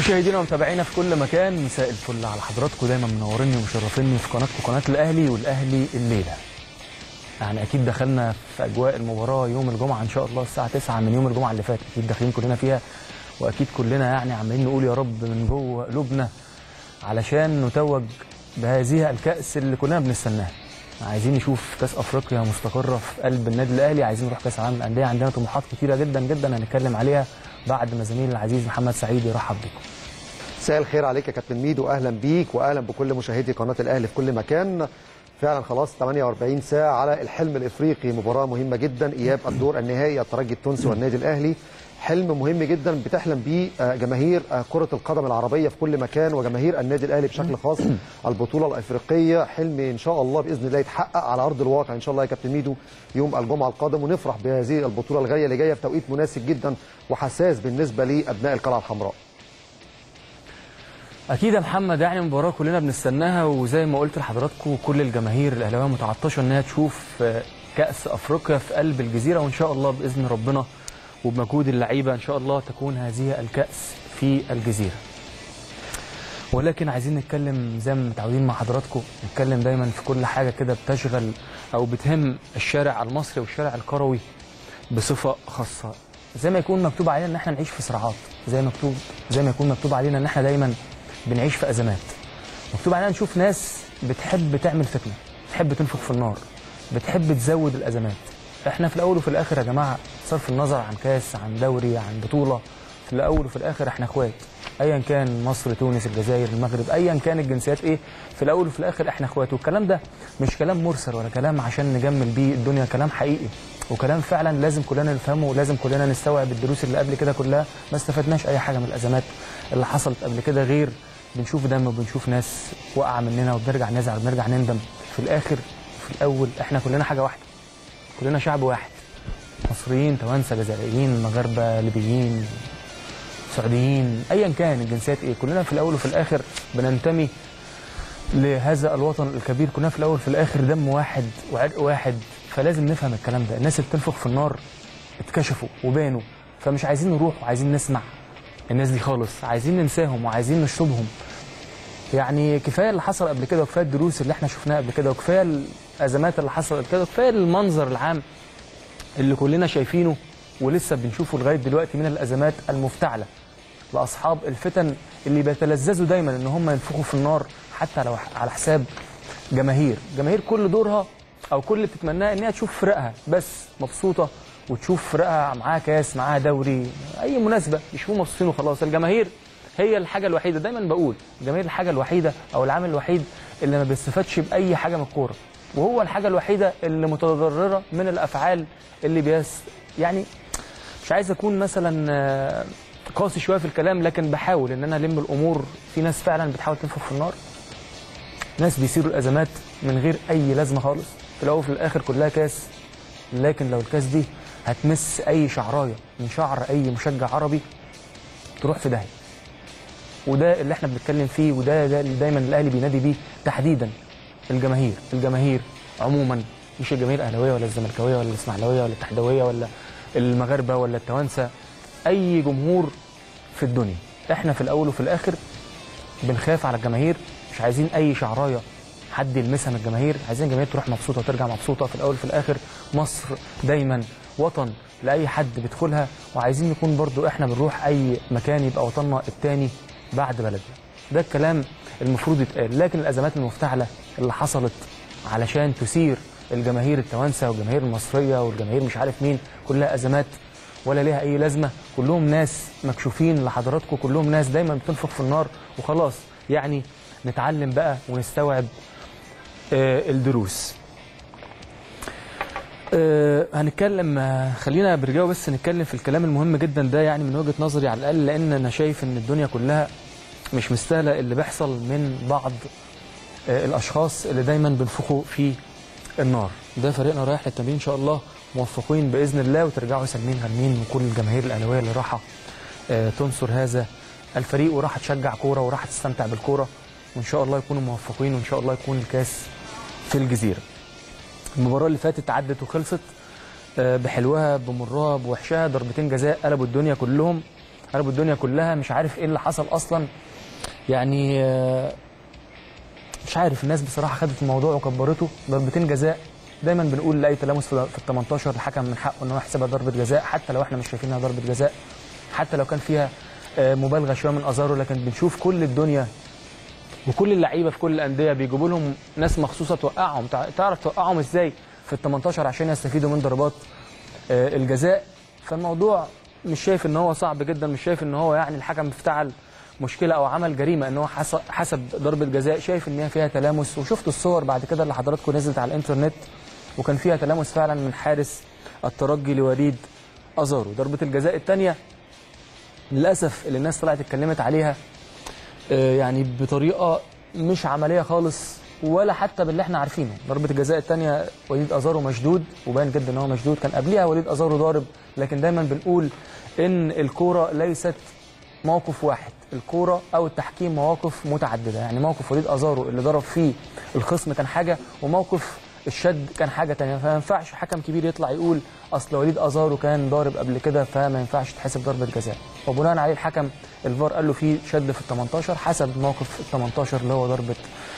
مشاهدينا ومتابعينا في كل مكان مساء الفل على حضراتكم دايما منوريني ومشرفيني في قناتكم قناه الاهلي والاهلي الليله. يعني اكيد دخلنا في اجواء المباراه يوم الجمعه ان شاء الله الساعه 9 من يوم الجمعه اللي فات اكيد داخلين كلنا فيها واكيد كلنا يعني عمالين نقول يا رب من جوه قلوبنا علشان نتوج بهذه الكاس اللي كلنا بنستناها. عايزين نشوف كاس افريقيا مستقره في قلب النادي الاهلي عايزين نروح كاس العالم للانديه عندنا طموحات كتيره جدا جدا هنتكلم عليها بعد ما زميلي العزيز محمد سعيد يرحب بكم مساء الخير عليك يا كابتن ميدو اهلا بيك واهلا بكل مشاهدي قناه الاهلي في كل مكان فعلا خلاص 48 ساعه على الحلم الافريقي مباراه مهمه جدا اياب الدور النهائي الترجي التونسي والنادي الاهلي حلم مهم جدا بتحلم بيه جماهير كره القدم العربيه في كل مكان وجماهير النادي الاهلي بشكل خاص البطوله الافريقيه حلم ان شاء الله باذن الله يتحقق على ارض الواقع ان شاء الله يا كابتن ميدو يوم الجمعه القادم ونفرح بهذه البطوله الغاليه اللي جايه في توقيت مناسب جدا وحساس بالنسبه لابناء القلعه الحمراء اكيد يا محمد يعني مباراه كلنا بنستناها وزي ما قلت لحضراتكم كل الجماهير الاهلاويه متعطشه انها تشوف كاس افريقيا في قلب الجزيره وان شاء الله باذن ربنا وبمجهود اللعيبه ان شاء الله تكون هذه الكاس في الجزيره ولكن عايزين نتكلم زي ما متعودين مع حضراتكم نتكلم دايما في كل حاجه كده بتشغل او بتهم الشارع المصري والشارع الكروي بصفه خاصه زي ما يكون مكتوب علينا ان احنا نعيش في صراعات زي مكتوب زي ما يكون مكتوب علينا ان احنا دايما بنعيش في ازمات مكتوب علينا نشوف ناس بتحب تعمل فتنه بتحب تنفخ في النار بتحب تزود الازمات احنا في الاول وفي الاخر يا جماعه صرف النظر عن كاس عن دوري عن بطوله في الاول وفي الاخر احنا اخوات ايا كان مصر تونس الجزائر المغرب ايا كان الجنسيات ايه في الاول وفي الاخر احنا اخوات والكلام ده مش كلام مرسل ولا كلام عشان نجمل بيه الدنيا كلام حقيقي وكلام فعلا لازم كلنا نفهمه ولازم كلنا نستوعب الدروس اللي قبل كده كلها ما استفدناش اي حاجه من الازمات اللي حصلت قبل كده غير بنشوف دم وبنشوف ناس واقعه مننا وبنرجع نزعل وبنرجع نندم في الاخر في الاول احنا كلنا حاجه واحده كلنا شعب واحد مصريين توانسه جزائريين مغاربه ليبيين سعوديين ايا كان الجنسيات ايه كلنا في الاول وفي الاخر بننتمي لهذا الوطن الكبير كلنا في الاول وفي الاخر دم واحد وعرق واحد فلازم نفهم الكلام ده الناس اللي بتنفخ في النار اتكشفوا وبانوا فمش عايزين نروح وعايزين نسمع الناس دي خالص عايزين ننساهم وعايزين نشطبهم يعني كفايه اللي حصل قبل كده وكفايه الدروس اللي احنا شفناها قبل كده وكفايه الازمات اللي حصلت قبل كده وكفايه المنظر العام اللي كلنا شايفينه ولسه بنشوفه لغايه دلوقتي من الازمات المفتعله لاصحاب الفتن اللي بيتلذذوا دايما ان هم ينفخوا في النار حتى لو على حساب جماهير جماهير كل دورها او كل اللي بتتمناه ان هي تشوف فرقها بس مبسوطه وتشوف فرقها معاها كاس معاها دوري اي مناسبه يشوفوا مبسوطين وخلاص الجماهير هي الحاجه الوحيده دايما بقول الجماهير الحاجه الوحيده او العامل الوحيد اللي ما بيستفادش باي حاجه من الكوره وهو الحاجه الوحيده اللي متضرره من الافعال اللي بيس يعني مش عايز اكون مثلا قاسي شويه في الكلام لكن بحاول ان انا الم الامور في ناس فعلا بتحاول تنفخ في النار ناس بيصيروا الازمات من غير اي لازمه خالص في الاول وفي الاخر كلها كاس لكن لو الكاس دي هتمس اي شعرايه من شعر اي مشجع عربي تروح في داهيه وده اللي احنا بنتكلم فيه وده ده اللي دايما الاهلي بينادي بيه تحديدا الجماهير الجماهير عموما مش الجماهير الاهلاويه ولا الزملكاويه ولا الاسماعيلاويه ولا التحدويه ولا المغاربه ولا التوانسه اي جمهور في الدنيا احنا في الاول وفي الاخر بنخاف على الجماهير مش عايزين اي شعرايه حد يلمسها من الجماهير عايزين الجماهير تروح مبسوطه وترجع مبسوطه في الاول وفي الاخر مصر دايما وطن لاي حد بيدخلها وعايزين نكون برضو احنا بنروح اي مكان يبقى وطننا الثاني بعد بلدنا ده الكلام المفروض يتقال لكن الازمات المفتعله اللي حصلت علشان تثير الجماهير التوانسه والجماهير المصريه والجماهير مش عارف مين كلها ازمات ولا ليها اي لازمه كلهم ناس مكشوفين لحضراتكم كلهم ناس دايما بتنفخ في النار وخلاص يعني نتعلم بقى ونستوعب آه الدروس آه هنتكلم آه خلينا برجاوه بس نتكلم في الكلام المهم جدا ده يعني من وجهه نظري على الاقل لان انا شايف ان الدنيا كلها مش مستاهله اللي بيحصل من بعض آه الاشخاص اللي دايما بينفخوا في النار ده فريقنا رايح للتمرين ان شاء الله موفقين باذن الله وترجعوا سالمين غانمين وكل الجماهير الاهلاويه اللي راحه آه تنصر هذا الفريق وراح تشجع كوره وراح تستمتع بالكوره وان شاء الله يكونوا موفقين وان شاء الله يكون الكاس في الجزيره. المباراه اللي فاتت عدت وخلصت بحلوها بمرها بوحشها ضربتين جزاء قلبوا الدنيا كلهم قلبوا الدنيا كلها مش عارف ايه اللي حصل اصلا يعني آه، مش عارف الناس بصراحه خدت الموضوع وكبرته ضربتين جزاء دايما بنقول لاي تلامس في في ال 18 الحكم من حقه ان هو يحسبها ضربه جزاء حتى لو احنا مش شايفينها ضربه جزاء حتى لو كان فيها آه، مبالغه شويه من ازارو لكن بنشوف كل الدنيا وكل اللعيبه في كل الانديه بيجيبوا لهم ناس مخصوصه توقعهم تع- تعرف توقعهم ازاي في ال 18 عشان يستفيدوا من ضربات آه، الجزاء فالموضوع مش شايف ان هو صعب جدا مش شايف ان هو يعني الحكم افتعل مشكله او عمل جريمه ان هو حس- حسب ضربه جزاء شايف ان هي فيها تلامس وشفت الصور بعد كده اللي حضراتكم نزلت على الانترنت وكان فيها تلامس فعلا من حارس الترجي لوليد ازارو ضربه الجزاء الثانيه للاسف اللي الناس طلعت اتكلمت عليها آه، يعني بطريقه مش عمليه خالص ولا حتى باللي احنا عارفينه ضربه الجزاء الثانيه وليد ازارو مشدود وبان جدا ان هو مشدود كان قبليها وليد ازارو ضارب لكن دايما بنقول ان الكوره ليست موقف واحد الكوره او التحكيم مواقف متعدده يعني موقف وليد ازارو اللي ضرب فيه الخصم كان حاجه وموقف الشد كان حاجه تانية فما ينفعش حكم كبير يطلع يقول اصل وليد ازارو كان ضارب قبل كده فما ينفعش تحسب ضربه جزاء وبناء عليه الحكم الفار قال له في شد في ال 18 حسب موقف ال 18 اللي هو ضربه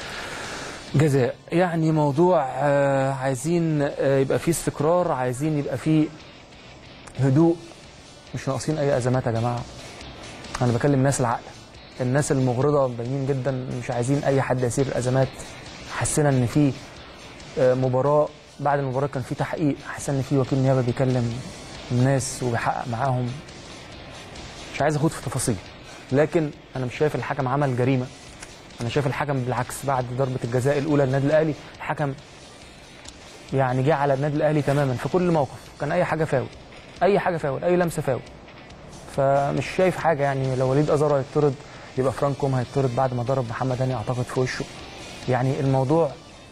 جزاء يعني موضوع آه، عايزين آه، يبقى فيه استقرار عايزين يبقى فيه هدوء مش ناقصين اي ازمات يا جماعه انا بكلم الناس العاقله الناس المغرضه باينين جدا مش عايزين اي حد يصير ازمات حسينا ان في آه، مباراه بعد المباراه كان في تحقيق حسينا ان في وكيل نيابه بيكلم الناس وبيحقق معاهم مش عايز اخوض في تفاصيل لكن انا مش شايف الحكم عمل جريمه انا شايف الحكم بالعكس بعد ضربه الجزاء الاولى للنادي الاهلي الحكم يعني جه على النادي الاهلي تماما في كل موقف كان اي حاجه فاول اي حاجه فاول اي لمسه فاول فمش شايف حاجه يعني لو وليد ازارو هيطرد يبقى فرانكوم هيطرد بعد ما ضرب محمد هاني اعتقد في وشه يعني الموضوع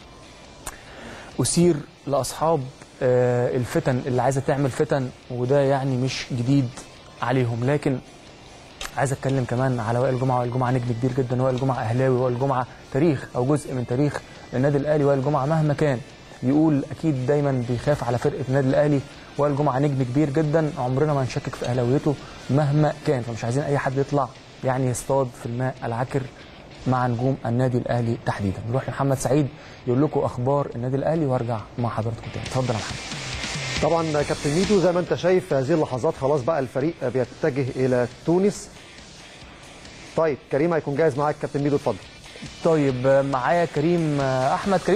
أثير لأصحاب آه، الفتن اللي عايزة تعمل فتن وده يعني مش جديد عليهم لكن عايز اتكلم كمان على وائل جمعه وائل جمعه نجم كبير جدا وائل جمعه اهلاوي وائل جمعه تاريخ او جزء من تاريخ النادي الاهلي وائل جمعه مهما كان يقول اكيد دايما بيخاف على فرقه النادي الاهلي وائل جمعه نجم كبير جدا عمرنا ما نشكك في اهلاويته مهما كان فمش عايزين اي حد يطلع يعني يصطاد في الماء العكر مع نجوم النادي الاهلي تحديدا نروح لمحمد سعيد يقول لكم اخبار النادي الاهلي وارجع مع حضراتكم تاني اتفضل يا محمد طبعا كابتن ميدو زي ما انت شايف في هذه اللحظات خلاص بقى الفريق بيتجه الى تونس طيب كريم هيكون جاهز معاك كابتن ميدو اتفضل طيب آه، معايا كريم آه، احمد كريم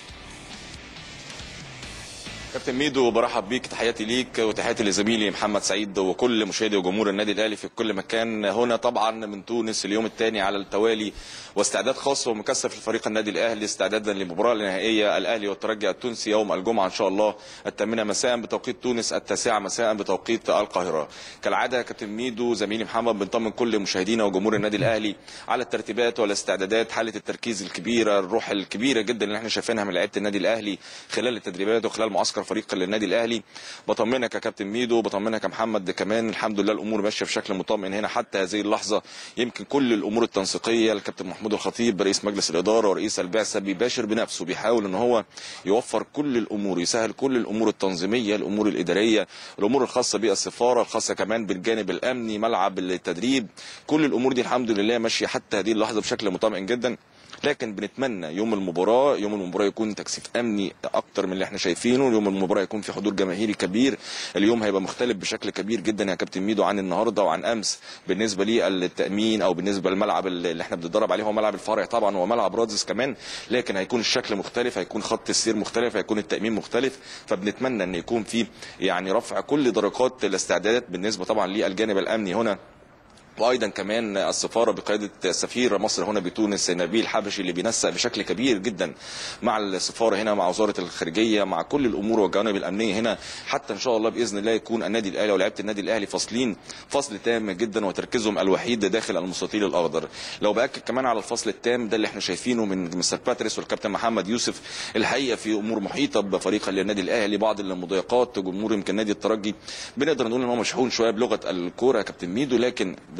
كابتن ميدو برحب بيك تحياتي ليك وتحياتي لزميلي محمد سعيد وكل مشاهدي وجمهور النادي الاهلي في كل مكان هنا طبعا من تونس اليوم الثاني على التوالي واستعداد خاص ومكثف لفريق النادي الاهلي استعدادا للمباراه النهائيه الاهلي والترجي التونسي يوم الجمعه ان شاء الله الثامنه مساء بتوقيت تونس التاسعه مساء بتوقيت القاهره كالعاده يا كابتن ميدو زميلي محمد بنطمن كل مشاهدينا وجمهور النادي الاهلي على الترتيبات والاستعدادات حاله التركيز الكبيره الروح الكبيره جدا اللي احنا شايفينها من لعيبه النادي الاهلي خلال التدريبات وخلال معسكر فريق النادي الاهلي بطمنك يا كابتن ميدو بطمنك يا محمد كمان الحمد لله الامور ماشيه بشكل مطمئن هنا حتى هذه اللحظه يمكن كل الامور التنسيقيه الكابتن محمود الخطيب رئيس مجلس الاداره ورئيس البعثه بيباشر بنفسه بيحاول ان هو يوفر كل الامور يسهل كل الامور التنظيميه الامور الاداريه الامور الخاصه بالسفاره الخاصه كمان بالجانب الامني ملعب التدريب كل الامور دي الحمد لله ماشيه حتى هذه اللحظه بشكل مطمئن جدا لكن بنتمنى يوم المباراه يوم المباراه يكون تكثيف امني اكتر من اللي احنا شايفينه يوم المباراه يكون في حضور جماهيري كبير اليوم هيبقى مختلف بشكل كبير جدا يا كابتن ميدو عن النهارده وعن امس بالنسبه للتامين او بالنسبه للملعب اللي احنا بنتدرب عليه هو ملعب الفرع طبعا هو ملعب رادس كمان لكن هيكون الشكل مختلف هيكون خط السير مختلف هيكون التامين مختلف فبنتمنى ان يكون في يعني رفع كل درجات الاستعدادات بالنسبه طبعا للجانب الامني هنا وايضا كمان السفاره بقياده سفير مصر هنا بتونس نبيل حبشي اللي بينسق بشكل كبير جدا مع السفاره هنا مع وزاره الخارجيه مع كل الامور والجوانب الامنيه هنا حتى ان شاء الله باذن الله يكون النادي الاهلي ولاعيبه النادي الاهلي فاصلين فصل تام جدا وتركيزهم الوحيد داخل المستطيل الاخضر لو باكد كمان على الفصل التام ده اللي احنا شايفينه من مستر باتريس والكابتن محمد يوسف الحقيقه في امور محيطه بفريق النادي الاهلي بعض المضايقات جمهور يمكن نادي الترجي بنقدر نقول ان هو مشحون شويه بلغه الكوره يا كابتن ميدو لكن ده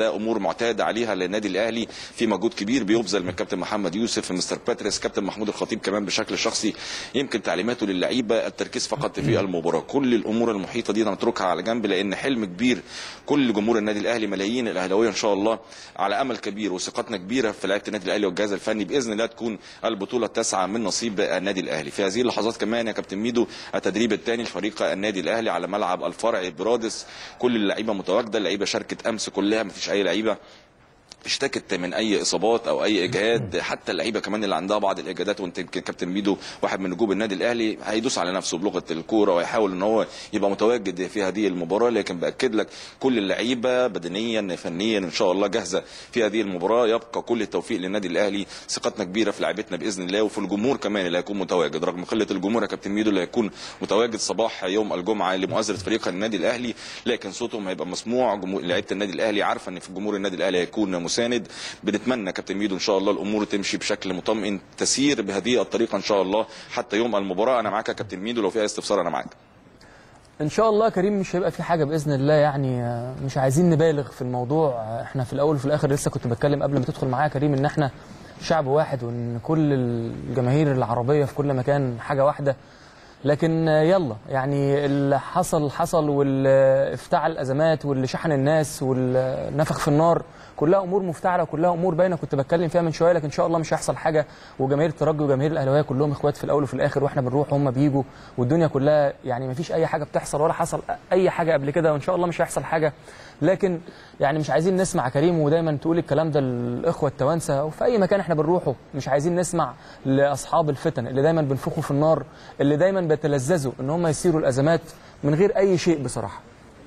ده امور معتاد عليها للنادي الاهلي في مجهود كبير بيبذل من كابتن محمد يوسف مستر باتريس كابتن محمود الخطيب كمان بشكل شخصي يمكن تعليماته للعيبه التركيز فقط في المباراه كل الامور المحيطه دي نتركها على جنب لان حلم كبير كل جمهور النادي الاهلي ملايين الاهلاويه ان شاء الله على امل كبير وثقتنا كبيره في لعيبه النادي الاهلي والجهاز الفني باذن الله تكون البطوله التاسعه من نصيب النادي الاهلي في هذه اللحظات كمان يا كابتن ميدو التدريب الثاني لفريق النادي الاهلي على ملعب الفرع برادس كل اللعيبه متواجده اللعيبه شاركت امس كلها ما فيش اي لعيبه اشتكت من اي اصابات او اي اجهاد حتى اللعيبه كمان اللي عندها بعض الاجهادات وانت يمكن كابتن ميدو واحد من نجوم النادي الاهلي هيدوس على نفسه بلغه الكوره ويحاول ان هو يبقى متواجد في هذه المباراه لكن باكد لك كل اللعيبه بدنيا فنيا ان شاء الله جاهزه في هذه المباراه يبقى كل التوفيق للنادي الاهلي ثقتنا كبيره في لعيبتنا باذن الله وفي الجمهور كمان اللي هيكون متواجد رغم قله الجمهور يا كابتن ميدو اللي هيكون متواجد صباح يوم الجمعه لمؤازره فريق النادي الاهلي لكن صوتهم هيبقى مسموع جمهور لعيبه النادي الاهلي عارفه ان في جمهور النادي الاهلي هيكون مساند بنتمنى كابتن ميدو ان شاء الله الامور تمشي بشكل مطمئن تسير بهذه الطريقه ان شاء الله حتى يوم المباراه انا معاك يا كابتن ميدو لو في اي استفسار انا معاك ان شاء الله كريم مش هيبقى في حاجه باذن الله يعني آه، مش عايزين نبالغ في الموضوع آه، احنا في الاول وفي الاخر لسه كنت بتكلم قبل ما تدخل معايا كريم ان احنا شعب واحد وان كل الجماهير العربيه في كل مكان حاجه واحده لكن آه، يلا يعني اللي حصل حصل واللي افتعل ازمات واللي شحن الناس واللي نفخ في النار كلها امور مفتعله وكلها امور باينه كنت بتكلم فيها من شويه لكن ان شاء الله مش هيحصل حاجه وجماهير الترجي وجماهير الاهلاويه كلهم اخوات في الاول وفي الاخر واحنا بنروح وهم بيجوا والدنيا كلها يعني ما فيش اي حاجه بتحصل ولا حصل اي حاجه قبل كده وان شاء الله مش هيحصل حاجه لكن يعني مش عايزين نسمع كريم ودايما تقول الكلام ده للاخوه التوانسه وفي اي مكان احنا بنروحه مش عايزين نسمع لاصحاب الفتن اللي دايما بينفخوا في النار اللي دايما بيتلذذوا ان هم يسيروا الازمات من غير اي شيء بصراحه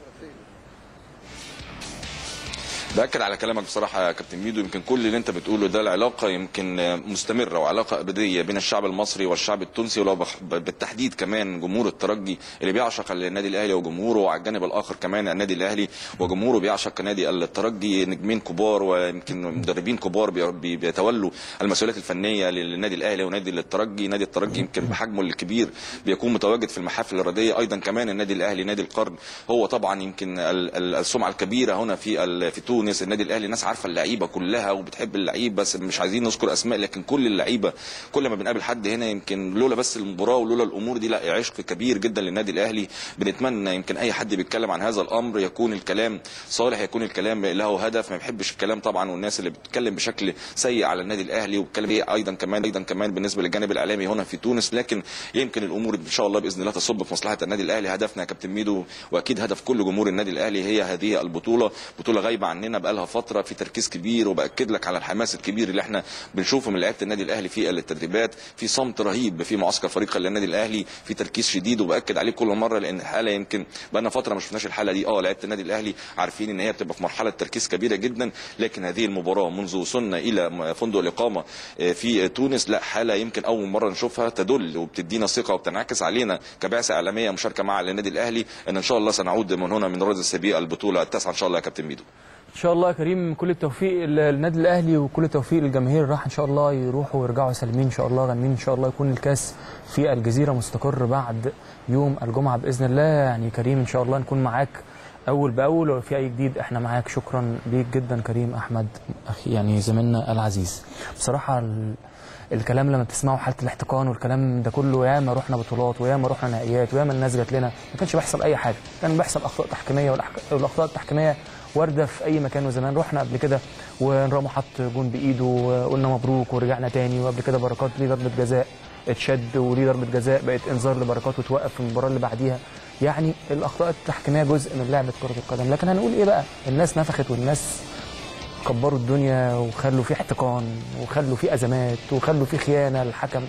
باكد على كلامك بصراحه يا كابتن ميدو يمكن كل اللي انت بتقوله ده العلاقه يمكن مستمره وعلاقه ابديه بين الشعب المصري والشعب التونسي ولو بخ- بالتحديد كمان جمهور الترجي اللي بيعشق النادي الاهلي وجمهوره وعلى الجانب الاخر كمان النادي الاهلي وجمهوره بيعشق نادي الترجي نجمين كبار ويمكن مدربين كبار بي- بي- بيتولوا المسؤوليات الفنيه للنادي الاهلي ونادي الترجي نادي الترجي يمكن بحجمه الكبير بيكون متواجد في المحافل الرياضيه ايضا كمان النادي الاهلي نادي القرن هو طبعا يمكن ال- ال- السمعه الكبيره هنا في ال- في تونس النادي الاهلي ناس عارفه اللعيبه كلها وبتحب اللعيب بس مش عايزين نذكر اسماء لكن كل اللعيبه كل ما بنقابل حد هنا يمكن لولا بس المباراه ولولا الامور دي لا عشق كبير جدا للنادي الاهلي بنتمنى يمكن اي حد بيتكلم عن هذا الامر يكون الكلام صالح يكون الكلام له هدف ما بيحبش الكلام طبعا والناس اللي بتتكلم بشكل سيء على النادي الاهلي وبتتكلم إيه ايضا كمان ايضا كمان بالنسبه للجانب الاعلامي هنا في تونس لكن يمكن الامور ان شاء الله باذن الله تصب في مصلحه النادي الاهلي هدفنا يا كابتن ميدو واكيد هدف كل جمهور النادي الاهلي هي هذه البطوله بطوله غايبه عننا بقالها فتره في تركيز كبير وباكد لك على الحماس الكبير اللي احنا بنشوفه من لعيبه النادي الاهلي في التدريبات في صمت رهيب في معسكر فريق النادي الاهلي في تركيز شديد وباكد عليه كل مره لان الحاله يمكن بقالنا فتره ما شفناش الحاله دي اه لعيبه النادي الاهلي عارفين ان هي بتبقى في مرحله تركيز كبيره جدا لكن هذه المباراه منذ وصلنا الى فندق الاقامه آه، في تونس لا حاله يمكن اول مره نشوفها تدل وبتدينا ثقه وبتنعكس علينا كبعثه اعلاميه مشاركه مع النادي الاهلي ان ان شاء الله سنعود من هنا من رد السبيع البطوله التاسعه ان شاء الله يا كابتن ميدو ان شاء الله يا كريم كل التوفيق للنادي الاهلي وكل التوفيق للجماهير راح ان شاء الله يروحوا ويرجعوا سالمين ان شاء الله غانمين ان شاء الله يكون الكاس في الجزيره مستقر بعد يوم الجمعه باذن الله يعني كريم ان شاء الله نكون معاك اول باول ولو في اي جديد احنا معاك شكرا ليك جدا كريم احمد اخي يعني زميلنا العزيز بصراحه ال... الكلام لما بتسمعوا حاله الاحتقان والكلام ده كله ياما رحنا بطولات وياما رحنا نهائيات وياما الناس جات لنا ما كانش بيحصل اي حاجه كان بيحصل اخطاء تحكيميه والأحك- والاخطاء التحكيميه وارده في اي مكان وزمان رحنا قبل كده ورامو حط جون بايده وقلنا مبروك ورجعنا تاني وقبل كده بركات ليه ضربه جزاء اتشد وليه ضربه جزاء بقت انذار لبركات وتوقف في المباراه اللي بعديها يعني الاخطاء التحكيميه جزء من لعبه كره القدم لكن هنقول ايه بقى الناس نفخت والناس كبروا الدنيا وخلوا في احتقان وخلوا في ازمات وخلوا في خيانه للحكم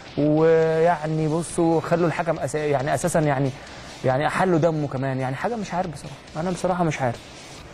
ويعني بصوا خلوا الحكم أس... يعني اساسا يعني يعني احلوا دمه كمان يعني حاجه مش عارف بصراحه انا بصراحه مش عارف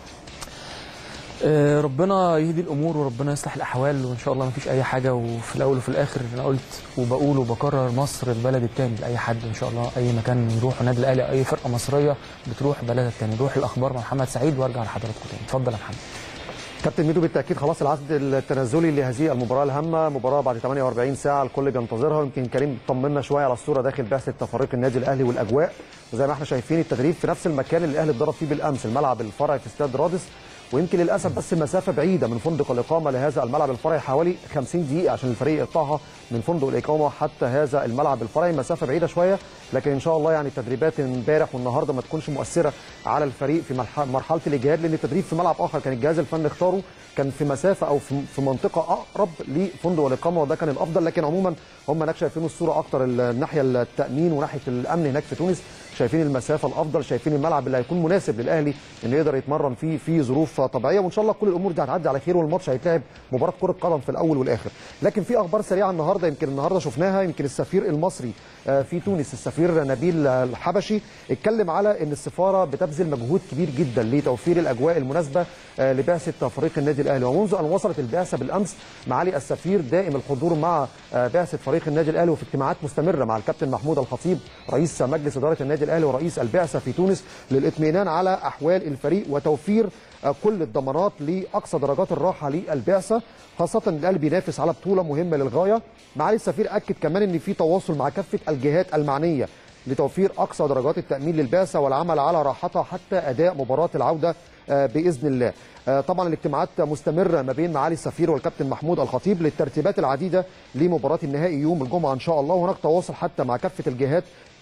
آه، ربنا يهدي الامور وربنا يصلح الاحوال وان شاء الله ما فيش اي حاجه وفي الاول وفي الاخر انا قلت وبقول وبكرر مصر البلد التاني لاي حد ان شاء الله اي مكان يروح النادي الاهلي اي فرقه مصريه بتروح بلدها التاني نروح الاخبار مع محمد سعيد وارجع لحضراتكم تاني اتفضل يا محمد كابتن ميدو بالتاكيد خلاص العقد التنازلي لهذه المباراه الهامه مباراه بعد 48 ساعه الكل بينتظرها ويمكن كريم طمنا شويه على الصوره داخل بعثه فريق النادي الاهلي والاجواء وزي ما احنا شايفين التدريب في نفس المكان اللي الاهلي اتدرب فيه بالامس الملعب الفرعي في استاد رادس ويمكن للاسف بس المسافه بعيده من فندق الاقامه لهذا الملعب الفرعي حوالي 50 دقيقه عشان الفريق يقطعها من فندق الاقامه حتى هذا الملعب الفرعي مسافه بعيده شويه لكن ان شاء الله يعني التدريبات امبارح والنهارده ما تكونش مؤثره على الفريق في مرح- مرحله الاجهاد لان التدريب في ملعب اخر كان الجهاز الفني اختاره كان في مسافه او في في منطقه اقرب لفندق الاقامه وده كان الافضل لكن عموما هم هناك شايفين الصوره اكتر الناحيه التامين وناحيه الامن هناك في تونس شايفين المسافه الافضل شايفين الملعب اللي هيكون مناسب للاهلي انه يقدر يتمرن فيه في ظروف طبيعيه وان شاء الله كل الامور دي هتعدي على خير والماتش هيتلعب مباراه كره قدم في الاول والاخر لكن في اخبار سريعه النهارده يمكن النهارده شفناها يمكن السفير المصري آه، في تونس السفير نبيل الحبشي اتكلم على ان السفاره بتبذل مجهود كبير جدا لتوفير الاجواء المناسبه آه، لبعثه فريق النادي الاهلي ومنذ ان وصلت البعثه بالامس معالي السفير دائم الحضور مع آه، بعثه فريق النادي الاهلي وفي اجتماعات مستمره مع الكابتن محمود الخطيب رئيس مجلس اداره النادي الاهلي ورئيس البعثه في تونس للاطمئنان على احوال الفريق وتوفير آه، كل الضمانات لاقصى درجات الراحه للبعثه خاصه ان الاهلي بينافس على بطوله مهمه للغايه معالي السفير اكد كمان ان في تواصل مع كافه الجهات المعنيه لتوفير اقصى درجات التامين للبعثه والعمل على راحتها حتى اداء مباراه العوده آه، باذن الله. آه، طبعا الاجتماعات مستمره ما بين معالي السفير والكابتن محمود الخطيب للترتيبات العديده لمباراه النهائي يوم الجمعه ان شاء الله وهناك تواصل حتى مع كافه الجهات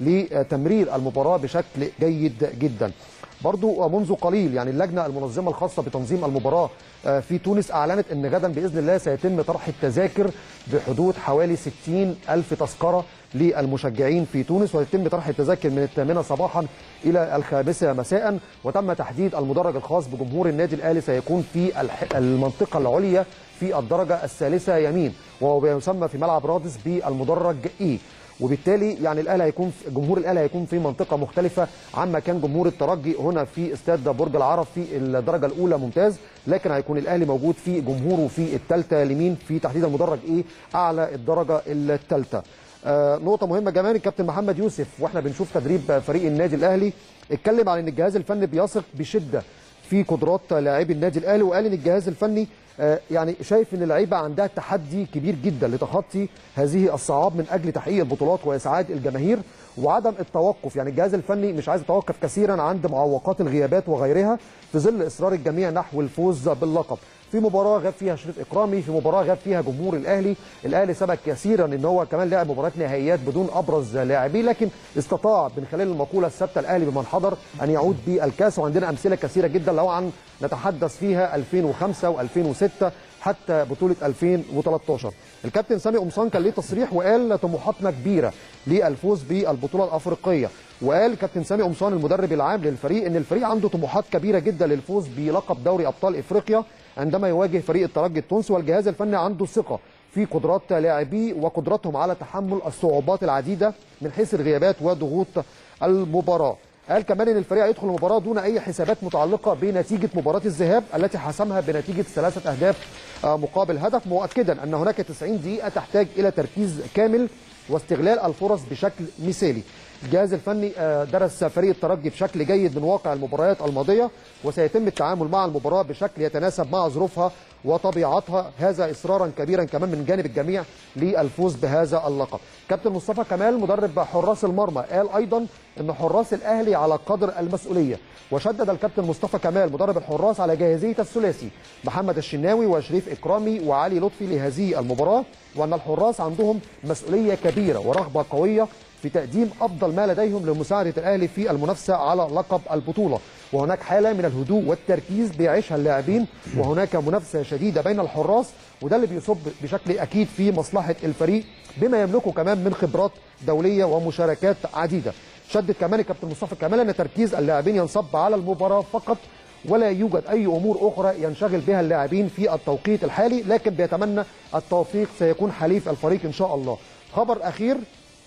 لتمرير المباراه بشكل جيد جدا. برضو منذ قليل يعني اللجنه المنظمه الخاصه بتنظيم المباراه آه، في تونس اعلنت ان غدا باذن الله سيتم طرح التذاكر بحدود حوالي 60 الف تذكره للمشجعين في تونس ويتم طرح التذاكر من الثامنه صباحا الى الخامسه مساء وتم تحديد المدرج الخاص بجمهور النادي الاهلي سيكون في الح- المنطقه العليا في الدرجه الثالثه يمين وهو يسمى في ملعب رادس بالمدرج اي وبالتالي يعني الاهلي هيكون في جمهور الاهلي هيكون في منطقه مختلفه عما كان جمهور الترجي هنا في استاد برج العرب في الدرجه الاولى ممتاز لكن هيكون الاهلي موجود في جمهوره في الثالثه اليمين في تحديد المدرج ايه اعلى الدرجه الثالثه آه نقطه مهمه كمان الكابتن محمد يوسف واحنا بنشوف تدريب فريق النادي الاهلي اتكلم عن ان الجهاز الفني بيثق بشده في قدرات لاعبي النادي الاهلي وقال ان الجهاز الفني آه، يعني شايف ان اللعيبه عندها تحدي كبير جدا لتخطي هذه الصعاب من اجل تحقيق البطولات واسعاد الجماهير وعدم التوقف يعني الجهاز الفني مش عايز يتوقف كثيرا عند معوقات الغيابات وغيرها في ظل اصرار الجميع نحو الفوز باللقب في مباراه غاب فيها شريف اكرامي في مباراه غاب فيها جمهور الاهلي الاهلي سبق كثيرا ان هو كمان لعب مباريات نهائيات بدون ابرز لاعبيه لكن استطاع من خلال المقوله الثابته الاهلي بمن حضر ان يعود بالكاس وعندنا امثله كثيره جدا لو عن نتحدث فيها 2005 و2006 حتى بطوله 2013 الكابتن سامي قمصان كان ليه تصريح وقال طموحاتنا كبيره للفوز بالبطوله الافريقيه وقال كابتن سامي قمصان المدرب العام للفريق ان الفريق عنده طموحات كبيره جدا للفوز بلقب دوري ابطال افريقيا عندما يواجه فريق الترجي التونسي والجهاز الفني عنده ثقه في قدرات لاعبيه وقدرتهم على تحمل الصعوبات العديده من حيث الغيابات وضغوط المباراه قال كمان ان الفريق هيدخل المباراه دون اي حسابات متعلقه بنتيجه مباراه الذهاب التي حسمها بنتيجه ثلاثه اهداف آه، مقابل هدف مؤكدا ان هناك 90 دقيقه تحتاج الى تركيز كامل واستغلال الفرص بشكل مثالي الجهاز الفني آه، درس فريق الترجي بشكل جيد من واقع المباريات الماضيه وسيتم التعامل مع المباراه بشكل يتناسب مع ظروفها وطبيعتها هذا اصرارا كبيرا كمان من جانب الجميع للفوز بهذا اللقب كابتن مصطفى كمال مدرب حراس المرمى قال ايضا ان حراس الاهلي على قدر المسؤوليه وشدد الكابتن مصطفى كمال مدرب الحراس على جاهزيه الثلاثي محمد الشناوي وشريف اكرامي وعلي لطفي لهذه المباراه وان الحراس عندهم مسؤوليه كبيره ورغبه قويه في تقديم افضل ما لديهم لمساعده الاهلي في المنافسه على لقب البطوله وهناك حاله من الهدوء والتركيز بيعيشها اللاعبين وهناك منافسه شديده بين الحراس وده اللي بيصب بشكل اكيد في مصلحه الفريق بما يملكه كمان من خبرات دوليه ومشاركات عديده شدد كمان الكابتن مصطفى كمال ان تركيز اللاعبين ينصب على المباراه فقط ولا يوجد اي امور اخرى ينشغل بها اللاعبين في التوقيت الحالي لكن بيتمنى التوفيق سيكون حليف الفريق ان شاء الله خبر اخير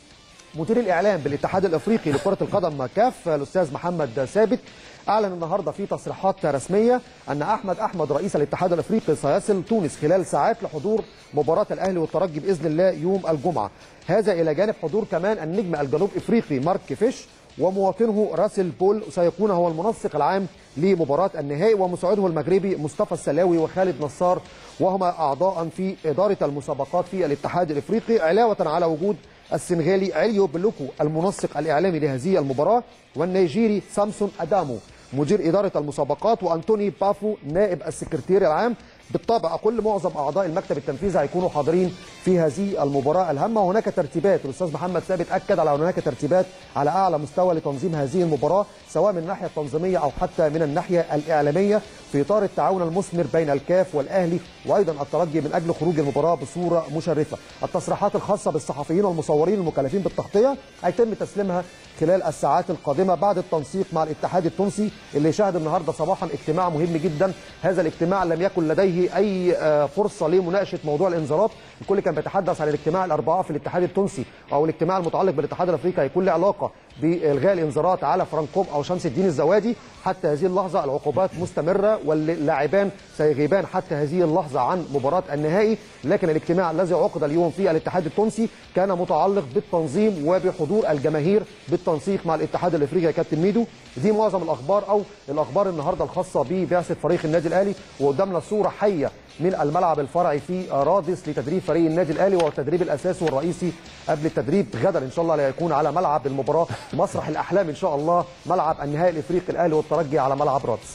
مدير الاعلام بالاتحاد الافريقي لكره القدم كاف الاستاذ محمد ثابت اعلن النهارده في تصريحات رسميه ان احمد احمد رئيس الاتحاد الافريقي سيصل تونس خلال ساعات لحضور مباراه الاهلي والترجي باذن الله يوم الجمعه هذا الى جانب حضور كمان النجم الجنوب افريقي مارك فيش ومواطنه راسل بول سيكون هو المنسق العام لمباراة النهائي ومساعده المغربي مصطفى السلاوي وخالد نصار وهما أعضاء في إدارة المسابقات في الاتحاد الإفريقي علاوة على وجود السنغالي عليو بلوكو المنسق الإعلامي لهذه المباراة والنيجيري سامسون أدامو مدير اداره المسابقات وانتوني بافو نائب السكرتير العام بالطبع كل معظم اعضاء المكتب التنفيذي هيكونوا حاضرين في هذه المباراه الهامه وهناك ترتيبات الاستاذ محمد ثابت اكد على هناك ترتيبات على اعلى مستوى لتنظيم هذه المباراه سواء من الناحيه التنظيميه او حتى من الناحيه الاعلاميه في اطار التعاون المثمر بين الكاف والاهلي وايضا الترجي من اجل خروج المباراه بصوره مشرفه التصريحات الخاصه بالصحفيين والمصورين المكلفين بالتغطيه هيتم تسليمها خلال الساعات القادمه بعد التنسيق مع الاتحاد التونسي اللي شهد النهارده صباحا اجتماع مهم جدا هذا الاجتماع لم يكن لديه اي آه، فرصه لمناقشه موضوع الانذارات الكل كان بيتحدث عن الاجتماع الاربعاء في الاتحاد التونسي او الاجتماع المتعلق بالاتحاد الافريقي هيكون له علاقه بالغاء الانذارات على فرانكوم او شمس الدين الزوادي حتى هذه اللحظه العقوبات مستمره واللاعبان سيغيبان حتى هذه اللحظه عن مباراه النهائي لكن الاجتماع الذي عقد اليوم في الاتحاد التونسي كان متعلق بالتنظيم وبحضور الجماهير بالتنسيق مع الاتحاد الافريقي يا كابتن ميدو دي معظم الاخبار او الاخبار النهارده الخاصه ببعثه فريق النادي الاهلي وقدامنا صوره حيه من الملعب الفرعي في رادس لتدريب فريق النادي الاهلي وهو التدريب الاساسي والرئيسي قبل التدريب غدا ان شاء الله هيكون على ملعب المباراه مسرح الاحلام ان شاء الله ملعب النهائي الافريقي الاهلي والترجي على ملعب رادس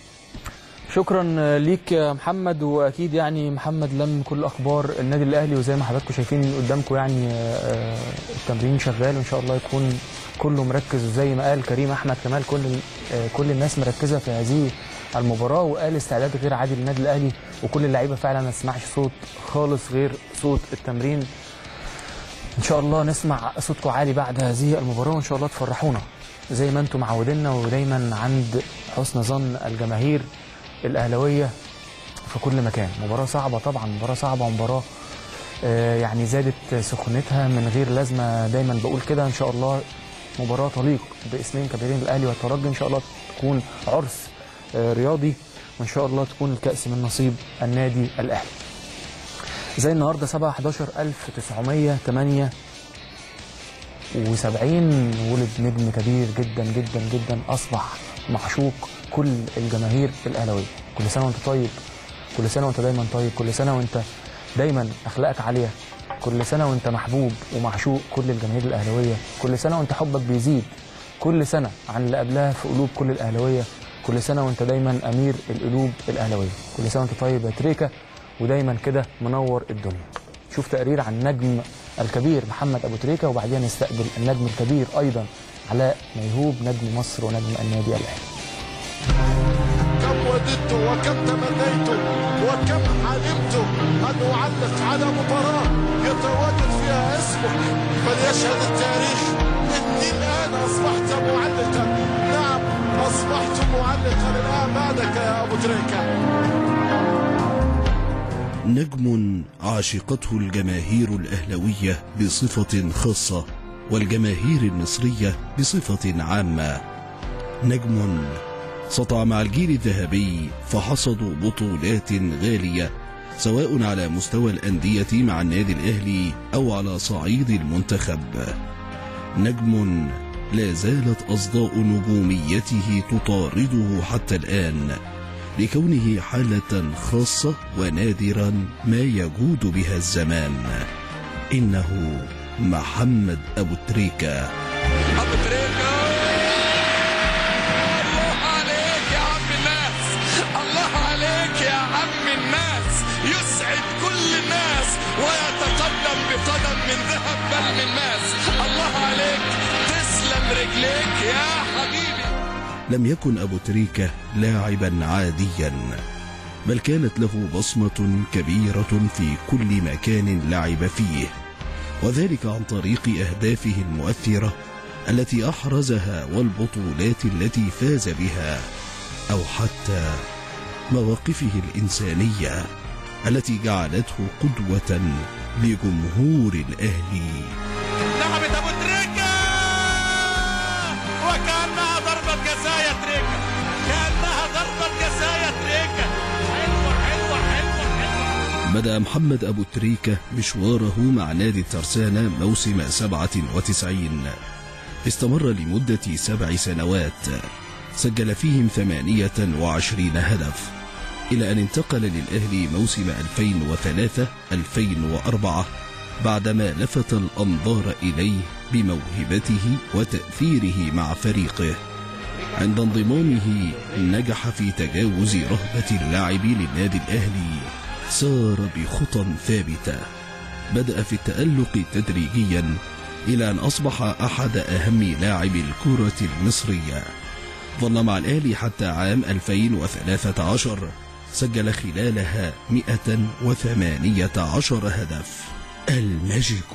شكرا ليك يا محمد واكيد يعني محمد لم كل اخبار النادي الاهلي وزي ما حضراتكم شايفين قدامكم يعني آه، التمرين شغال وان شاء الله يكون كله مركز زي ما قال كريم احمد كمال كل آه، كل الناس مركزه في هذه المباراه وقال استعداد غير عادي للنادي الاهلي وكل اللعيبه فعلا ما تسمعش صوت خالص غير صوت التمرين ان شاء الله نسمع صوتكم عالي بعد هذه المباراه وان شاء الله تفرحونا زي ما انتم معودينا ودايما عند حسن ظن الجماهير الاهلاويه في كل مكان مباراه صعبه طبعا مباراه صعبه ومباراه آه، يعني زادت سخونتها من غير لازمه دايما بقول كده ان شاء الله مباراه تليق باسمين كبيرين الاهلي والترجي ان شاء الله تكون عرس آه، رياضي وان شاء الله تكون الكاس من نصيب النادي الاهلي زي النهارده 7 11 1908 وسبعين ولد نجم كبير جدا جدا جدا اصبح معشوق كل الجماهير الاهلاويه كل سنه وانت طيب كل سنه وانت دايما طيب كل سنه وانت دايما اخلاقك عاليه كل سنه وانت محبوب ومعشوق كل الجماهير الاهلاويه كل سنه وانت حبك بيزيد كل سنه عن اللي قبلها في قلوب كل الاهلاويه كل سنه وانت دايما امير القلوب الاهلاويه كل سنه وانت طيب يا تريكه ودايما كده منور الدنيا شوف تقرير عن النجم الكبير محمد ابو تريكه وبعدين نستقبل النجم الكبير ايضا علاء ميهوب نجم مصر ونجم النادي الاهلي كم وددت وكم تمنيت وكم علمت أن أعلق على مباراة يتواجد فيها اسمك فليشهد التاريخ إني الآن أصبحت معلقا نعم أصبحت معلقا الآن بعدك يا أبو تريكة نجم عاشقته الجماهير الأهلوية بصفة خاصة والجماهير المصرية بصفة عامة نجم سطع مع الجيل الذهبي فحصدوا بطولات غالية سواء على مستوى الأندية مع النادي الأهلي أو على صعيد المنتخب نجم لا زالت أصداء نجوميته تطارده حتى الآن لكونه حالة خاصة ونادرا ما يجود بها الزمان إنه محمد أبو تريكة ابو تريكة الله عليك يا عم الناس الله عليك يا عم الناس يسعد كل الناس ويتقدم بقدم من ذهب بل من ماس الله عليك تسلم رجليك يا حبيبي لم يكن أبو تريكة لاعبا عاديا بل كانت له بصمة كبيرة في كل مكان لعب فيه وذلك عن طريق أهدافه المؤثرة التي أحرزها والبطولات التي فاز بها أو حتى مواقفه الإنسانية التي جعلته قدوة لجمهور الأهلي لعبت ابو تريكة وكانها ضربة جزاء يا تريكة كانها ضربة جزاء يا تريكة حلوة حلوة حلوة حلوة بدأ محمد أبو تريكة مشواره مع نادي الترسانة موسم 97 استمر لمدة سبع سنوات سجل فيهم 28 هدف إلى أن انتقل للأهلي موسم 2003-2004 بعدما لفت الأنظار إليه بموهبته وتأثيره مع فريقه عند انضمامه نجح في تجاوز رهبة اللاعب للنادي الأهلي سار بخطى ثابتة بدأ في التألق تدريجيا إلى أن أصبح أحد أهم لاعبي الكرة المصرية ظل مع الأهلي حتى عام 2013 سجل خلالها 118 هدف الماجيك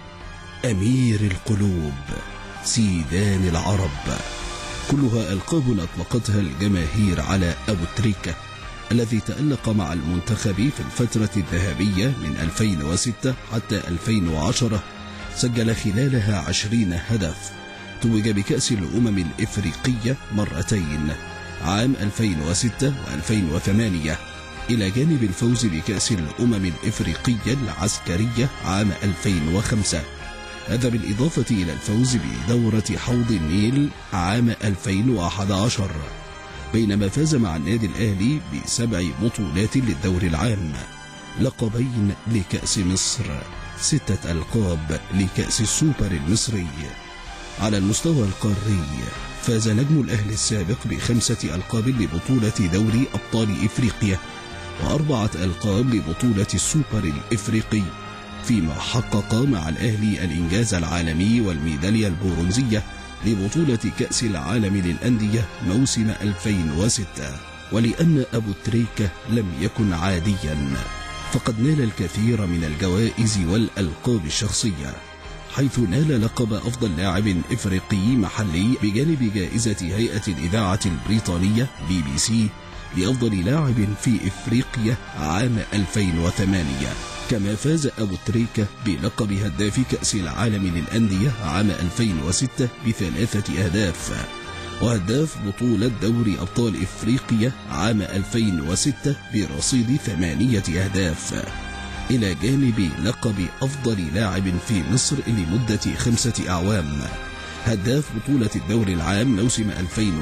أمير القلوب سيدان العرب كلها ألقاب أطلقتها الجماهير على أبو تريكة الذي تألق مع المنتخب في الفترة الذهبية من 2006 حتى 2010 سجل خلالها 20 هدف توج بكأس الأمم الإفريقية مرتين عام 2006 و2008 إلى جانب الفوز بكأس الأمم الإفريقية العسكرية عام 2005 هذا بالإضافة إلى الفوز بدورة حوض النيل عام 2011 بينما فاز مع النادي الأهلي بسبع بطولات للدور العام لقبين لكأس مصر ستة ألقاب لكأس السوبر المصري على المستوى القاري فاز نجم الأهلي السابق بخمسة ألقاب لبطولة دوري أبطال إفريقيا وأربعة ألقاب لبطولة السوبر الإفريقي فيما حقق مع الأهلي الإنجاز العالمي والميدالية البرونزية لبطولة كأس العالم للأندية موسم 2006 ولأن أبو تريكة لم يكن عاديا فقد نال الكثير من الجوائز والألقاب الشخصية حيث نال لقب أفضل لاعب إفريقي محلي بجانب جائزة هيئة الإذاعة البريطانية بي بي سي لأفضل لاعب في إفريقيا عام 2008 كما فاز أبو تريكة بلقب هداف كأس العالم للأندية عام 2006 بثلاثة أهداف وهداف بطولة دوري أبطال إفريقيا عام 2006 برصيد ثمانية أهداف إلى جانب لقب أفضل لاعب في مصر لمدة خمسة أعوام هداف بطولة الدوري العام موسم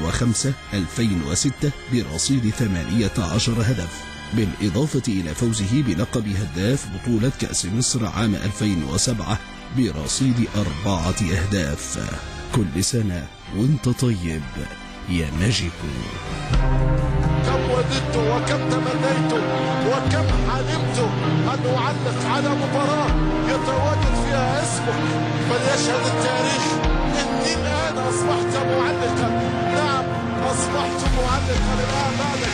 2005-2006 برصيد 18 هدف بالإضافة إلى فوزه بلقب هداف بطولة كأس مصر عام 2007 برصيد أربعة أهداف كل سنة وانت طيب يا ماجيكو كم وددت وكم تمنيت وكم علمت أن أعلق على مباراة يتواجد فيها اسمك فليشهد التاريخ إني الآن أصبحت معلقا نعم أصبحت معلقا الآن بعدك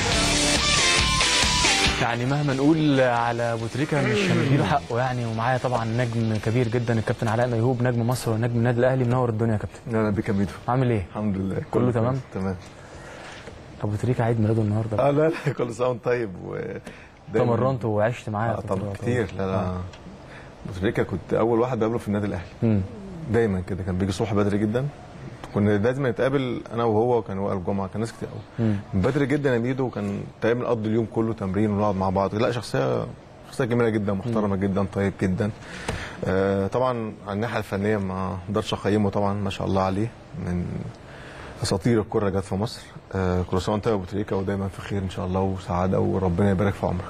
يعني مهما نقول على ابو تريكه مش هنديله حقه يعني ومعايا طبعا نجم كبير جدا الكابتن علاء ميهوب نجم مصر ونجم النادي الاهلي منور الدنيا يا كابتن اهلا بك يا ميدو عامل ايه؟ الحمد لله كله تمام؟ تمام ابو تريكه عيد ميلاده النهارده اه لا لا كل سنه وانت طيب و تمرنت وعشت معاه آه طبعا فترة كتير لا لا ابو تريكه كنت اول واحد بقابله في النادي الاهلي امم دايما كده كان بيجي الصبح بدري جدا كنا لازم نتقابل انا وهو وكان وائل الجمعه كان ناس كتير قوي مم. من بدري جدا يا ميدو كان تقريبا نقضي اليوم كله تمرين ونقعد مع بعض لا شخصيه شخصيه جميله جدا محترمه جدا طيب جدا آه طبعا على الناحيه الفنيه ما اقدرش اقيمه طبعا ما شاء الله عليه من اساطير الكره جت في مصر آه كل سنه وانت طيب يا ابو تريكه ودايما في خير ان شاء الله وسعاده وربنا يبارك في عمرك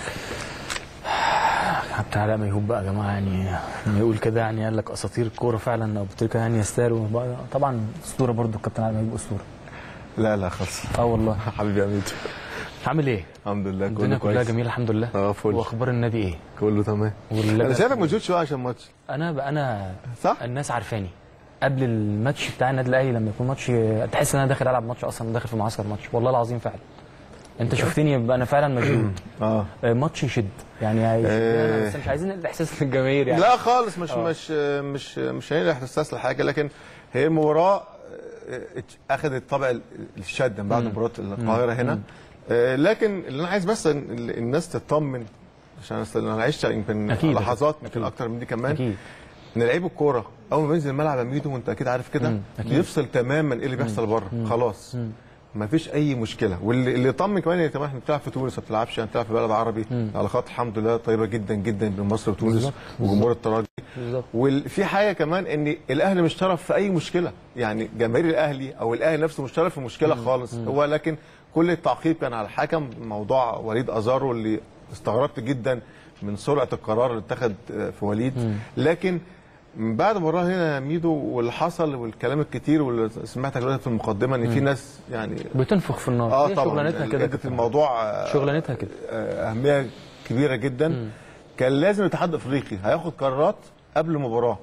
كابتن علاء ميهوب بقى يا جماعه يعني لما يقول كده يعني قال لك اساطير الكوره فعلا ابو تريكه يعني يستاهل طبعا اسطوره برضو الكابتن علاء ميهوب اسطوره لا لا خلص اه والله حبيبي يا ميدو عامل ايه؟ الحمد لله الدنيا كله كلها كويس جميله الحمد لله اه فل واخبار النادي ايه؟ كله تمام واللجنة- انا شايفك موجود شويه عشان ماتش انا بقى انا صح؟ الناس عارفاني قبل الماتش بتاع النادي الاهلي لما يكون ماتش تحس ان انا داخل العب ماتش اصلا داخل في معسكر ماتش والله العظيم فعلا انت شفتني يبقى انا فعلا مشدود اه آه، ماتش يشد يعني عايز إيه. بس مش عايزين الاحساس للجماهير يعني لا خالص مش آه. مش مش مش هنقدر احساس لحاجه لكن هي المباراه آه، اخذت طابع الشد من بعد مم. مباراه القاهره هنا آه، لكن اللي انا عايز بس إن ال- الناس تطمن عشان أصل انا عشت يمكن أكيد. لحظات يمكن أكيد. اكتر من دي كمان اكيد ان لعيب الكوره اول ما بينزل الملعب يا ميدو وانت اكيد عارف كده مم. أكيد. بيفصل تماما ايه اللي بيحصل بره خلاص مم. ما فيش اي مشكله واللي اللي يطمن كمان ان كمان احنا بنلعب في تونس ما بتلعبش يعني بتلعب في بلد عربي العلاقات الحمد لله طيبه جدا جدا بين مصر وتونس بالظبط. وجمهور الترجي بالظبط وفي حاجه كمان ان الاهلي مش طرف في اي مشكله يعني جماهير الاهلي او الاهلي نفسه مش طرف في مشكله خالص هو لكن كل التعقيب كان على الحكم موضوع وليد ازارو اللي استغربت جدا من سرعه القرار اللي اتخذ في وليد لكن من بعد المباراه هنا يا ميدو واللي حصل والكلام الكتير واللي سمعتك دلوقتي في المقدمه ان في ناس يعني بتنفخ في النار اه هي طبعا شغلانتها كده ادت كابتن. الموضوع آه، شغلانتها كده آه، اهميه كبيره جدا كان لازم الاتحاد الافريقي هياخد قرارات قبل المباراه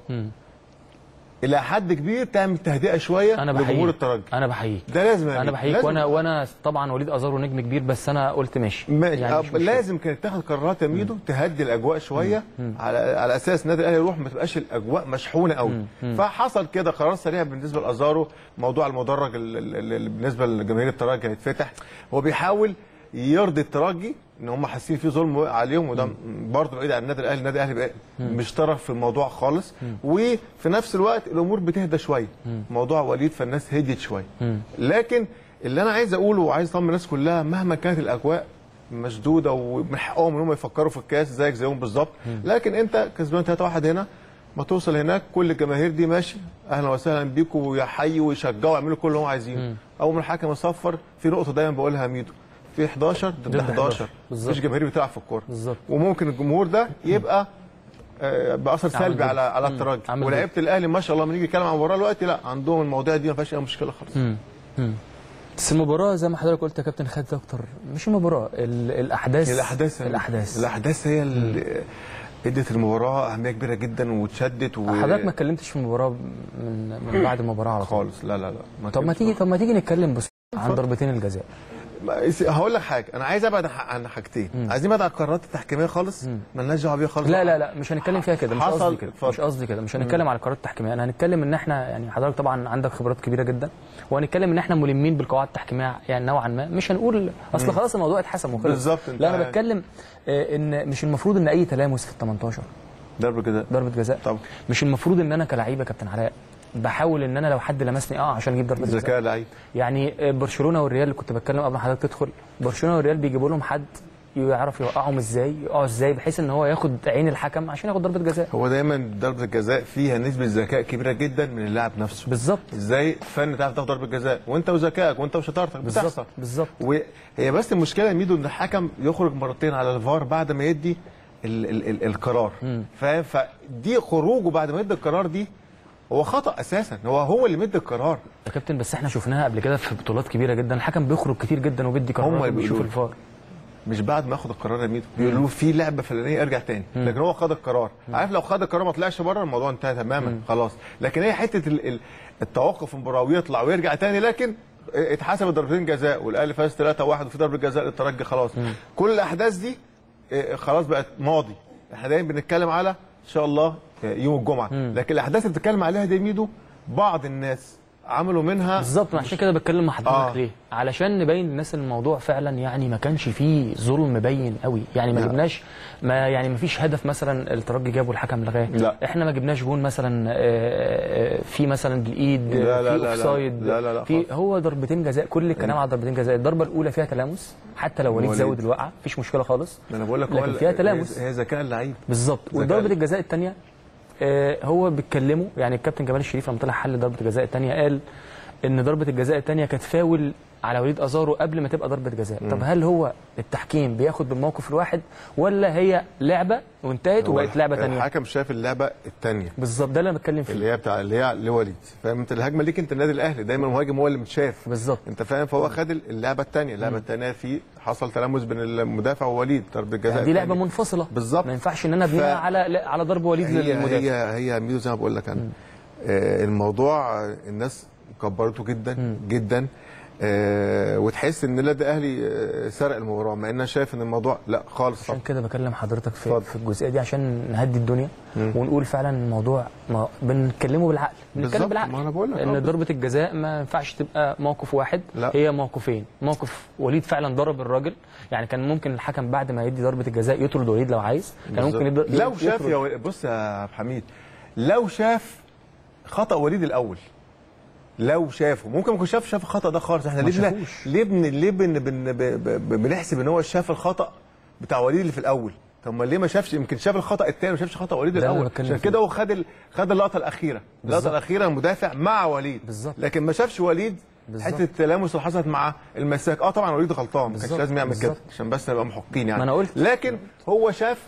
الى حد كبير تعمل تهدئه شويه انا لجمهور بحييك الترجي انا بحييك ده لازم يا انا أمير. بحييك لازم. وانا وانا طبعا وليد ازارو نجم كبير بس انا قلت ماشي ماشي يعني يعني مش مشكلة. لازم كانت تاخد قرارات يا ميدو تهدي الاجواء شويه على على اساس النادي الاهلي يروح ما تبقاش الاجواء مشحونه قوي فحصل كده قرار سريع بالنسبه لازارو موضوع المدرج ال- ال- اللي بالنسبه لجماهير الترجي هيتفتح هو بيحاول يرضي الترجي ان هم حاسين في ظلم وقع عليهم وده برضه بعيد عن النادي الاهلي النادي الاهلي بقى مش طرف في الموضوع خالص وفي نفس الوقت الامور بتهدى شويه موضوع وليد فالناس هديت شويه لكن اللي انا عايز اقوله وعايز اطمن الناس كلها مهما كانت الاجواء مشدوده ومن حقهم ان هم يفكروا في الكاس زيك زيهم بالظبط لكن انت كسبان 3 1 هنا ما توصل هناك كل الجماهير دي ماشي اهلا وسهلا بيكم ويحيوا ويشجعوا ويعملوا كل اللي هم عايزينه اول ما الحكم يصفر في نقطه دايما بقولها يا ميدو في 11 ضد ضد 11 11. بالظبط. مفيش جماهير بتلعب في الكوره بالظبط. وممكن الجمهور ده يبقى آه، باثر عامل سلبي ضد. على على مم. الترجي عامل ولعيبه الاهلي ما شاء الله لما نيجي نتكلم عن المباراه دلوقتي لا عندهم المواضيع دي ما فيهاش اي مشكله خالص بس المباراه زي ما حضرتك قلت يا كابتن خدت اكتر مش المباراه ال- الاحداث الاحداث الاحداث الاحداث هي اللي ادت المباراه اهميه كبيره جدا واتشدت و... حضرتك ما اتكلمتش في المباراه من من بعد المباراه على طول خالص لا لا لا طب ما تيجي طب ما تيجي نتكلم بس عن ضربتين الجزاء ما- هقول لك حاجه انا عايز ابعد عن حاجتين عايزين نبعد عن القرارات التحكيميه خالص مالناش دعوه بيها خالص لا لا لا مش هنتكلم فيها كده مش حصل- قصدي كده اتفضل. مش قصدي كده مش هنتكلم على القرارات التحكيميه انا هنتكلم ان احنا يعني حضرتك طبعا عندك خبرات كبيره جدا وهنتكلم ان احنا ملمين بالقواعد التحكيميه يعني نوعا ما مش هنقول اصل خلاص الموضوع اتحسم وخلص بالظبط، انت لا انا عارف. بتكلم آه، ان مش المفروض ان اي تلامس في ال 18 ضربه كده ضربه جزاء طبعا. مش المفروض ان انا كلعيب يا كابتن علاء بحاول ان انا لو حد لمسني اه عشان اجيب ضربه جزاء ذكاء لعيب يعني آه، برشلونه والريال اللي كنت بتكلم قبل ما حضرتك تدخل برشلونه والريال بيجيبوا لهم حد يعرف يوقعهم ازاي يقعوا ازاي بحيث ان هو ياخد عين الحكم عشان ياخد ضربه جزاء هو دايما ضربه الجزاء فيها نسبه ذكاء كبيره جدا من اللاعب نفسه بالظبط ازاي فن تعرف تاخد ضربه جزاء وانت وذكائك وانت وشطارتك بتحصل بالظبط بالظبط وهي بس المشكله يا ميدو ان الحكم يخرج مرتين على الفار بعد ما يدي ال ال ال القرار فاهم فدي خروجه بعد ما يدي القرار دي هو خطا اساسا هو هو اللي مدي القرار يا كابتن بس احنا شفناها قبل كده في بطولات كبيره جدا الحكم بيخرج كتير جدا وبيدي هم قرارات اللي وبيشوف بيقولوا. الفار مش بعد ما ياخد القرار يا ميدو بيقولوا له في لعبه فلانيه ارجع تاني لكن هو خد القرار عارف لو خد القرار ما طلعش بره الموضوع انتهى تماما خلاص لكن هي حته ال- ال- التوقف في المباراه ويطلع ويرجع تاني لكن اتحسبت ضربتين جزاء والاهلي فاز 3 1 وفي ضربه جزاء للترجي خلاص كل الاحداث دي اه، خلاص بقت ماضي احنا دايما بنتكلم على ان شاء الله اه، يوم الجمعه لكن الاحداث اللي بتتكلم عليها دي يا ميدو بعض الناس عملوا منها بالظبط عشان كده بتكلم مع حضرتك آه. ليه علشان نبين للناس إن الموضوع فعلا يعني ما كانش فيه ظلم باين قوي يعني ما لا. جبناش ما يعني ما فيش هدف مثلا الترجي جابه الحكم لغاه لا. احنا ما جبناش جون مثلا آه، آه، في مثلا بالايد لا، لا، في لا، لا. اوفسايد لا، لا، لا، في خالص. هو ضربتين جزاء كل الكلام على ضربتين جزاء الضربه الاولى فيها تلامس حتى لو وليد وليد. زود الوقعه مفيش مشكله خالص ما انا بقول لك هو لكن ال- فيها تلامس هي هي ذكاء اللعيب بالظبط ذكاء. وضربه الجزاء الثانيه هو بيتكلموا يعني الكابتن جمال الشريف لما طلع حل ضربه الجزاء الثانيه قال ان ضربه الجزاء الثانيه كانت فاول على وليد ازارو قبل ما تبقى ضربه جزاء طب هل هو التحكيم بياخد بالموقف الواحد ولا هي لعبه وانتهت هو وبقت لعبه ثانيه الحكم شاف اللعبه الثانيه بالظبط ده اللي انا بتكلم فيه اللي هي بتاع اللي هي لوليد فاهم انت الهجمه ليك انت النادي الاهلي دايما المهاجم هو اللي متشاف بالظبط انت فاهم فهو خد اللعبه الثانيه اللعبه الثانيه في حصل تلامس بين المدافع ووليد ضربه جزاء يعني دي لعبه التانية. منفصله بالظبط. ما ينفعش ان انا ابنيها ف- على لا، على ضرب وليد هي للمدافع هي هي ميدو زي ما بقول لك انا آه الموضوع آه، الناس كبرته جدا جدا آه وتحس ان النادي الاهلي آه، سرق المباراه مع ان انا شايف ان الموضوع لا خالص عشان كده بكلم حضرتك في, اتفضل. في الجزئيه دي عشان نهدي الدنيا ونقول فعلا الموضوع ما بنتكلمه بالعقل بنتكلم بالظبط، بالعقل ما أنا بقول لك، آه، ان بالظبط. ضربه الجزاء ما ينفعش تبقى موقف واحد لا. هي موقفين موقف وليد فعلا ضرب الراجل يعني كان ممكن الحكم بعد ما يدي ضربه الجزاء يطرد وليد لو عايز كان ممكن بالظبط. يضر... لو شاف يطرد. يا وليد بص يا عبد الحميد لو شاف خطا وليد الاول لو شافه ممكن ما يكون شاف شاف الخطا ده خالص احنا ما ليه بن- شافوش. ليه بن ليه بن بن ب- ب- بنحسب ان هو شاف الخطا بتاع وليد اللي في الاول طب ما ليه ما شافش يمكن شاف الخطا الثاني ما شافش خطا وليد ده اللي الاول أنا بتكلم عشان فيه. كده هو خد ال... خد اللقطه الاخيره اللقطه بالظبط. الاخيره المدافع مع وليد بالظبط. لكن ما شافش وليد بالظبط. حته التلامس اللي حصلت مع المساك اه طبعا وليد غلطان ما كانش بالظبط. لازم يعمل كده بالظبط. عشان بس نبقى محقين يعني ما أنا قلت. لكن هو شاف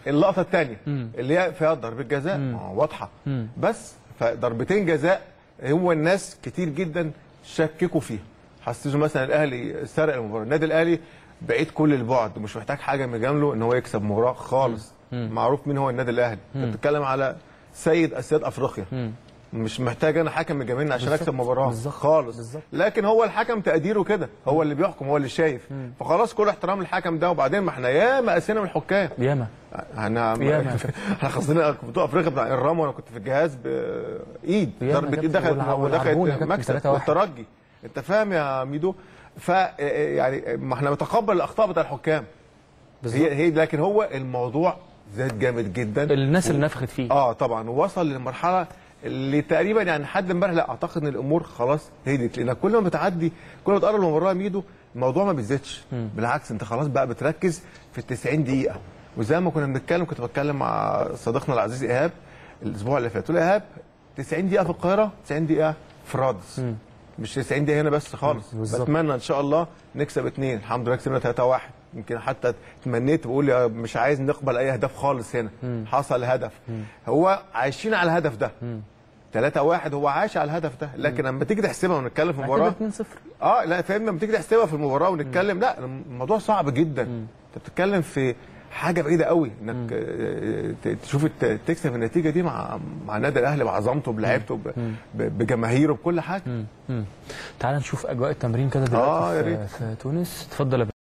اللقطه الثانيه اللي هي فيها ضربه جزاء ما هو واضحه بس فضربتين جزاء هو الناس كتير جدا شككوا فيها حسسوا مثلا الاهلي سرق المباراه النادي الاهلي بعيد كل البعد ومش محتاج حاجه من جامله ان هو يكسب مباراه خالص معروف مين هو النادي الاهلي انت بتتكلم على سيد اسياد افريقيا مش محتاج انا حكم من جماهيرنا عشان بالظبط. اكسب مباراه بالظبط. خالص بالظبط. لكن هو الحكم تقديره كده هو اللي بيحكم هو اللي شايف فخلاص كل احترام للحكم ده وبعدين ما احنا ياما قاسينا من الحكام ياما احنا ياما يا كابتن. احنا خاصين في بطوله افريقيا بتاع الرام وانا كنت في الجهاز بايد ياما يا ضربه ايد كابتن. دخلت والع- والعربون يا ودخلت كابتن مكسب 3-1. والترجي انت فاهم يا ميدو ف يعني ما احنا نتقبل الاخطاء بتاع الحكام هي هي لكن هو الموضوع زاد جامد جدا الناس اللي نفخت فيه اه طبعا ووصل للمرحله اللي تقريبا يعني لحد امبارح لا اعتقد ان الامور خلاص هديت لان كل ما بتعدي كل ما تقرب المباراه ميدو الموضوع ما بيزيدش بالعكس انت خلاص بقى بتركز في ال 90 دقيقه وزي ما كنا بنتكلم كنت بتكلم مع صديقنا العزيز ايهاب الاسبوع اللي فات قلت له ايهاب 90 دقيقه في القاهره 90 دقيقه في رادس مش 90 دقيقه هنا بس خالص بالظبط. بتمنى ان شاء الله نكسب اثنين الحمد لله كسبنا 3 1 يمكن حتى تمنيت بقول يا مش عايز نقبل اي هدف خالص هنا حصل هدف هو عايشين على الهدف ده 3 1 هو عايش على الهدف ده لكن لما تيجي تحسبها ونتكلم في المباراه 2-0 اه لا فاهم لما تيجي تحسبها في المباراه ونتكلم لا الموضوع صعب جدا انت بتتكلم في حاجه بعيده قوي انك آه، ت- تشوف الت- تكسب النتيجه دي مع مع النادي الاهلي بعظمته بلعيبته ب- ب- بجماهيره بكل حاجه مم. تعال نشوف اجواء التمرين كده دلوقتي آه، يا في, ريت. في تونس اتفضل يا باشا.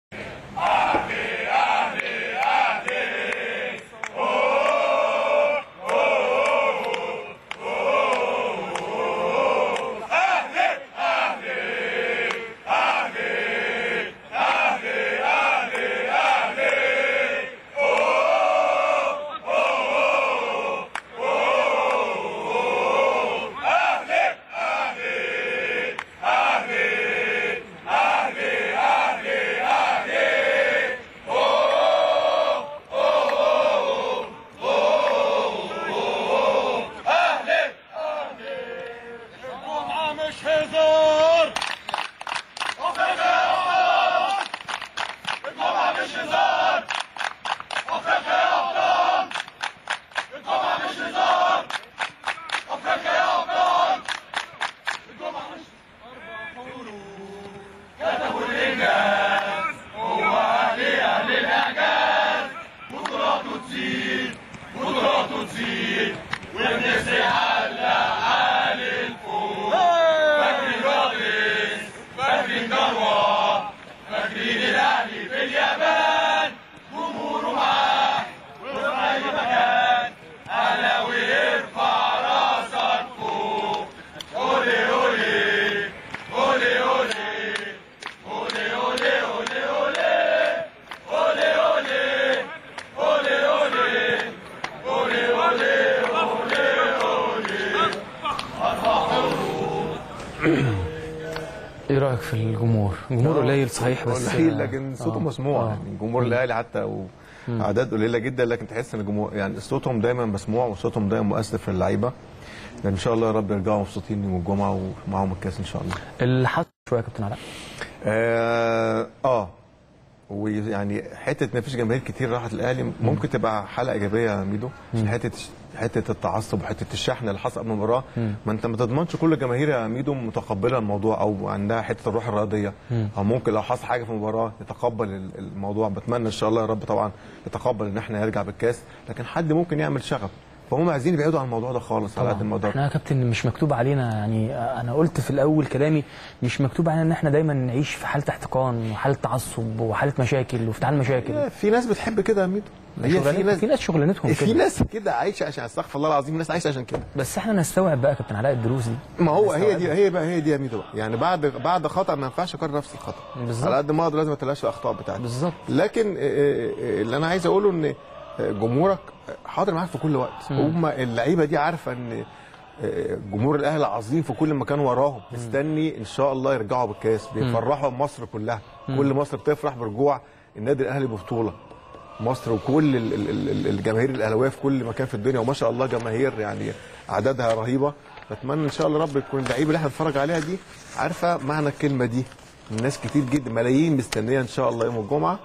مش هزار ايه رايك في الجمهور؟ الجمهور قليل صحيح بس قليل لكن صوته آه. مسموع آه. يعني جمهور الاهلي حتى و... اعداد قليله جدا لكن تحس ان الجمهور يعني صوتهم دايما مسموع وصوتهم دايما مؤثر في اللعيبه ان شاء الله يا رب يرجعوا مبسوطين يوم الجمعه ومعاهم الكاس ان شاء الله اللي حصل شويه يا كابتن علاء اه, آه. ويعني حته ان مفيش جماهير كتير راحت الاهلي ممكن تبقى حاله ايجابيه يا ميدو عشان حته حته التعصب وحته الشحن اللي حصل قبل المباراه ما انت ما تضمنش كل الجماهير يا ميدو متقبله الموضوع او عندها حته الروح الرياضيه او ممكن لو حصل حاجه في المباراه يتقبل ال- الموضوع بتمنى ان شاء الله يا رب طبعا يتقبل ان احنا نرجع بالكاس لكن حد ممكن يعمل شغب فهم عايزين يبعدوا عن الموضوع ده خالص على قد الموضوع احنا يا كابتن مش مكتوب علينا يعني انا قلت في الاول كلامي مش مكتوب علينا ان احنا دايما نعيش في حاله احتقان وحاله تعصب وحاله مشاكل وافتعال مشاكل في ناس بتحب كده يا ميدو هي في شغلانتهم- ناس في ناس شغلانتهم في كده ناس كده عايشه عشان استغفر الله العظيم ناس عايشه عشان كده بس احنا نستوعب بقى يا كابتن علاء الدروس دي ما هو هي دي هي بقى هي دي يا ميدو بقى يعني بعد بعد خطا ما ينفعش اكرر نفس الخطا بالظبط. على قد ما اقدر لازم اتلاشى الاخطاء بتاعتي بالظبط. لكن آه، آه، اللي انا عايز اقوله ان آه، جمهورك حاضر معاك في كل وقت هم اللعيبه دي عارفه ان آه، جمهور الاهلي عظيم في كل مكان وراهم مستني ان شاء الله يرجعوا بالكاس بيفرحوا مصر كلها كل مصر بتفرح برجوع النادي الاهلي ببطوله مصر وكل ال- ال- ال- ال- الجماهير الاهلاويه في كل مكان في الدنيا وما شاء الله جماهير يعني اعدادها رهيبه بتمنى ان شاء الله رب يكون اللعيبه اللي احنا بنتفرج عليها دي عارفه معنى الكلمه دي الناس كتير جدا ملايين مستنيه ان شاء الله يوم الجمعه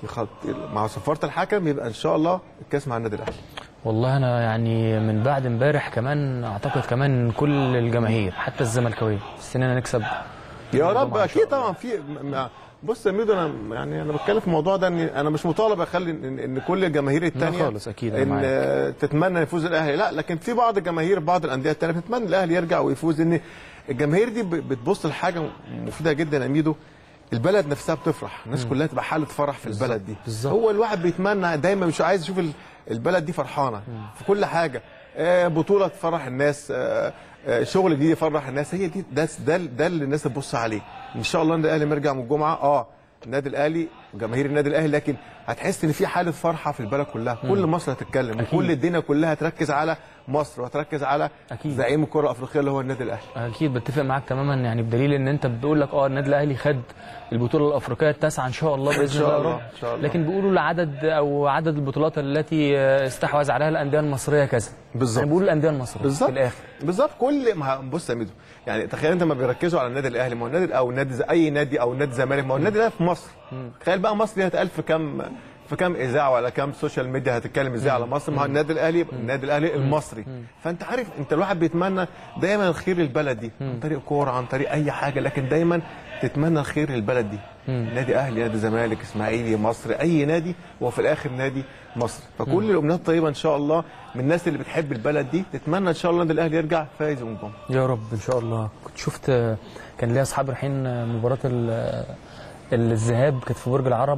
يخط... مع صفاره الحكم يبقى ان شاء الله الكاس مع النادي الاهلي والله انا يعني من بعد امبارح كمان اعتقد كمان كل الجماهير حتى الزملكاويه مستنينا نكسب يا رب الجمعة إن اكيد شاء الله. طبعا في م- بص يا ميدو انا يعني انا بتكلم في الموضوع ده ان انا مش مطالب اخلي ان, إن كل الجماهير الثانيه خالص، أكيد، أنا ان معاك. آه، تتمنى يفوز الاهلي لا لكن في بعض الجماهير بعض الانديه الثانيه بتتمنى الاهلي يرجع ويفوز ان الجماهير دي ب- بتبص لحاجه مفيده جدا يا ميدو البلد نفسها بتفرح الناس كلها تبقى حاله فرح في البلد دي بالظبط. هو الواحد بيتمنى دايما مش عايز يشوف ال- البلد دي فرحانه في كل حاجه آه، بطوله تفرح الناس آه، آه، شغل جديد يفرح الناس هي دي ده ده, ده اللي الناس تبص عليه ان شاء الله النادي الاهلي لما يرجع من الجمعه اه النادي الاهلي وجماهير النادي الاهلي لكن هتحس ان في حاله فرحه في البلد كلها كل مصر هتتكلم أكيد. وكل الدنيا كلها هتركز على مصر وهتركز على أكيد. زعيم الكره الافريقيه اللي هو النادي الاهلي اكيد بتفق معاك تماما يعني بدليل ان انت بتقول لك اه النادي الاهلي خد البطوله الافريقيه التاسعه ان شاء الله باذن شاء الله يا الله، رب إن شاء الله. لكن بيقولوا العدد او عدد البطولات التي استحوذ عليها الانديه المصريه كذا بالظبط. يعني بيقولوا الانديه المصريه بالظبط في الاخر بالظبط كل ما بص يا ميدو يعني تخيل انت ما بيركزوا على النادي الاهلي ما هو النادي او النادي زي اي نادي او النادي الزمالك ما هو النادي الاهلي في مصر تخيل بقى مصر دي هتقال في كام في كام اذاعه ولا كام سوشيال ميديا هتتكلم ازاي على مصر ما هو النادي الاهلي النادي الاهلي المصري فانت عارف انت الواحد بيتمنى دايما الخير للبلد دي عن طريق كوره عن طريق اي حاجه لكن دايما تتمنى الخير للبلد دي نادي اهلي نادي زمالك اسماعيلي مصر اي نادي هو في الاخر نادي مصر فكل الامنيات الطيبه ان شاء الله من الناس اللي بتحب البلد دي تتمنى ان شاء الله النادي الاهلي يرجع فايز من الجمعه يا رب ان شاء الله كنت شفت كان ليا اصحاب رايحين مباراه ال- الذهاب كانت في برج العرب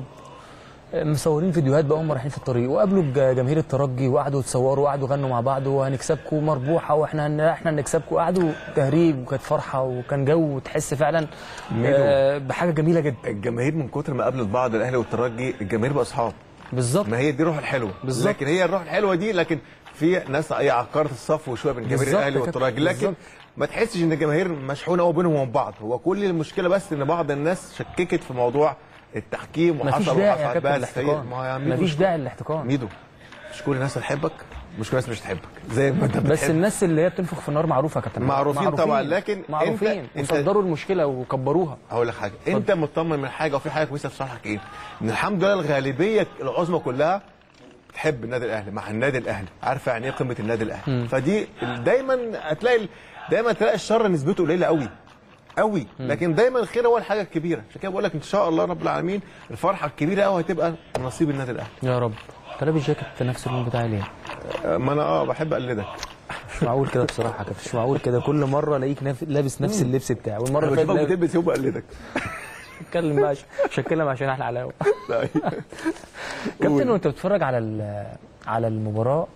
مصورين فيديوهات بقى هم رايحين في الطريق وقابلوا الج- جماهير الترجي وقعدوا يتصوروا وقعدوا يغنوا مع بعض وهنكسبكم مربوحه واحنا هن- احنا هنكسبكم قعدوا تهريج وكانت فرحه وكان جو تحس فعلا آه، بحاجه جميله جدا الجماهير من كتر ما قابلت بعض الاهلي والترجي الجماهير بقى اصحاب بالظبط ما هي دي الروح الحلوه بالظبط. لكن هي الروح الحلوه دي لكن في ناس ايه عقرت الصف وشويه بين جماهير بالظبط الاهلي كده. والترجي لكن بالظبط. ما تحسش ان الجماهير مشحونه قوي بينهم وبين بعض هو كل المشكله بس ان بعض الناس شككت في موضوع التحكيم مفيش وحصل داعي يا وحصل كابتن بقى الاحتقان ما هو يا ميدو مفيش مش- داعي للاحتقان ميدو مش كل الناس هتحبك مش كل الناس مش هتحبك زي ما انت بس بتحب. الناس اللي هي بتنفخ في النار معروفه يا كابتن معروفين طبعاً، لكن أنت- معروفين أنت- وصدروا المشكله وكبروها هقول لك حاجه انت مطمن من حاجه وفي حاجه كويسه في صالحك ايه؟ ان الحمد لله الغالبيه العظمى كلها بتحب النادي الاهلي مع النادي الاهلي عارفه يعني ايه قيمه النادي الاهلي فدي دايما هتلاقي دايما تلاقي الشر نسبته قليله قوي قوي لكن دايما الخير هو الحاجه الكبيره عشان كده بقول لك ان شاء الله رب العالمين الفرحه الكبيره قوي هتبقى نصيب النادي الاهلي يا رب انت لابس جاكيت نفس اللون بتاعي ليه؟ آه، ما انا اه بحب اقلدك مش معقول كده بصراحه كده مش معقول كده كل مره الاقيك نف- لابس نفس اللبس بتاعي والمره انا اللي بشوفك فاتت لابس- بتلبس يوم بقلدك اتكلم بقى عشان- مش هتكلم عشان احنا علاوه كابتن وانت بتتفرج على ال- على المباراه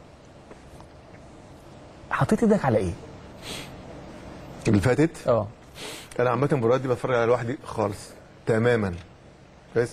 حطيت ايدك على ايه؟ اللي فاتت اه انا عامه المباريات دي بتفرج عليها لوحدي خالص تماما بس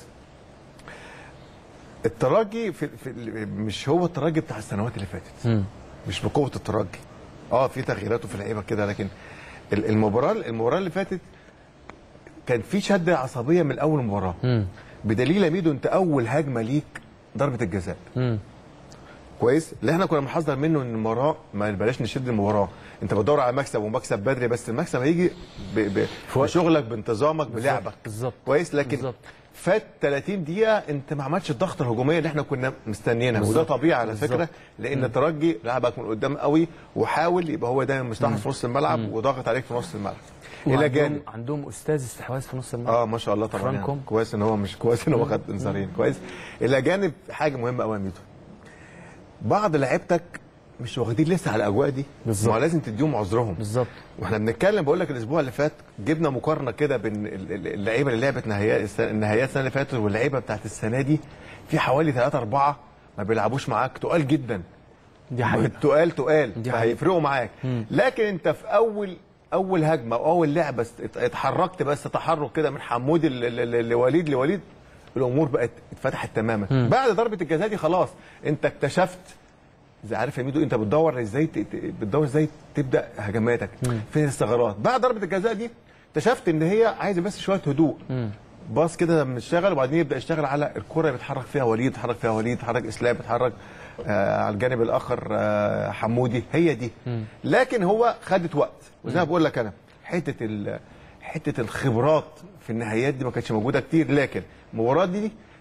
الترجي في, في مش هو الترجي بتاع السنوات اللي فاتت مم. مش بقوه الترجي اه في تغييرات وفي لعيبه كده لكن ال- المباراه المباراه اللي فاتت كان في شده عصبيه من اول مباراه مم. بدليل يا ميدو انت اول هجمه ليك ضربه الجزاء مم. كويس اللي احنا كنا بنحذر منه ان المباراه ما بلاش نشد المباراه انت بتدور على مكسب ومكسب بدري بس المكسب هيجي ب... ب... بشغلك بانتظامك بلعبك بالظبط. كويس لكن بالظبط. فات 30 دقيقه انت ما عملتش الضغط الهجوميه اللي احنا كنا مستنيينها وده بالظبط. طبيعي على بالظبط. فكره لان الترجي لعبك من قدام قوي وحاول يبقى هو دايما مستحوذ في نص الملعب وضاغط عليك في نص الملعب الى وعندهم- جانب عندهم استاذ استحواذ في نص الملعب اه ما شاء الله طبعا يعني. فرانكوم. كويس ان هو مش كويس ان هو خد انذارين كويس الى جانب حاجه مهمه قوي يا ميدو بعض لعيبتك مش واخدين لسه على الاجواء دي بالظبط. ما هو لازم تديهم عذرهم بالظبط واحنا بنتكلم بقول لك الاسبوع اللي فات جبنا مقارنه كده بين ال- ال- اللعيبه اللي لعبت نهائيات الس- النهائيات السنه اللي فاتت واللعيبه بتاعت السنه دي في حوالي 3 4 ما بيلعبوش معاك تقال جدا دي حقيقه تقال تقال دي فهيفرقوا معاك لكن انت في اول اول هجمه او اول لعبه است- اتحركت بس تحرك كده من حمودي ل- ل- ل- لوليد لوليد الامور بقت اتفتحت تماما بعد ضربه الجزاء دي خلاص انت اكتشفت زي عارف يا ميدو انت بتدور ازاي ت- ت- بتدور ازاي تبدا هجماتك فين الثغرات بعد ضربه الجزاء دي اكتشفت ان هي عايزه بس شويه هدوء باص كده لما يشتغل وبعدين يبدا يشتغل على الكره اللي بيتحرك فيها وليد يتحرك فيها وليد يتحرك اسلام يتحرك آه على الجانب الاخر آه حمودي هي دي لكن هو خدت وقت وزي ما بقول لك انا حته ال- حته الخبرات في النهايات دي ما كانتش موجوده كتير لكن المباراه دي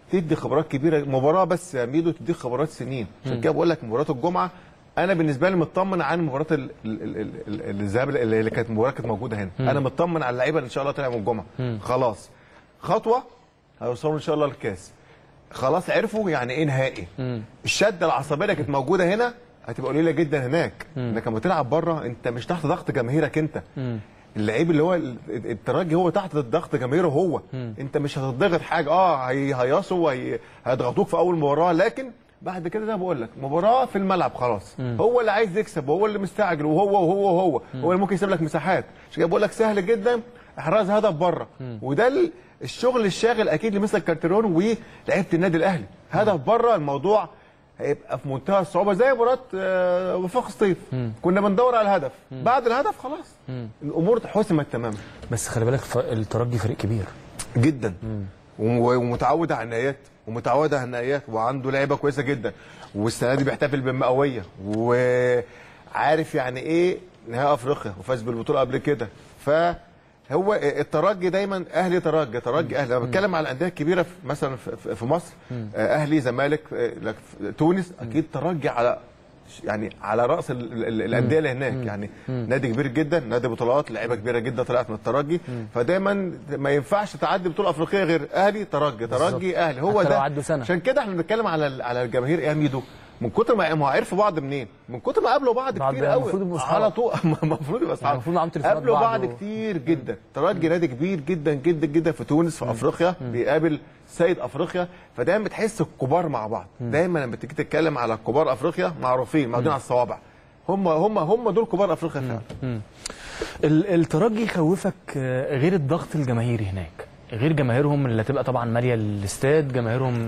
تدي خبرات كبيره مباراه بس يا ميدو تديك خبرات سنين عشان كده بقول لك مباراه الجمعه انا بالنسبه لي مطمن عن مباراه ال- ال- ال- ال- ال- الذهاب اللي اللي كانت مباراه كانت موجوده هنا انا مطمن على اللعيبه اللي ان شاء الله تلعب الجمعه خلاص خطوه هيوصلوا ان شاء الله للكاس خلاص عرفوا يعني ايه نهائي الشده العصبيه اللي كانت موجوده هنا هتبقى قليله جدا هناك انك لما تلعب بره انت مش تحت ضغط جماهيرك انت اللعيب اللي هو ال- الترجي هو تحت الضغط جماهيره هو انت مش هتضغط حاجه اه هيهيصوا وهي- هيضغطوك في اول مباراه لكن بعد كده زي ما بقول لك مباراه في الملعب خلاص هو اللي عايز يكسب وهو اللي مستعجل وهو وهو وهو هو اللي ممكن يسيب لك مساحات عشان كده بقول لك سهل جدا احراز هدف بره وده ال- الشغل الشاغل اكيد لمثل كارتيرون ولعيبه النادي الاهلي هدف بره الموضوع هيبقى في منتهى الصعوبه زي مباراه آه، وفاق سطيف كنا بندور على الهدف بعد الهدف خلاص الامور حسمت تماما بس خلي بالك ف- الترجي فريق كبير جدا وم- ومتعود على النهايات ومتعود على النهايات وعنده لعيبه كويسه جدا والسنه دي بيحتفل بالمئويه وعارف يعني ايه نهائي افريقيا وفاز بالبطوله قبل كده فهو الترجي دايما اهلي ترجي ترجي اهلي لما بتكلم على الانديه الكبيره في مثلا في- في في مصر آه، اهلي زمالك آه، لك- في تونس اكيد ترجي على يعني على راس ال- ال- ال- الانديه اللي هناك يعني نادي كبير جدا نادي بطولات لعيبه كبيره جدا طلعت من الترجي فدايما ما ينفعش تعدي بطوله افريقيه غير اهلي ترجي ترجي اهلي هو حتى لو ده عدوا سنة. عشان كده احنا بنتكلم على ال- على الجماهير ايه يا ميدو من كتر ما ما عرفوا بعض منين من كتر ما قابلوا بعض بعض كتير قوي المفروض يبقوا أصحاب. على طول المفروض يبقى اصحاب المفروض معاهم تليفونات قابلوا بعض بعض و- كتير جدا ترجي نادي كبير جدا جدا جدا في تونس في افريقيا بيقابل سيد افريقيا فدايما بتحس الكبار مع بعض دايما لما تيجي تتكلم على كبار افريقيا معروفين معدودين على الصوابع هم هم هم دول كبار افريقيا فعلا ال- الترجي يخوفك آه، غير الضغط الجماهيري هناك غير جماهيرهم اللي هتبقى طبعا ماليه الاستاد جماهيرهم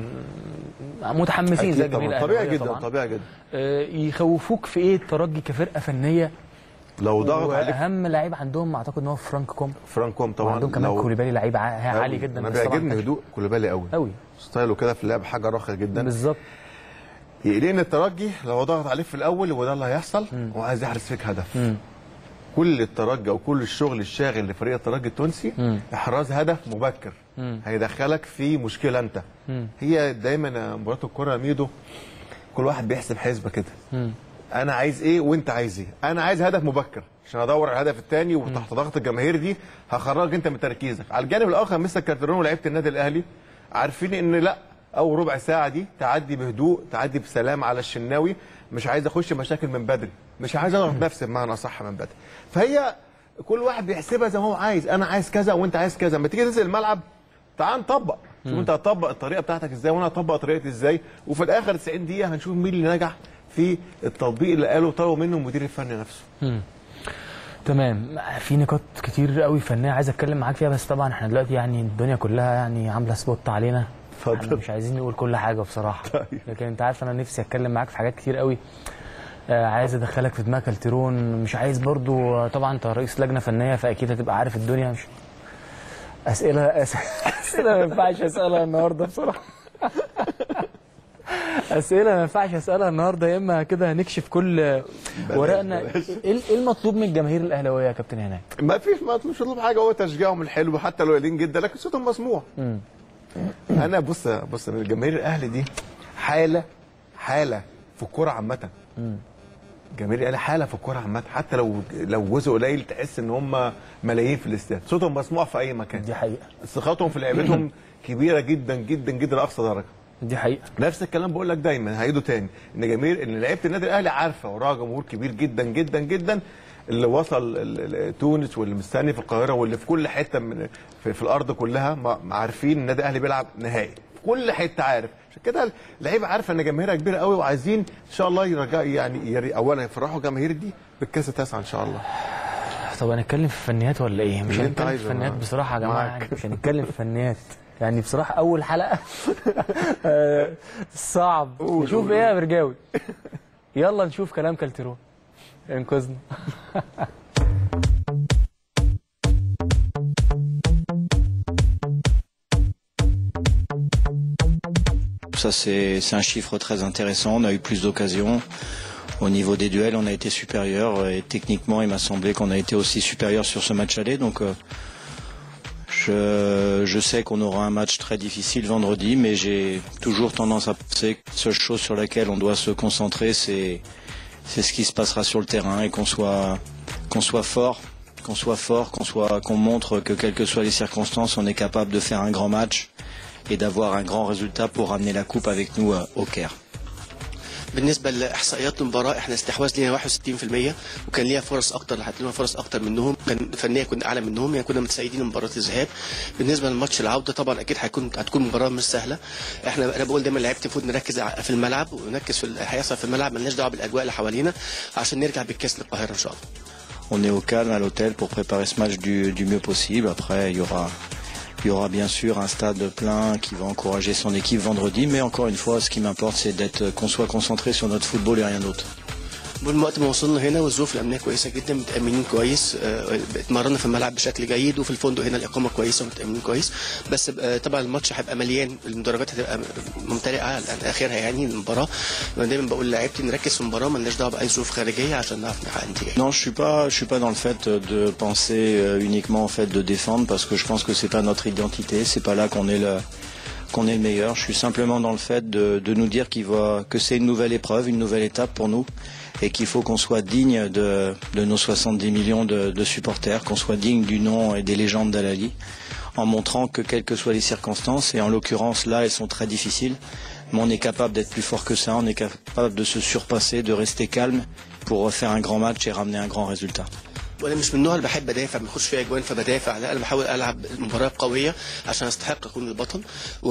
متحمسين زي أكيد الجماهير طبعا طبيعي الأهلاوية جدا طبعا. طبيعي جدا آه، يخوفوك في ايه الترجي كفرقه فنيه لو ضغط عليك واهم لعيب عندهم اعتقد ان هو فرانك كوم فرانكوم طبعا وعندهم كمان لو- كوليبالي لعيب ع- عالي أوي. جدا انا بس طبعاً بيعجبني كان- هدوء كوليبالي قوي قوي ستايله كده في اللعب حاجه راقيه جدا بالظبط يقلقني الترجي لو ضغط عليك في الاول وده اللي هيحصل هو عايز يحرز فيك هدف كل الترجي او كل الشغل الشاغل لفريق الترجي التونسي احراز هدف مبكر هيدخلك في مشكله انت هي دايما مباراه الكره يا ميدو كل واحد بيحسب حسبه كده انا عايز ايه وانت عايز ايه انا عايز هدف مبكر عشان ادور على الهدف الثاني وتحت ضغط الجماهير دي هخرجك انت من تركيزك على الجانب الاخر مستر كارتيرون ولاعيبه النادي الاهلي عارفين ان لا او ربع ساعه دي تعدي بهدوء تعدي بسلام على الشناوي مش عايز اخش مشاكل من بدري مش عايز اضغط نفسي بمعنى اصح من بدري فهي كل واحد بيحسبها زي ما هو عايز انا عايز كذا وانت عايز كذا لما تيجي تنزل الملعب تعال نطبق شوف انت هتطبق الطريقه بتاعتك ازاي وانا هطبق طريقتي ازاي وفي الاخر 90 دقيقه هنشوف مين اللي نجح في التطبيق اللي قاله طلبوا منه المدير الفني نفسه تمام في نقاط كتير قوي فنيه عايز اتكلم معاك فيها بس طبعا احنا دلوقتي يعني الدنيا كلها يعني عامله سبوت علينا اتفضل. احنا مش عايزين نقول كل حاجه بصراحه طيب. لكن انت عارف انا نفسي اتكلم معاك في حاجات كتير قوي آه عايز ادخلك في دماغك التيرون مش عايز برضو آه، طبعا انت رئيس لجنه فنيه فاكيد هتبقى عارف الدنيا مش اسئله أس... اسئله ما ينفعش اسالها النهارده بصراحه اسئله ما ينفعش اسالها النهارده يا اما كده هنكشف كل ورقنا ايه إيه المطلوب من الجماهير الاهلاويه يا كابتن هناك ما فيش ما مش مطلوب حاجه هو تشجيعهم الحلو حتى لو قليلين جدا لكن صوتهم مسموع انا بص بص من الجماهير الاهلي دي حاله حاله في الكوره عامه جماهير الاهلي حاله في الكوره عامه حتى لو لو جزء قليل تحس ان هم ملايين في الاستاد صوتهم مسموع في اي مكان دي حقيقه ثقتهم في لعيبتهم كبيره جدا جدا جدا لاقصى درجه دي حقيقه نفس الكلام بقول لك دايما هعيده تاني ان جماهير ان لعيبه النادي الاهلي عارفه وراها جمهور كبير جدا جدا جدا اللي وصل ال- ال- تونس واللي مستني في القاهره واللي في كل حته من في, في الارض كلها ما- ما عارفين النادي الاهلي بيلعب نهائي في كل حته عارف عشان كده اللعيبه عارفه ان جماهيرها كبيره قوي وعايزين ان شاء الله يرجع يعني يري اولا يفرحوا الجماهير دي بالكاس التاسع ان شاء الله طب هنتكلم في فنيات ولا ايه؟ مش اللي انت هنتكلم في عايزه فنيات معاك. بصراحه يا جماعه معاك. يعني مش هنتكلم في فنيات يعني بصراحه اول حلقه آه، صعب نشوف ايه يا برجاوي يلا نشوف كلام كالتيرون انقذنا Ça, c'est c'est un chiffre très intéressant. On a eu plus d'occasions. Au niveau des duels, on a été supérieur. Et techniquement, il m'a semblé qu'on a été aussi supérieur sur ce match aller. Donc, euh, Je, je sais qu'on aura un match très difficile vendredi, mais j'ai toujours tendance à penser que la seule chose sur laquelle on doit se concentrer, c'est c'est ce qui se passera sur le terrain et qu'on soit qu'on soit fort, qu'on soit fort, qu'on soit qu'on montre que quelles que soient les circonstances, on est capable de faire un grand match et d'avoir un grand résultat pour ramener la coupe avec nous euh, au Caire. بالنسبه لاحصائيات المباراه احنا استحواذ لينا 61% وكان ليها فرص اكتر هات لنا فرص اكتر منهم كان فنيا كنا اعلى منهم يعني كنا متسيدين مباراه الذهاب بالنسبه لماتش العوده طبعا اكيد هيكون هتكون مباراه مش سهله احنا انا بقول دايما لعيبه المفروض نركز ع- في الملعب ونركز في اللي هيحصل في الملعب مالناش دعوه بالاجواء اللي حوالينا عشان نرجع بالكاس للقاهره ان شاء الله On est au calme à l'hôtel pour préparer ce match du, du mieux possible. Après, il y aura, il y aura bien sûr un stade plein qui va encourager son équipe vendredi. Mais encore une fois, ce qui m'importe, c'est d'être, qu'on soit concentré sur notre football et rien d'autre. من وقت ما وصلنا هنا والظروف الامنيه كويسه جدا متامنين كويس آه، اتمرنا في الملعب بشكل جيد وفي الفندق هنا الاقامه كويسه ومتامنين كويس بس آه، طبعا الماتش هيبقى مليان المدرجات هتبقى ممتلئه على اخرها يعني المباراه انا دايما بقول لعيبتي نركز في المباراه مالناش دعوه باي ظروف خارجيه عشان نعرف نحقق نتيجه Non, je suis pas, je suis pas dans le fait de penser euh, uniquement au fait de défendre parce que je pense que c'est pas notre identité, c'est pas là qu'on est le qu'on est le meilleur. Je suis simplement dans le fait de, de nous dire qu'il va que c'est une nouvelle épreuve, une nouvelle étape pour nous et qu'il faut qu'on soit digne de, de nos 70 millions de, de supporters, qu'on soit digne du nom et des légendes d'Alali en montrant que quelles que soient les circonstances, et en l'occurrence là elles sont très difficiles, mais on est capable d'être plus fort que ça, on est capable de se surpasser, de rester calme pour faire un grand match et ramener un grand résultat. وانا مش من النوع اللي بحب ادافع ما اخش فيها اجوان فبدافع لا انا بحاول العب مباراه قويه عشان استحق اكون البطل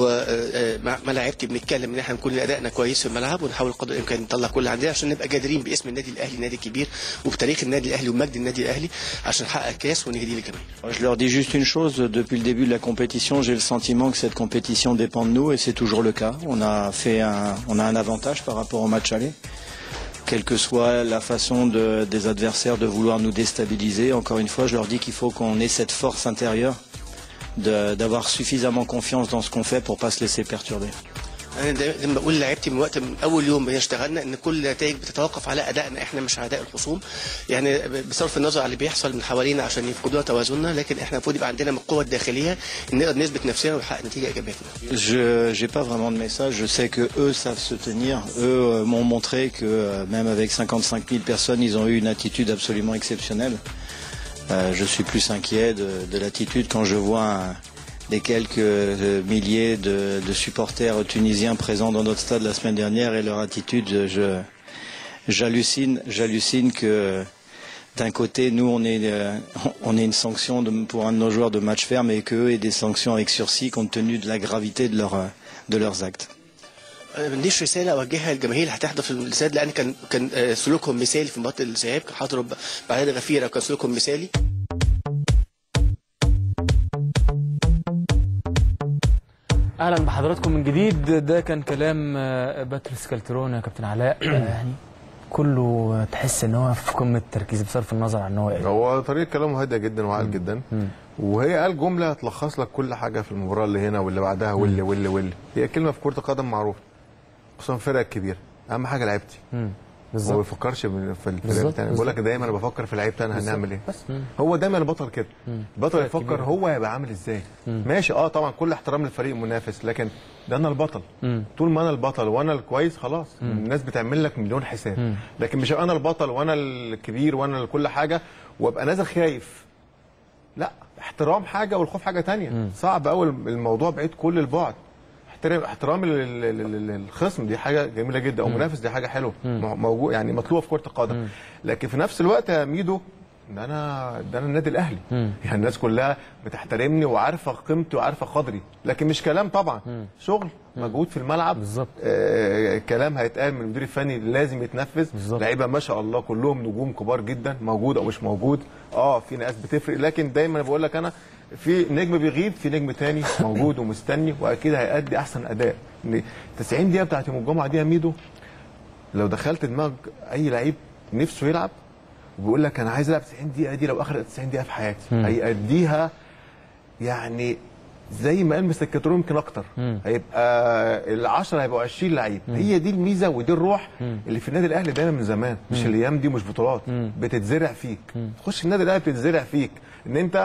ومع لعيبتي بنتكلم ان احنا نكون ادائنا كويس في الملعب ونحاول قدر الامكان نطلع كل اللي عندنا عشان نبقى قادرين باسم النادي الاهلي نادي كبير وبتاريخ النادي الاهلي ومجد النادي الاهلي عشان نحقق كاس ونهديه للجميع Je leur dis juste une chose, depuis le début de la compétition, j'ai le sentiment que cette compétition dépend de nous et c'est toujours le cas. On a fait un, on a un avantage par rapport au match aller. Quelle que soit la façon de- des adversaires de vouloir nous déstabiliser, encore une fois, je leur dis qu'il faut qu'on ait cette force intérieure de- d'avoir suffisamment confiance dans ce qu'on fait pour pas se laisser perturber. انا دايما دايما بقول لعيبتي من وقت من اول يوم بنشتغلنا ان كل النتائج بتتوقف على ادائنا احنا مش اداء الخصوم يعني بصرف النظر عن اللي بيحصل من حوالينا عشان يفقدونا توازننا لكن احنا المفروض يبقى عندنا من القوه الداخليه ان نقدر نثبت نفسنا ونحقق نتيجه ايجابيه Je n'ai pas vraiment de message. Je sais que eux savent se tenir. Eux euh, m'ont montré que euh, même avec 55 000 personnes, ils ont eu une attitude absolument exceptionnelle. Euh, je suis plus inquiet de, de l'attitude quand je vois un- les quelques euh, milliers de, de supporters tunisiens présents dans notre stade la semaine dernière et leur attitude. Je j'hallucine, j'hallucine que d'un côté, nous, on est, euh, on est une sanction de- pour un de nos joueurs de match ferme et qu'eux aient des sanctions avec sursis compte tenu de la gravité de, leur, euh, de leurs actes. انا ما عنديش رساله اوجهها للجماهير اللي هتحضر في الاستاد لان كان كان آه، سلوكهم مثالي في مباراه الذهاب كان حضروا ب- بعدد غفيره وكان سلوكهم مثالي اهلا بحضراتكم من جديد ده كان كلام آه، باتريس كالترون يا كابتن علاء آه، يعني كله تحس ان هو في قمه التركيز بصرف النظر عن ان هو ايه هو طريقه كلامه هاديه جدا وعال جدا وهي قال جمله تلخص لك كل حاجه في المباراه اللي هنا واللي بعدها واللي واللي واللي هي كلمه في كره القدم معروفه خصوصا الفرق الكبيره اهم حاجه لعيبتي هو ما بيفكرش في في الفرق بالظبط، الثانيه بقول لك دايما انا بفكر في لعيبتي انا هنعمل ايه بس هو دايما البطل كده البطل فرق يفكر كبيرة. هو هيبقى عامل ازاي ماشي اه طبعا كل احترام للفريق المنافس لكن ده انا البطل طول ما انا البطل وانا الكويس خلاص الناس بتعمل لك مليون حساب لكن مش هبقى انا البطل وانا الكبير وانا كل حاجه وابقى نازل خايف لا احترام حاجه والخوف حاجه تانية صعب قوي الموضوع بعيد كل البعد احترام احترام ال- ال- ال- ال- الخصم دي حاجه جميله جدا او المنافس دي حاجه حلوه مو- موجود يعني مطلوبه في كره القدم لكن في نفس الوقت يا ميدو ده انا ده انا النادي الاهلي يعني الناس كلها بتحترمني وعارفه قيمتي وعارفه قدري لكن مش كلام طبعا شغل مجهود في الملعب بالظبط. آه كلام هيتقال من المدير الفني لازم يتنفذ بالظبط. لعيبه ما شاء الله كلهم نجوم كبار جدا موجود او مش موجود اه في ناس بتفرق لكن دايما بقول لك انا في نجم بيغيب في نجم تاني موجود ومستني واكيد هيأدي احسن اداء إن 90 دقيقه بتاعت يوم الجمعه دي يا ميدو لو دخلت دماغ اي لعيب نفسه يلعب وبيقول لك انا عايز العب 90 دقيقه دي لو اخر 90 دقيقه في حياتي هيأديها يعني زي ما قال مستر كاترون يمكن اكتر هيبقى ال 10 هيبقوا 20 لعيب هي دي الميزه ودي الروح اللي في النادي الاهلي دايما من زمان مش الايام دي مش بطولات بتتزرع فيك تخش النادي الاهلي بتتزرع فيك ان انت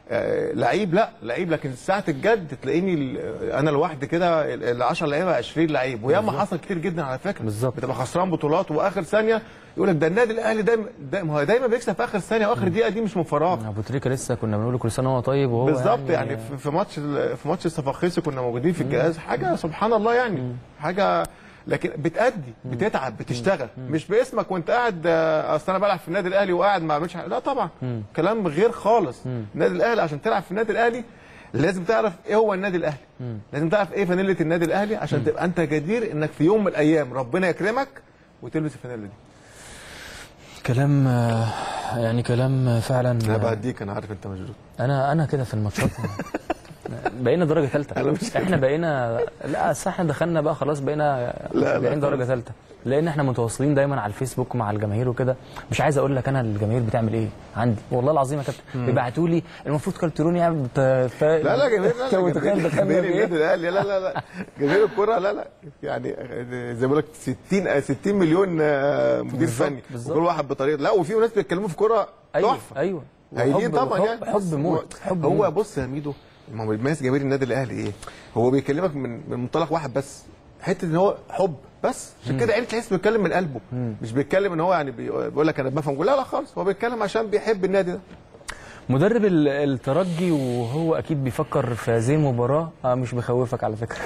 آه، لعيب لا لعيب لكن ساعه الجد تلاقيني ال- انا لوحدي كده ال 10 لعيبه 20 لعيب وياما حصل كتير جدا على فكره بالظبط. بتبقى خسران بطولات واخر ثانيه يقول لك ده النادي الاهلي دايما دايما هو دايما بيكسب في اخر ثانيه واخر دقيقه دي مش من فراغ ابو تريكه لسه كنا بنقول له كل سنه وهو طيب وهو بالظبط يعني في- في ماتش ال- في ماتش الصفاقسي كنا موجودين في الجهاز حاجه سبحان الله يعني حاجه لكن بتأدي بتتعب بتشتغل مش باسمك وانت قاعد آه، اصل انا بلعب في النادي الاهلي وقاعد ما بعملش حاجه لا طبعا كلام غير خالص النادي الاهلي عشان تلعب في النادي الاهلي لازم تعرف ايه هو النادي الاهلي لازم تعرف ايه فانيله النادي الاهلي عشان تبقى انت جدير انك في يوم من الايام ربنا يكرمك وتلبس الفانيله دي كلام آه، يعني كلام فعلا انا آه، بهديك انا عارف انت مشدود انا انا كده في الماتشات بقينا درجه ثالثه أنا مش احنا بقينا لا اصل احنا دخلنا بقى خلاص بقينا لا، بقينا درجه ثالثه لان احنا متواصلين دايما على الفيسبوك مع الجماهير وكده مش عايز اقول لك انا الجماهير بتعمل ايه عندي والله العظيم يا كابتن بيبعتوا لي المفروض كالتروني يعني بت... ف... لا لا جماهير لا انت لا متخيل جماهير دخلنا جماهير بايه النادي الاهلي لا لا لا جماهير الكوره لا لا يعني زي ما بقول لك 60 60 مليون آه، مدير بالظبط، فني بالظبط. وكل واحد بطريقه لا وفي ناس بيتكلموا في كوره ايوه تحفه ايوه هايلين وحب- طبعا وحب- يعني حب موت حب هو موت. بص يا ميدو ما هو بيميز جماهير النادي الاهلي ايه؟ هو بيكلمك من من منطلق واحد بس حته ان هو حب بس عشان كده عيني تحس بيتكلم من قلبه مش بيتكلم ان هو يعني بي- بيقول لك انا بفهم لا لا خالص هو بيتكلم عشان بيحب النادي ده مدرب ال- الترجي وهو اكيد بيفكر في هذه المباراه آه مش بيخوفك على فكره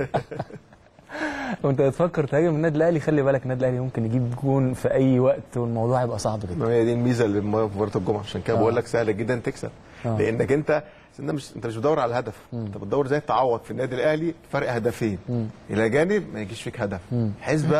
وانت بتفكر تهاجم النادي الاهلي خلي بالك النادي الاهلي ممكن يجيب جون في اي وقت والموضوع هيبقى صعب جدا ما هي دي الميزه اللي في مباراه الجمعه عشان كده آه. بقول لك سهل جدا تكسب آه. لانك انت انت مش انت مش بتدور على الهدف انت بتدور زي التعوض في النادي الاهلي فرق هدفين الى جانب ما يجيش فيك هدف حسبه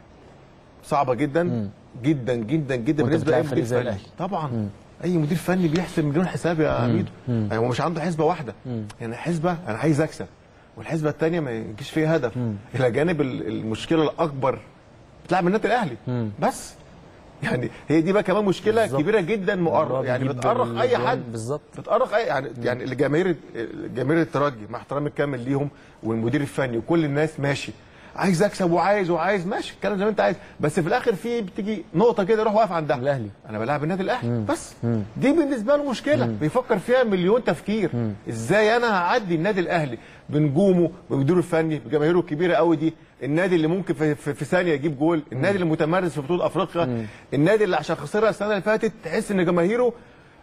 صعبه جدا جدا جدا جدا وأنت بالنسبه بتلعب لاي فريق مدير زي فني الأهلي. طبعا اي مدير فني بيحسب مليون حساب يا عميدو يعني هو مش عنده حسبه واحده يعني حسبه انا عايز اكسب والحسبه الثانيه ما يجيش فيها هدف الى جانب ال- المشكله الاكبر بتلعب النادي الاهلي بس يعني هي دي بقى كمان مشكله بالظبط. كبيره جدا مؤرخ الموضوع يعني بيجيب بتأرخ اي الجوان حد بالظبط. بتأرخ اي يعني يعني الجماهير جماهير الترجي مع احترامي الكامل ليهم والمدير الفني وكل الناس ماشي عايز اكسب وعايز وعايز ماشي الكلام زي ما انت عايز بس في الاخر في بتيجي نقطه كده روح واقف عندها الأهلي. انا بلعب النادي الاهلي بس دي بالنسبه له مشكله بيفكر فيها مليون تفكير ازاي انا هعدي النادي الاهلي بنجومه بمديره الفني بجماهيره الكبيره قوي دي النادي اللي ممكن في, في, في ثانيه يجيب جول النادي اللي متمرس في بطوله افريقيا النادي اللي عشان خسرها السنه اللي فاتت تحس ان جماهيره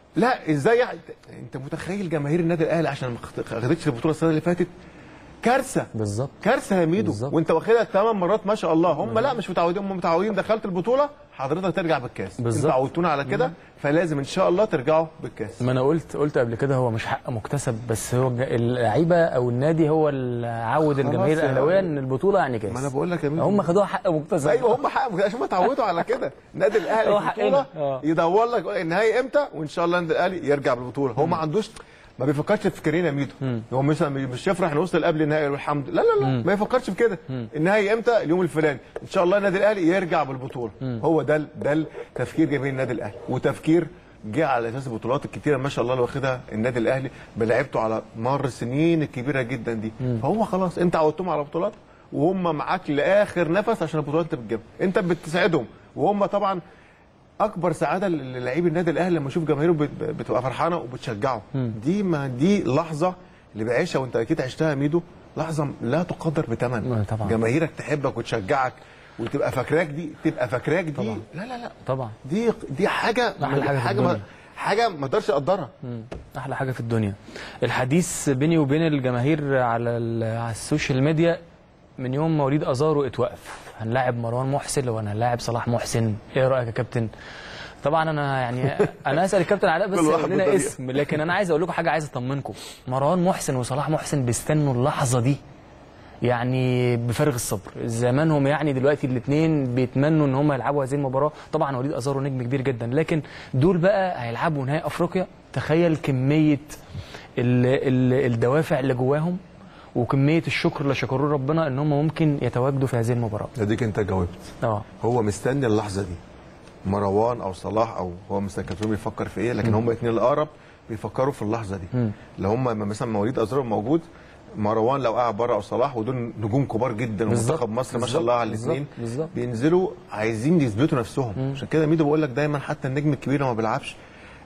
لا ازاي يع- انت متخيل جماهير النادي الاهلي عشان ما خد- خدتش البطوله السنه اللي فاتت كارثه بالظبط كارثه يا ميدو بالظبط. وانت واخدها ثمان مرات ما شاء الله هم لا مش متعودين هم متعودين دخلت البطوله حضرتك ترجع بالكاس بالظبط. انتوا عودتونا على كده فلازم ان شاء الله ترجعوا بالكاس ما انا قلت قلت قبل كده هو مش حق مكتسب بس هو الج- اللعيبه او النادي هو اللي عود خلاص الجماهير يا الاهلاويه عم. ان البطوله يعني كاس ما انا بقول لك يا ميدو هم خدوها حق مكتسب ايوه هم حق عشان ما اتعودوا على كده النادي الاهلي هو في حقنا. البطوله اه. يدور لك النهائي امتى وان شاء الله النادي الاهلي يرجع بالبطوله هو ما عندوش ما بيفكرش في تفكيرين يا ميدو هو مثلا مش يفرح نوصل قبل النهائي والحمد لا لا لا ما يفكرش في كده النهائي امتى اليوم الفلاني ان شاء الله النادي الاهلي يرجع بالبطوله هو ده ال- ده التفكير جماهير النادي الاهلي وتفكير جه على اساس البطولات الكتيره ما شاء الله اللي واخدها النادي الاهلي بلعبته على مر السنين الكبيره جدا دي فهو خلاص انت عودتهم على بطولات وهم معاك لاخر نفس عشان البطولات انت بتجيبها انت بتساعدهم وهم طبعا اكبر سعاده للعيب النادي الاهلي لما يشوف جماهيره بت- بتبقى فرحانه وبتشجعه دي ما دي لحظه اللي بيعيشها وانت اكيد عشتها يا ميدو لحظه لا تقدر بثمن آه، طبعا. جماهيرك تحبك وتشجعك وتبقى فاكراك دي تبقى فاكراك دي طبعا. لا لا لا طبعا دي دي حاجه أحلى حاجة في حاجه ما الدنيا. حاجه ما اقدرش اقدرها مم. احلى حاجه في الدنيا الحديث بيني وبين الجماهير على ال- على السوشيال ميديا من يوم ما وليد ازارو اتوقف هنلاعب مروان محسن ولا هنلاعب صلاح محسن ايه رايك يا كابتن طبعا انا يعني انا اسال الكابتن علاء بس كل واحد يقول لنا بطريقة. اسم لكن انا عايز اقول لكم حاجه عايز اطمنكم مروان محسن وصلاح محسن بيستنوا اللحظه دي يعني بفارغ الصبر زمانهم يعني دلوقتي الاثنين بيتمنوا ان هم يلعبوا هذه المباراه طبعا وليد ازارو نجم كبير جدا لكن دول بقى هيلعبوا نهائي افريقيا تخيل كميه ال ال الدوافع اللي جواهم وكميه الشكر اللي شكروه ربنا ان هم ممكن يتواجدوا في هذه المباراه اديك انت جاوبت اه هو مستني اللحظه دي مروان او صلاح او هو مستني كابتن بيفكر في ايه لكن هم الاثنين الاقرب بيفكروا في اللحظه دي لو هم مثلا مواليد ازرق موجود مروان لو قاعد بره او صلاح ودول نجوم كبار جدا بالظبط، ومنتخب مصر ما بالظبط، شاء الله على بالظبط، الاثنين بالظبط. بينزلوا عايزين يثبتوا نفسهم عشان كده ميدو بقول لك دايما حتى النجم الكبير لما بيلعبش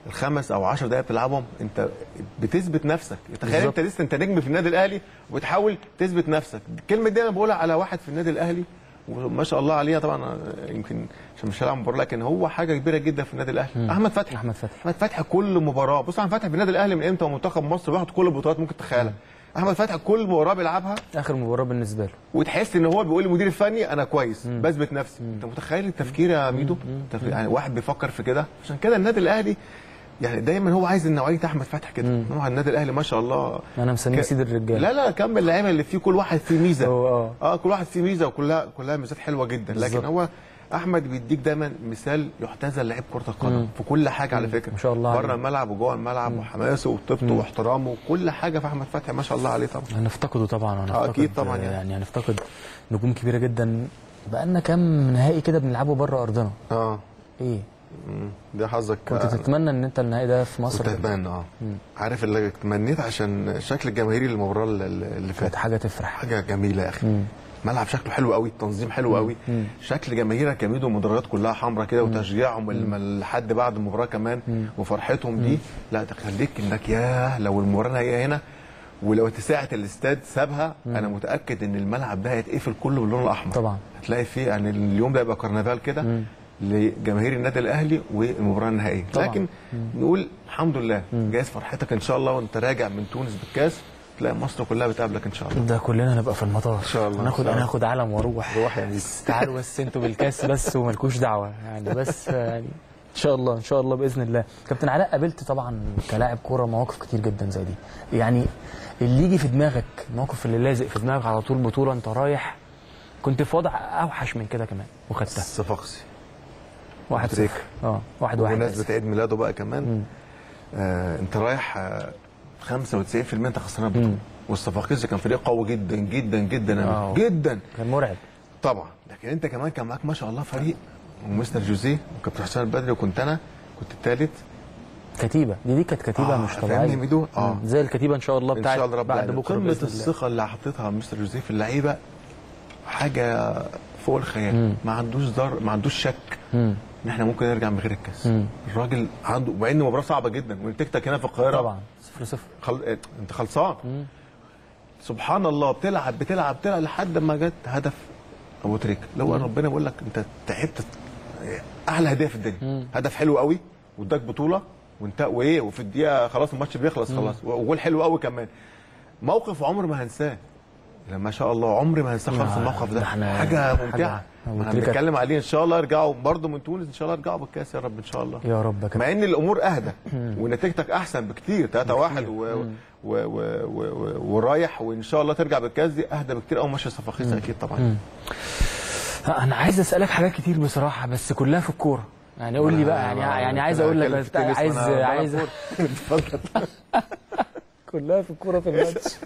الخمس او 10 دقائق بتلعبهم انت بتثبت نفسك تخيل بالظبط. انت لسه انت نجم في النادي الاهلي وتحاول تثبت نفسك الكلمه دي انا بقولها على واحد في النادي الاهلي وما شاء الله عليه طبعا يمكن عشان مش هلعب مباراه لكن هو حاجه كبيره جدا في النادي الاهلي احمد فتحي احمد فتحي احمد فتحي كل مباراه بص احمد فتحي في النادي الاهلي من امتى ومنتخب مصر بياخد كل البطولات ممكن تتخيلها احمد فتحي كل مباراه بيلعبها اخر مباراه بالنسبه له وتحس ان هو بيقول للمدير الفني انا كويس بثبت نفسي انت متخيل التفكير يا ميدو تف- يعني واحد بيفكر في كده عشان كده النادي الاهلي يعني دايما هو عايز نوعيه احمد فتحي كده هو النادي الاهلي ما شاء الله انا مسميه ك- سيد الرجال لا لا كم اللعيبه اللي فيه كل واحد فيه ميزه هو اه اه كل واحد فيه ميزه وكلها كلها ميزات حلوه جدا لكن بالظبط. هو احمد بيديك دايما مثال يحتذى لعيب كره القدم في كل حاجه على فكره ما شاء الله بره عليه. الملعب وجوه الملعب وحماسه وطيبته واحترامه وكل حاجه في احمد فتحي ما شاء الله عليه طبعا هنفتقده طبعا هنفتقد آه، أكيد طبعاً يعني. يعني هنفتقد نجوم كبيره جدا بقالنا كام نهائي كده بنلعبه بره ارضنا اه ايه مم. ده حظك كنت آه. تتمنى ان انت النهائي ده في مصر كنت اتمنى اه عارف اللي تمنيت عشان الشكل الجماهيري للمباراه اللي اللي كانت فاتت حاجه تفرح حاجه جميله يا اخي ملعب شكله حلو قوي التنظيم حلو قوي شكل جماهيرك يا ميدو المدرجات كلها حمراء كده وتشجيعهم الم- لحد بعد المباراه كمان وفرحتهم دي لا تخليك انك ياه لو المباراه نهائيه هنا ولو ساعه الاستاد سابها انا متاكد ان الملعب ده هيتقفل كله باللون الاحمر طبعا. هتلاقي فيه يعني اليوم ده يبقى كرنفال كده لجماهير النادي الاهلي والمباراه النهائيه طبعا. لكن نقول الحمد لله جايز فرحتك ان شاء الله وانت راجع من تونس بالكاس تلاقي مصر كلها بتقابلك ان شاء الله ده كلنا نبقى في المطار ان شاء الله، هناخد إن شاء الله. هناخد علم واروح روح يا ميدو. تعالوا بس انتوا بالكاس بس ومالكوش دعوه يعني بس يعني ان شاء الله ان شاء الله باذن الله كابتن علاء قابلت طبعا كلاعب كوره مواقف كتير جدا زي دي يعني اللي يجي في دماغك الموقف اللي لازق في دماغك على طول بطوله انت رايح كنت في وضع اوحش من كده كمان وخدتها صفاقسي واحد أبو تريكة. صفر اه واحد واحد بمناسبه آسف. عيد ميلاده بقى كمان آه انت رايح آه 95% انت خسران البطوله والصفاقسي كان فريق قوي جدا جدا جدا يا آه. ميدو. جدا كان مرعب طبعا لكن انت كمان كان معاك ما شاء الله فريق ومستر جوزيه وكابتن حسام البدري وكنت انا كنت الثالث كتيبه دي دي كانت كتيبه آه، مش فاهمني طبيعيه يا ميدو؟ آه. مم. زي الكتيبه ان شاء الله ان بتاعت شاء الله رب بعد العالمين. بكره قمه بإذن الله. الثقه اللي حطيتها مستر جوزيه في اللعيبه حاجه فوق الخيال ما عندوش ضر ما عندوش شك مم. ان احنا ممكن نرجع من غير الكاس مم. الراجل عنده مع ان مباراه صعبه جدا ونتيجتك هنا في القاهره طبعا صفر صفر خل... اه، انت خلصان سبحان الله بتلعب بتلعب بتلعب لحد ما جت هدف ابو تريكه اللي هو ربنا بيقول لك انت تعبت احلى هديه في الدنيا هدف حلو قوي واداك بطوله وانت وايه وفي الدقيقه خلاص الماتش بيخلص خلاص وجول حلو قوي كمان موقف عمر ما هنساه لا ما شاء الله عمري ما هنساه خالص لا، الموقف ده ده احنا- حاجه حاجة- ممتعه أبو احنا تريكة. بنتكلم عليه ان شاء الله يرجعوا برضه من تونس ان شاء الله يرجعوا بالكاس يا رب ان شاء الله يا رب يا كابتن مع ان الامور اهدى ونتيجتك احسن بكتير 3 1 و... و... و... و... و... ورايح وان شاء الله ترجع بالكاس دي اهدى بكتير قوي ماتش صفاقيس اكيد طبعا انا عايز اسالك حاجات كتير بصراحه بس كلها في الكوره يعني قول لي بقى يعني يعني عايز اقول لك بس عايز عايز اتفضل كلها في الكوره في الماتش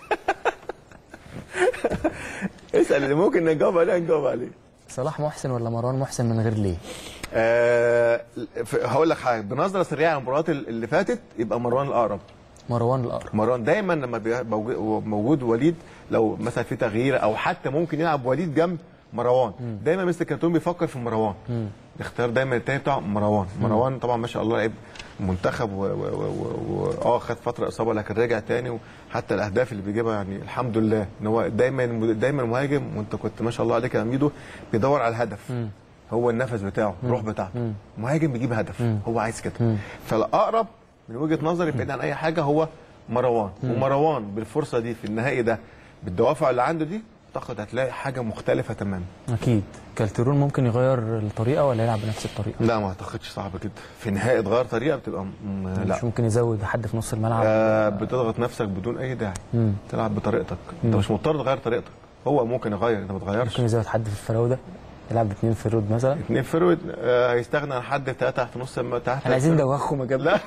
اسال اللي ممكن نجاوب عليه نجاوب عليه صلاح محسن ولا مروان محسن من غير ليه أه... ف- هقول لك حاجه بنظره سريعه على المباريات اللي فاتت يبقى مروان الاقرب مروان الاقرب مروان دايما لما بي- موجود- موجود وليد لو مثلا في تغيير او حتى ممكن يلعب وليد جنب مروان دايما مستر كارتون بيفكر في مروان اختار دايما التاني بتاع مروان مروان طبعا ما شاء الله لعيب منتخب و- و- و- و- اه خد فتره اصابه لكن رجع تاني وحتى الاهداف اللي بيجيبها يعني الحمد لله ان هو دايما دايما مهاجم وانت كنت ما شاء الله عليك يا ميدو بيدور على الهدف هو النفس بتاعه الروح بتاعته مهاجم بيجيب هدف هو عايز كده فالاقرب من وجهه نظري بعيد عن اي حاجه هو مروان ومروان بالفرصه دي في النهائي ده بالدوافع اللي عنده دي اعتقد هتلاقي حاجه مختلفه تماما اكيد كالترون ممكن يغير الطريقه ولا يلعب بنفس الطريقه لا ما اعتقدش صعب جدا في نهائي تغير طريقه بتبقى م... لا مش ممكن يزود حد في نص الملعب آه بتضغط نفسك بدون اي داعي مم. تلعب بطريقتك انت مش مضطر تغير طريقتك هو ممكن يغير انت ما تغيرش ممكن يزود حد في الفراوده يلعب باثنين فرود مثلا اثنين فرويد آه هيستغنى عن حد ثلاثه في نص الم... تحت احنا عايزين ندوخهم يا جماعه لا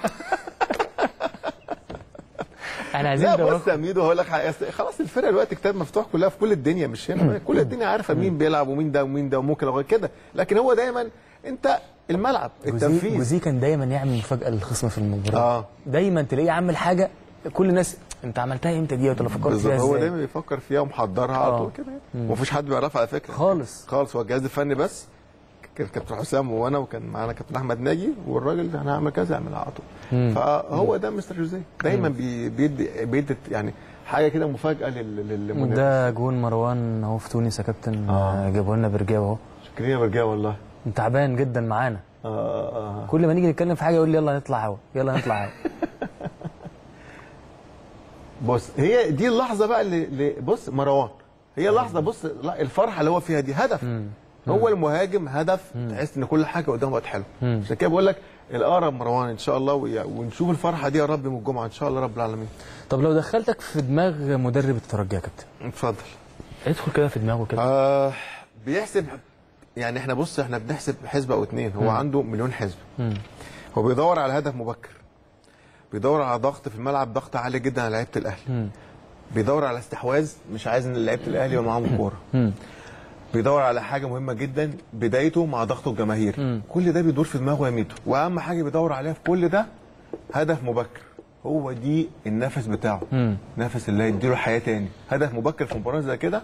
احنا عايزين لا بص ندوخهم يا ميدو هقول لك حاجة. أصل خلاص الفرقه دلوقتي كتاب مفتوح كلها في كل الدنيا مش هنا كل الدنيا عارفه مين بيلعب ومين ده ومين ده وممكن لغايه كده لكن هو دايما انت الملعب جوزيه التنفيذ جوزيه كان دايما يعمل مفاجاه للخصم في المباراه اه دايما تلاقيه عامل حاجه كل الناس انت عملتها امتى دي ولا فكرت بالظبط فيها هو ازاي دايما بيفكر فيها ومحضرها على آه. طول كده ومفيش حد بيعرفها على فكره خالص خالص هو الجهاز الفني بس كان كابتن حسام وانا وكان معانا كابتن احمد ناجي والراجل انا هعمل كذا اعمل على طول مم. فهو ده مستر جوزيه دايما بي- بيدي بيدي يعني حاجه كده مفاجاه لل- للمنافس وده جون مروان اهو في تونس يا كابتن آه. جابوا لنا برجاوي اهو شكرا يا برجاء والله تعبان جدا معانا اه اه كل ما نيجي نتكلم في حاجه يقول لي يلا نطلع هوا يلا نطلع هوا بص هي دي اللحظه بقى اللي, اللي بص مروان هي لحظه بص لا الفرحه اللي هو فيها دي هدف هو المهاجم هدف تحس ان كل حاجه قدامه بقت حلوه عشان كده بقول لك الاقرب مروان ان شاء الله ويا- ونشوف الفرحه دي يا رب من الجمعه ان شاء الله رب العالمين طب لو دخلتك في دماغ مدرب الترجي يا كابتن اتفضل ادخل كده في دماغه كده آه بيحسب يعني احنا بص احنا بنحسب حسبه او اتنين هو عنده مليون حسبه مم. هو بيدور على هدف مبكر بيدور على ضغط في الملعب ضغط عالي جدا على لعيبه الاهلي مم. بيدور على استحواذ مش عايز ان لعيبه الاهلي يبقى معاهم الكوره مم. بيدور على حاجه مهمه جدا بدايته مع ضغط الجماهير مم. كل ده بيدور في دماغه يا ميدو واهم حاجه بيدور عليها في كل ده هدف مبكر هو دي النفس بتاعه مم. نفس اللي هيديله حياه تاني هدف مبكر في مباراه زي كده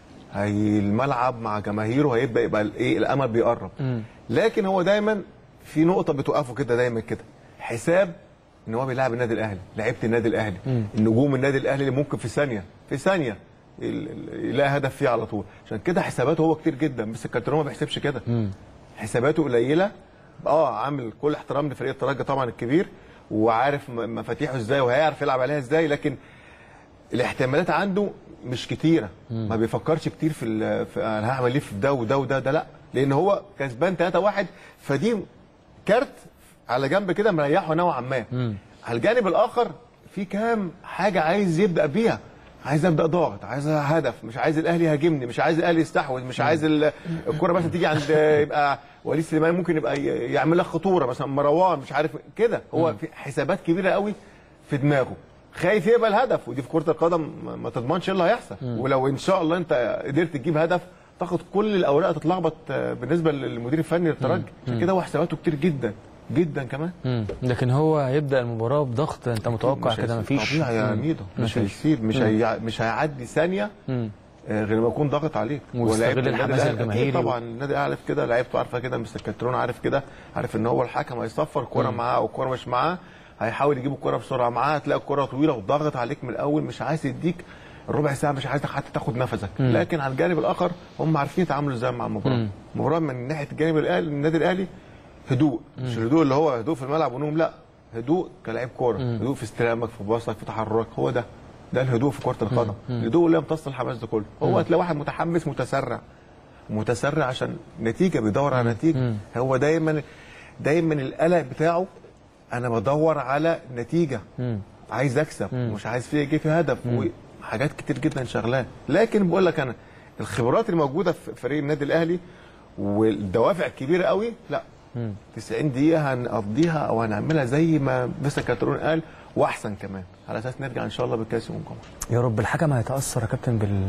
هي الملعب مع جماهيره هيبدا يبقى الايه الامل بيقرب مم. لكن هو دايما في نقطه بتوقفه كده دايما كده حساب ان هو بيلعب النادي الاهلي لعيبه النادي الاهلي مم. النجوم النادي الاهلي اللي ممكن في ثانيه في ثانيه ال- ال- يلاقي هدف فيه على طول عشان كده حساباته هو كتير جدا بس الكارتيرون ما بيحسبش كده مم. حساباته قليله اه عامل كل احترام لفريق الترجي طبعا الكبير وعارف م- مفاتيحه ازاي وهيعرف يلعب عليها ازاي لكن الاحتمالات عنده مش كتيره ما بيفكرش كتير في, ال- في انا هعمل ايه في ده وده وده ده لا لان هو كسبان 3 1 فدي كارت على جنب كده مريحه نوعا ما على الجانب الاخر في كام حاجه عايز يبدا بيها عايز ابدا ضاغط عايز هدف مش عايز الاهلي يهاجمني مش عايز الاهلي يستحوذ مش عايز ال- الكره مثلا تيجي عند يبقى وليد سليمان ممكن يبقى ي- يعمل لك خطوره مثلا مروان مش عارف كده هو في حسابات كبيره قوي في دماغه خايف يقبل هدف ودي في كره القدم ما- ما تضمنش ايه اللي هيحصل ولو ان شاء الله انت قدرت تجيب هدف تاخد كل الاوراق تتلخبط آه، بالنسبه للمدير الفني للترجي عشان كده هو حساباته كتير جدا جدا كمان مم. لكن هو هيبدا المباراه بضغط انت متوقع مش كده هيسيب. مفيش طبيعي يا مم. ميدو مش مفيش. هيسيب مش هي... مش هيعدي ثانيه مم. آه، غير ما يكون ضاغط عليك ويستغل ولاعيبة النادي الحماس الأهلي أكيد الجماهيري طبعا النادي عارف كده لعيبته عارفه كده مستر كاترون عارف كده عارف ان هو الحكم هيصفر الكوره معاه او الكوره مش معاه هيحاول يجيب الكوره بسرعه معاه هتلاقي الكوره طويله وضاغط عليك من الاول مش عايز يديك ربع ساعه مش عايزك حتى تاخد نفسك لكن على الجانب الاخر هم عارفين يتعاملوا ازاي مع المباراه المباراه من ناحيه الجانب الاهلي النادي الاهلي هدوء مش الهدوء اللي هو هدوء في الملعب ونوم لا هدوء كلاعب كوره هدوء في استلامك في باصك في تحركك هو ده ده الهدوء في كره القدم الهدوء اللي يمتص الحماس ده كله هو هتلاقي واحد متحمس متسرع متسرع عشان نتيجه بيدور على نتيجه هو دايما دايما القلق بتاعه انا بدور على نتيجه عايز اكسب مش عايز فيه يجي في هدف وحاجات كتير جدا شغلاه لكن بقول لك انا الخبرات اللي موجوده في فريق النادي الاهلي والدوافع الكبيره قوي لا 90 دقيقه هنقضيها او هنعملها زي ما مستر كاترون قال واحسن كمان على اساس نرجع ان شاء الله بالكاس يوم الجمعه يا رب الحكم هيتاثر يا كابتن بال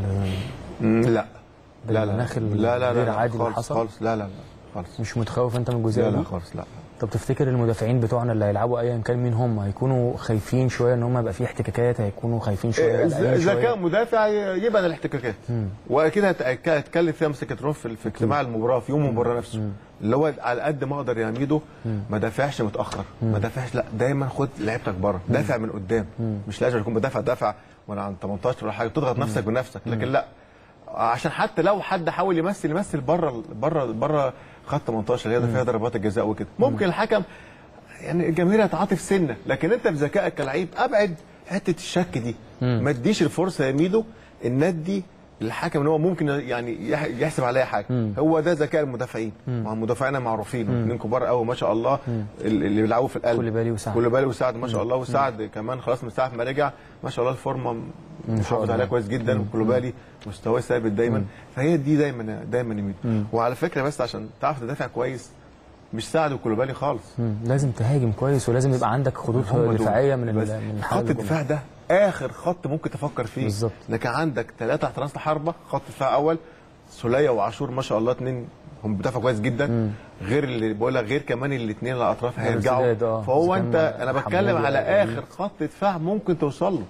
لا لا لا بالمناخ لا لا الغير لا عادي اللي خالص حصل؟ خالص لا لا لا خالص مش متخوف انت من الجزئيه لا لا دي خالص لا طب تفتكر المدافعين بتوعنا اللي هيلعبوا ايا كان مين هم هيكونوا خايفين شويه ان هم يبقى في احتكاكات هيكونوا خايفين شويه اذا قلقانين إذا شوية؟ كان مدافع ي- يبقى الاحتكاكات واكيد هت- هتكلم فيها مستر كاترون في في اجتماع المباراه في يوم المباراه نفسه اللي هو على قد ما اقدر يا ميدو ما دافعش متاخر ما دافعش لا دايما خد لعيبتك بره دافع من قدام مش لازم يكون بدافع دافع وانا عن 18 ولا حاجه تضغط نفسك بنفسك لكن لا عشان حتى لو حد حاول يمثل يمثل بره بره بره خط 18 اللي هي فيها ضربات الجزاء وكده ممكن الحكم يعني الجماهير هتعاطف سنه لكن انت بذكائك كلعيب ابعد حته الشك دي ما تديش الفرصه يا ميدو ان دي الحكم ان هو ممكن يعني يح- يحسب عليها حاجه هو ده ذكاء المدافعين مع مدافعينا معروفين اثنين كبار قوي ما شاء الله ال- اللي بيلعبوا في القلب كوليبالي وسعد. كوليبالي وسعد ما شاء الله وسعد كمان خلاص من ساعه ما رجع ما شاء الله الفورمه محافظ الله. عليها كويس جدا وكوليبالي مستواه ثابت دايما فهي دي دايما دايما يميد وعلى فكره بس عشان تعرف تدافع كويس مش سعد وكوليبالي خالص مم. لازم تهاجم كويس ولازم يبقى عندك خطوط هم دول. دفاعيه من بس ال- من خط حول الجمهور. الدفاع ده اخر خط ممكن تفكر فيه بالظبط. لكن عندك ثلاثه تحت راس الحربه خط دفاع اول سوليه وعاشور ما شاء الله اثنين هم بيدافعوا كويس جدا غير اللي بقول لك غير كمان الاثنين على الاطراف هيرجعوا ارتداد، آه. فهو إذا انت كان انا بتكلم حمودي على أو اخر خط دفاع ممكن توصل له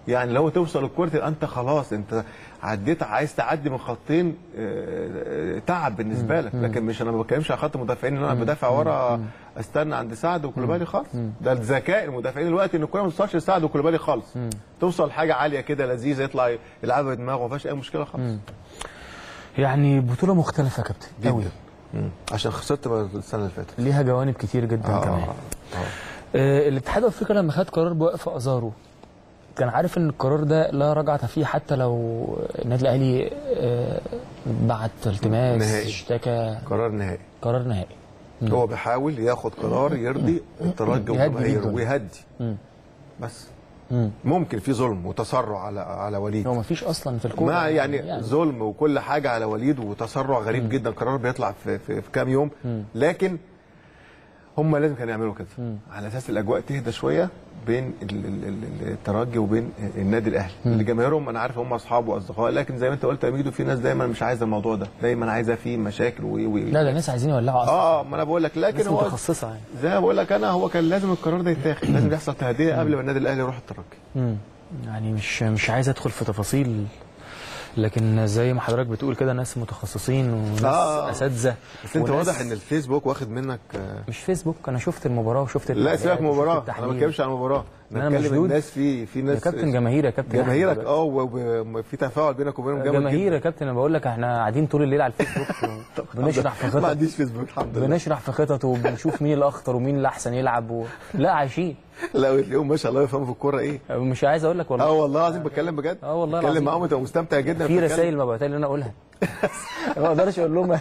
يعني لو توصل الكوره تبقى انت خلاص انت عديت عايز تعدي من خطين آه، تعب بالنسبه لك لكن مش انا ما بتكلمش على خط مدافعين ان انا بدافع ورا استنى عند سعد وكولوبالي خالص ده الذكاء المدافعين دلوقتي ان الكوره ما توصلش لسعد وكولوبالي خالص توصل حاجه عاليه كده لذيذه يطلع يلعبها بدماغه ما فيهاش اي مشكله خالص يعني بطوله مختلفه يا كابتن قوي مم. عشان خسرت بقى السنه اللي فاتت ليها جوانب كتير جدا آه، كمان آه. آه، الاتحاد الافريقي لما خد قرار بوقف ازارو كان عارف ان القرار ده لا رجعه فيه حتى لو النادي الاهلي آه، بعت التماس نهائي. اشتكى قرار نهائي قرار نهائي هو بيحاول ياخد قرار يرضي الترجي يهدي والجماهير جداً. ويهدي مم. بس مم. ممكن في ظلم وتسرع على على وليد هو ما فيش اصلا في الكوره ما يعني, ظلم وكل حاجه على وليد وتسرع غريب جدا قرار بيطلع في في, في كام يوم لكن هم لازم كانوا يعملوا كده على اساس الاجواء تهدى شويه بين ال- ال- ال- الترجي وبين النادي الاهلي اللي جماهيرهم انا عارف هم اصحاب واصدقاء لكن زي ما انت قلت يا ميدو في ناس دايما مش عايزه الموضوع ده دايما عايزه فيه مشاكل و و لا ده ناس عايزين يولعوا اصلا اه ما انا بقول لك لكن ناس هو متخصصه يعني زي ما بقول لك انا هو كان لازم القرار ده يتاخد لازم يحصل تهدئه قبل ما النادي الاهلي يروح الترجي مم. يعني مش مش عايز ادخل في تفاصيل لكن زي ما حضرتك بتقول كده ناس متخصصين وناس آه. اساتذه بس انت وناس- واضح ان الفيسبوك واخد منك آه، مش فيسبوك انا شفت المباراه وشفت لا التعليقات سيبك من وشفت المباراه انا التحليل. ما بتكلمش عن المباراه أنا انا بتكلم مشدود. الناس في في يا ناس كابتن جماهير يا كابتن جماهيرك أحمد. اه وفي تفاعل بينك وبينهم جامد جماهير جدا يا كابتن انا بقول لك احنا قاعدين طول الليل على الفيسبوك بنشرح في ما خطط عنديش فيسبوك الحمد لله بنشرح في خطط وبنشوف مين الاخطر ومين اللي احسن يلعب و... لا عايشين لا وتلاقيهم ما شاء الله يفهموا في الكوره ايه مش عايز اقول لك والله اه والله العظيم بتكلم بجد اه والله بتكلم العظيم. معاهم وتبقى مستمتع جدا في بتتكلم. رسائل مبعوثه لي ان انا اقولها ما اقدرش اقول لهم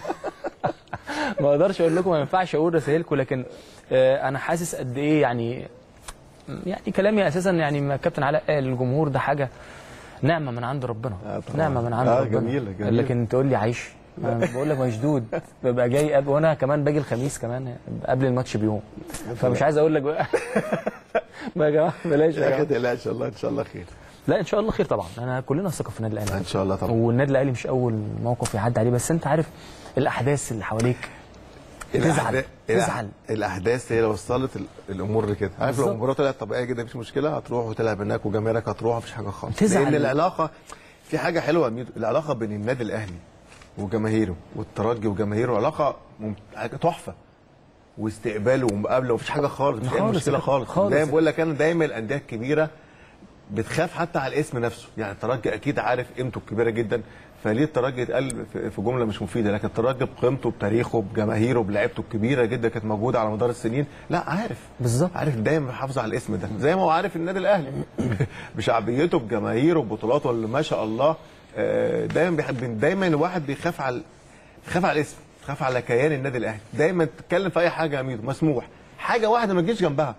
ما اقدرش اقول لكم ما ينفعش اقول رسائلكم لكن آه، انا حاسس قد ايه يعني يعني كلامي اساسا يعني ما كابتن علاء قال الجمهور ده حاجه نعمه من عند ربنا آه، طبعاً. نعمه من عند آه، ربنا جميلة، جميلة. لكن تقول لي عايش أنا بقول لك مشدود ببقى جاي قبل وانا كمان باجي الخميس كمان قبل الماتش بيوم فمش عايز اقول لك بقى ما يا جماعه بلاش يا يا اخي جماعه لا ان شاء الله ان شاء الله خير لا ان شاء الله خير طبعا انا كلنا ثقه في النادي الاهلي ان شاء الله طبعا والنادي الاهلي مش اول موقف يعدي عليه بس انت عارف الاحداث اللي حواليك تزعل الأحدا- تزعل الأح- الاحداث هي اللي وصلت ال- الامور لكده عارف لو بالظبط. المباراه طلعت طبيعيه جدا مفيش مشكله هتروح وتلعب هناك وجماهيرك هتروح مفيش حاجه خالص تزعل. لان العلاقه في حاجه حلوه يا ميدو العلاقه بين النادي الاهلي وجماهيره والترجي وجماهيره علاقه مم- حاجة تحفه واستقباله ومقابله مفيش حاجه خالص مفيش اي خالص مشكله يا خالص خالص. دايما بقول لك انا دايما الانديه الكبيره بتخاف حتى على الاسم نفسه يعني الترجي اكيد عارف قيمته الكبيره جدا فليه الترجي يتقال في- في جمله مش مفيده لكن الترجي بقيمته بتاريخه بجماهيره بلعيبته الكبيره جدا كانت موجوده على مدار السنين لا عارف بالظبط. عارف دايما بيحافظ على الاسم ده زي ما هو عارف النادي الاهلي بشعبيته بجماهيره ببطولاته اللي ما شاء الله آه، دايما بيحب دايما الواحد بيخاف على بيخاف على الاسم بيخاف على كيان النادي الاهلي دايما تتكلم في اي حاجه يا ميدو مسموح حاجه واحده ما تجيش جنبها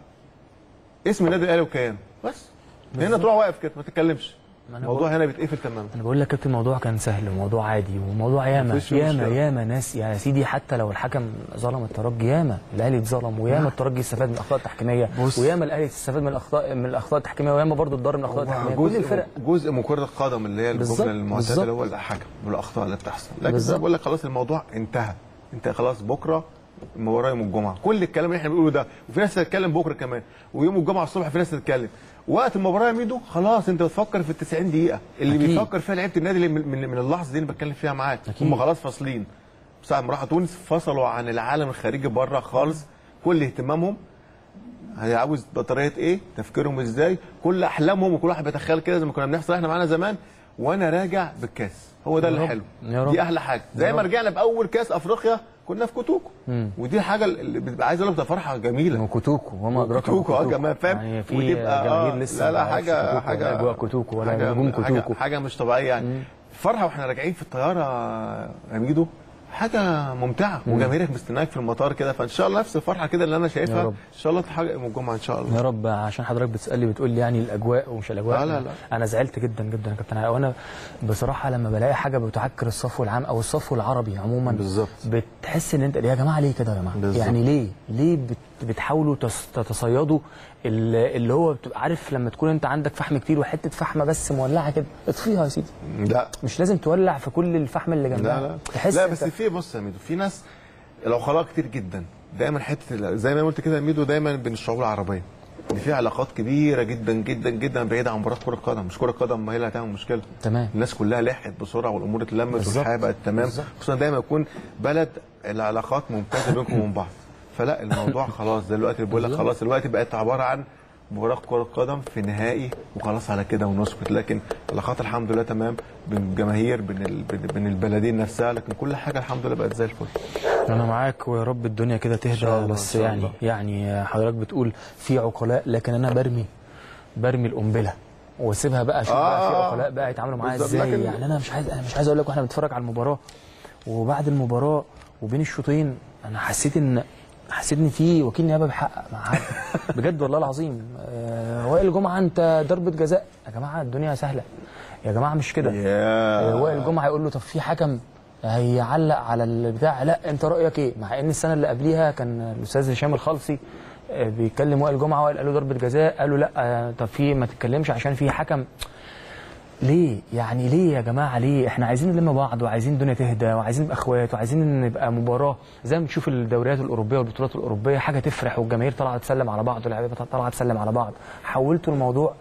اسم النادي الاهلي وكيانه بس هنا تروح واقف كده ما تتكلمش ما أنا الموضوع بقول- هنا بيتقفل تماما انا بقول لك كابتن الموضوع كان سهل وموضوع عادي وموضوع ياما مفيش ياما مشكلة. ياما ناس يا سيدي حتى لو الحكم ظلم الترجي ياما الاهلي اتظلم وياما الترجي استفاد من الاخطاء التحكيميه بص. وياما الاهلي استفاد من الاخطاء من الاخطاء التحكيميه وياما برضه اتضرر من الاخطاء التحكيميه كل جزء الفرق جزء من كره القدم اللي هي بالظبط، الجمله المعتاده بالظبط. اللي هو الحكم والاخطاء اللي بتحصل لكن زي بالظبط. ما بقول لك خلاص الموضوع انتهى انت خلاص بكره المباراه يوم الجمعه كل الكلام اللي احنا بنقوله ده وفي ناس هتتكلم بكره كمان ويوم الجمعه الصبح في ناس هتتكلم وقت المباراه يا ميدو خلاص انت بتفكر في ال 90 دقيقه اللي أكيد. بيفكر فيها لعيبه النادي اللي من, من, من اللحظه دي اللي بتكلم فيها معاك أكيد. هم خلاص فاصلين ساعه ما راحوا تونس فصلوا عن العالم الخارجي بره خالص كل اهتمامهم عاوز بطاريه ايه تفكيرهم ازاي كل احلامهم وكل واحد بيتخيل كده زي ما كنا بنحصل احنا معانا زمان وانا راجع بالكاس هو ده يا اللي رب. حلو يا رب. دي احلى حاجه زي يا ما رب. رجعنا باول كاس افريقيا كنا في كوتوكو ودي حاجه اللي بتبقى عايز اقول لك بتبقى فرحه جميله وكوتوكو وما ادراك ما كوتوكو اه كمان فاهم يعني في وتبقى جماهير آه، لسه لا لا ما يعرفش حاجه كوتوكو حاجه ولا اجواء كوتوكو ولا حاجة- نجوم حاجة, كوتوكو حاجه مش طبيعيه يعني فرحه واحنا راجعين في الطياره يا ميدو حاجه ممتعه وجماهيرك مستناك في المطار كده فان شاء الله نفس الفرحه كده اللي انا شايفها يا رب. ان شاء الله تحقق يوم الجمعه ان شاء الله يا رب عشان حضرتك بتسالني بتقول لي يعني الاجواء ومش الاجواء لا، لا، لا. انا زعلت جدا جدا يا كابتن علاء. وانا بصراحه لما بلاقي حاجه بتعكر الصفو العام او الصفو العربي عموما بالظبط. بتحس ان انت يا جماعه ليه كده يا جماعه بالظبط. يعني ليه ليه بت- بتحاولوا تس- تتصيدوا ال- اللي هو بتبقى عارف لما تكون انت عندك فحم كتير وحته فحمه بس مولعه كده اطفيها يا سيدي لا مش لازم تولع في كل الفحم اللي جنبها لا لا تحس لا انت- بس في بص يا ميدو في ناس العقلاء كتير جدا دايما حته ال- زي ما قلت كده يا ميدو دايما بين الشعوب العربيه ان في علاقات كبيره جدا جدا جدا بعيده عن مباراه كره القدم مش كره القدم ما هي اللي هتعمل مشكله تمام الناس كلها لحقت بسرعه والامور اتلمت بالظبط. والحياه بقت تمام بالظبط. خصوصا دايما يكون بلد العلاقات ممتازه بينكم وبين بعض فلا الموضوع خلاص دلوقتي بقول لك بالظبط. خلاص دلوقتي بقت عباره عن مباراه كره قدم في نهائي وخلاص على كده ونسكت لكن العلاقات الحمد لله تمام بين الجماهير بين ال- بين- بين البلدين نفسها لكن كل حاجه الحمد لله بقت زي الفل انا معاك ويا رب الدنيا كده شاء تهدى الله، بس إن شاء يعني الله. يعني حضرتك بتقول في عقلاء لكن انا برمي برمي القنبله واسيبها بقى اشوف بقى في آه. عقلاء بقى يتعاملوا معاها بالظبط، ازاي لكن- يعني انا مش عايز انا مش عايز اقول لك واحنا بنتفرج على المباراه وبعد المباراه وبين الشوطين انا حسيت ان حسيت ان في وكيل نيابه بيحقق مع حد بجد والله العظيم آه، وائل جمعه انت ضربه جزاء يا جماعه الدنيا سهله يا جماعه مش كده آه، وائل جمعه يقول له طب في حكم هيعلق على البتاع لا انت رايك ايه مع ان السنه اللي قبليها كان الاستاذ هشام الخلصي آه، بيتكلم وائل جمعه وائل قال له ضربه جزاء قال له لا آه، طب في ما تتكلمش عشان في حكم ليه يعني ليه يا جماعه ليه احنا عايزين نلم بعض وعايزين الدنيا تهدى وعايزين نبقى اخوات وعايزين نبقى مباراه زي ما بنشوف الدوريات الاوروبيه والبطولات الاوروبيه حاجه تفرح والجماهير طالعه تسلم على بعض واللاعيبه طالعه تسلم على بعض حولتوا الموضوع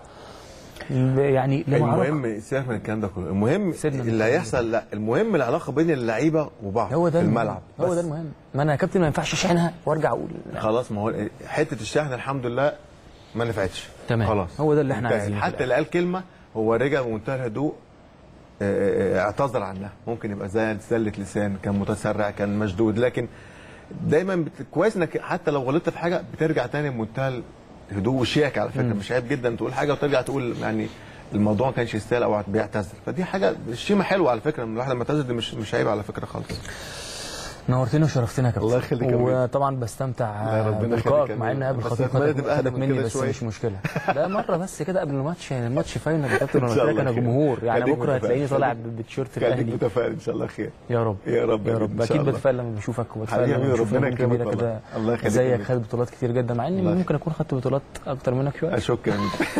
ل- يعني لمعركه المهم سيبك من الكلام ده كله المهم سيبنا من اللي الكلام هيحصل لا المهم العلاقه بين اللعيبه وبعض هو ده في المهم. الملعب هو بس. ده المهم ما انا يا كابتن ما ينفعش اشحنها وارجع اقول خلاص ما هو حته الشحن الحمد لله ما نفعتش تمام. خلاص هو ده اللي احنا انتهت. عايزينه في حتى اللي قال كلمه هو رجع بمنتهى الهدوء آه، آه، اعتذر عنها ممكن يبقى زي سله لسان كان متسرع كان مشدود لكن دايما بت... كويس انك حتى لو غلطت في حاجه بترجع تاني بمنتهى الهدوء والشياكه على فكره مش عيب جدا تقول حاجه وترجع تقول يعني الموضوع ما كانش يستاهل او بيعتذر فدي حاجه شيمه حلوه على فكره ان الواحد لما يعتذر دي مش مش عيب على فكره خالص نورتني وشرفتنا يا كابتن الله يخليك يا أبوي. وطبعا بستمتع لا، ربنا يخليك بلقائك يا مع أبوي. ان قبل بس خطيب أتمنى خدك تبقى أهدى خدك من مني كده بس شوية. مش مشكله لا مره بس كده قبل الماتش يعني الماتش فاينل يا كابتن إن وانا شاء قلت لك الله انا خير. جمهور يعني خليك بكره متفائل. هتلاقيني طالع خليك- بتيشيرت خليك الاهلي متفائل ان شاء الله خير يا رب يا رب يا يا رب إن شاء اكيد الله. بتفائل لما بشوفك وبتفائل حبيبي لما بشوف ربنا نجوم يكرمك كبيره والله. كده الله يخليك يا زيك أبوي. خد بطولات كتير جدا مع اني الله ممكن اكون خدت بطولات اكتر منك شويه شكرا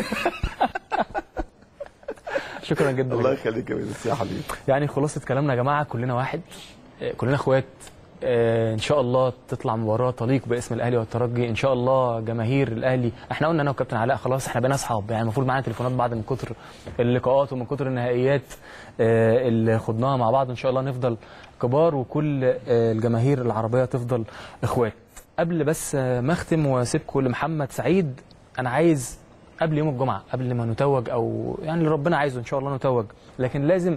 شكرا جدا الله لك. يخليك يا بس يا حبيبي يعني خلاصة كلامنا يا جماعة كلنا واحد آه، كلنا اخوات آه، ان شاء الله تطلع مباراة تليق باسم الاهلي والترجي ان شاء الله جماهير الاهلي احنا قلنا انا وكابتن علاء خلاص احنا بقينا اصحاب يعني المفروض معانا تليفونات بعد من كتر اللقاءات ومن كتر النهائيات آه، اللي خدناها مع بعض ان شاء الله نفضل كبار وكل آه، الجماهير العربية تفضل اخوات قبل بس آه، ما اختم واسيبكم لمحمد سعيد انا عايز قبل يوم الجمعة قبل ما نتوج او يعني اللي ربنا عايزه ان شاء الله نتوج لكن لازم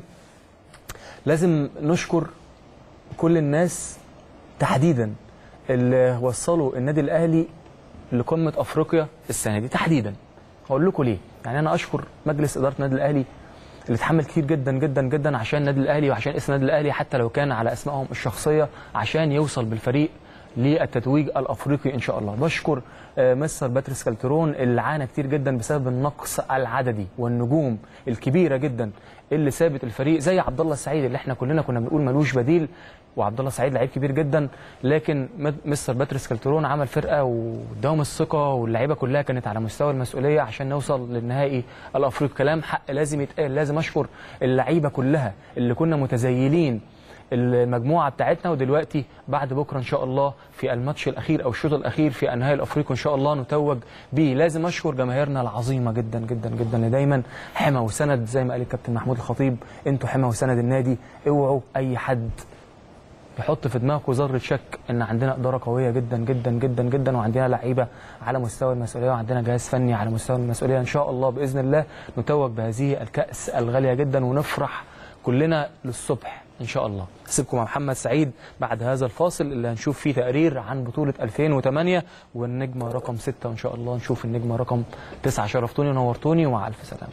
لازم نشكر كل الناس تحديدا اللي وصلوا النادي الاهلي لقمه افريقيا السنه دي تحديدا هقول لكم ليه يعني انا اشكر مجلس اداره النادي الاهلي اللي اتحمل كتير جدا جدا جدا عشان النادي الاهلي وعشان اسم النادي الاهلي حتى لو كان على اسمائهم الشخصيه عشان يوصل بالفريق للتتويج الافريقي ان شاء الله بشكر آه، مستر باتريس كالترون اللي عانى كتير جدا بسبب النقص العددي والنجوم الكبيره جدا اللي سابت الفريق زي عبد الله السعيد اللي احنا كلنا كنا بنقول ملوش بديل وعبد الله السعيد لعيب كبير جدا لكن مد- مستر باتريس كالترون عمل فرقه واداهم الثقه واللعيبه كلها كانت على مستوى المسؤوليه عشان نوصل للنهائي الافريقي كلام حق لازم يتقال لازم اشكر اللعيبه كلها اللي كنا متزيلين المجموعه بتاعتنا ودلوقتي بعد بكره ان شاء الله في الماتش الاخير او الشوط الاخير في انهاء الافريقي ان شاء الله نتوج بيه لازم اشكر جماهيرنا العظيمه جدا جدا جدا اللي دايما حمى وسند زي ما قال الكابتن محمود الخطيب انتوا حمى وسند النادي اوعوا اي حد يحط في دماغه ذره شك ان عندنا اداره قويه جدا جدا جدا جدا وعندنا لعيبه على مستوى المسؤوليه وعندنا جهاز فني على مستوى المسؤوليه ان شاء الله باذن الله نتوج بهذه الكاس الغاليه جدا ونفرح كلنا للصبح ان شاء الله اسيبكم مع محمد سعيد بعد هذا الفاصل اللي هنشوف فيه تقرير عن بطوله 2008 والنجمه رقم 6 وان شاء الله نشوف النجمه رقم 9 شرفتوني ونورتوني ومع الف سلامه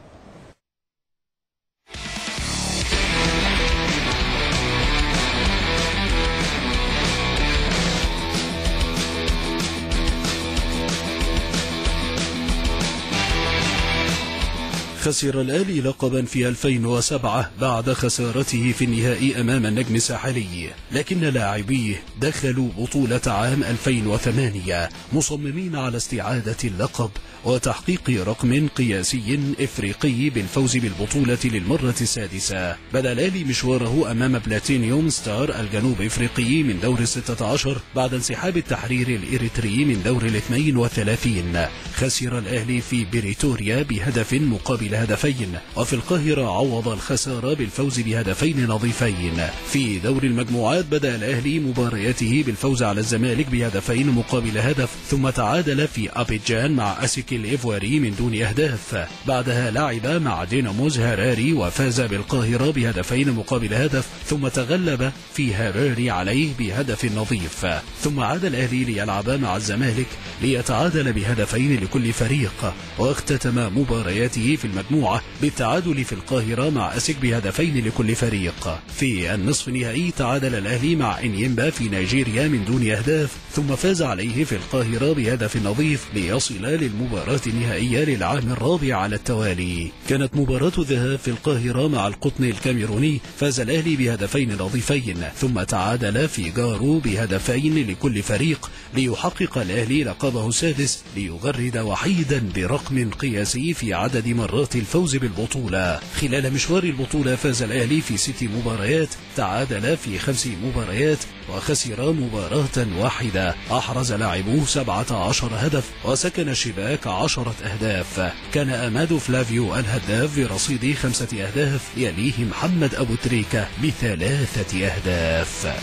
خسر الآلي لقبا في 2007 بعد خسارته في النهائي أمام النجم الساحلي لكن لاعبيه دخلوا بطولة عام 2008 مصممين على استعادة اللقب وتحقيق رقم قياسي إفريقي بالفوز بالبطولة للمرة السادسة بدأ الآلي مشواره أمام بلاتينيوم ستار الجنوب إفريقي من دور الستة عشر بعد انسحاب التحرير الإريتري من دور الاثنين وثلاثين خسر الأهلي في بريتوريا بهدف مقابل هدفين وفي القاهرة عوض الخسارة بالفوز بهدفين نظيفين في دور المجموعات بدأ الأهلي مبارياته بالفوز على الزمالك بهدفين مقابل هدف ثم تعادل في أبيجان مع أسيك الإيفواري من دون أهداف بعدها لعب مع ديناموز هراري وفاز بالقاهرة بهدفين مقابل هدف ثم تغلب في هراري عليه بهدف نظيف ثم عاد الأهلي ليلعب مع الزمالك ليتعادل بهدفين لكل فريق واختتم مبارياته في المجموعة بالتعادل في القاهرة مع أسك بهدفين لكل فريق في النصف النهائي تعادل الأهلي مع إنيمبا في نيجيريا من دون أهداف ثم فاز عليه في القاهرة بهدف نظيف ليصل للمباراة النهائية للعام الرابع على التوالي كانت مباراة الذهاب في القاهرة مع القطن الكاميروني فاز الأهلي بهدفين نظيفين ثم تعادل في جارو بهدفين لكل فريق ليحقق الأهلي لقبه السادس ليغرد وحيدا برقم قياسي في عدد مرات الفوز بالبطولة خلال مشوار البطولة فاز الأهلي في ست مباريات تعادل في خمس مباريات وخسر مباراة واحدة أحرز لاعبوه 17 هدف وسكن الشباك عشرة أهداف كان أماد فلافيو الهداف برصيد خمسة أهداف يليه محمد أبو تريكة بثلاثة أهداف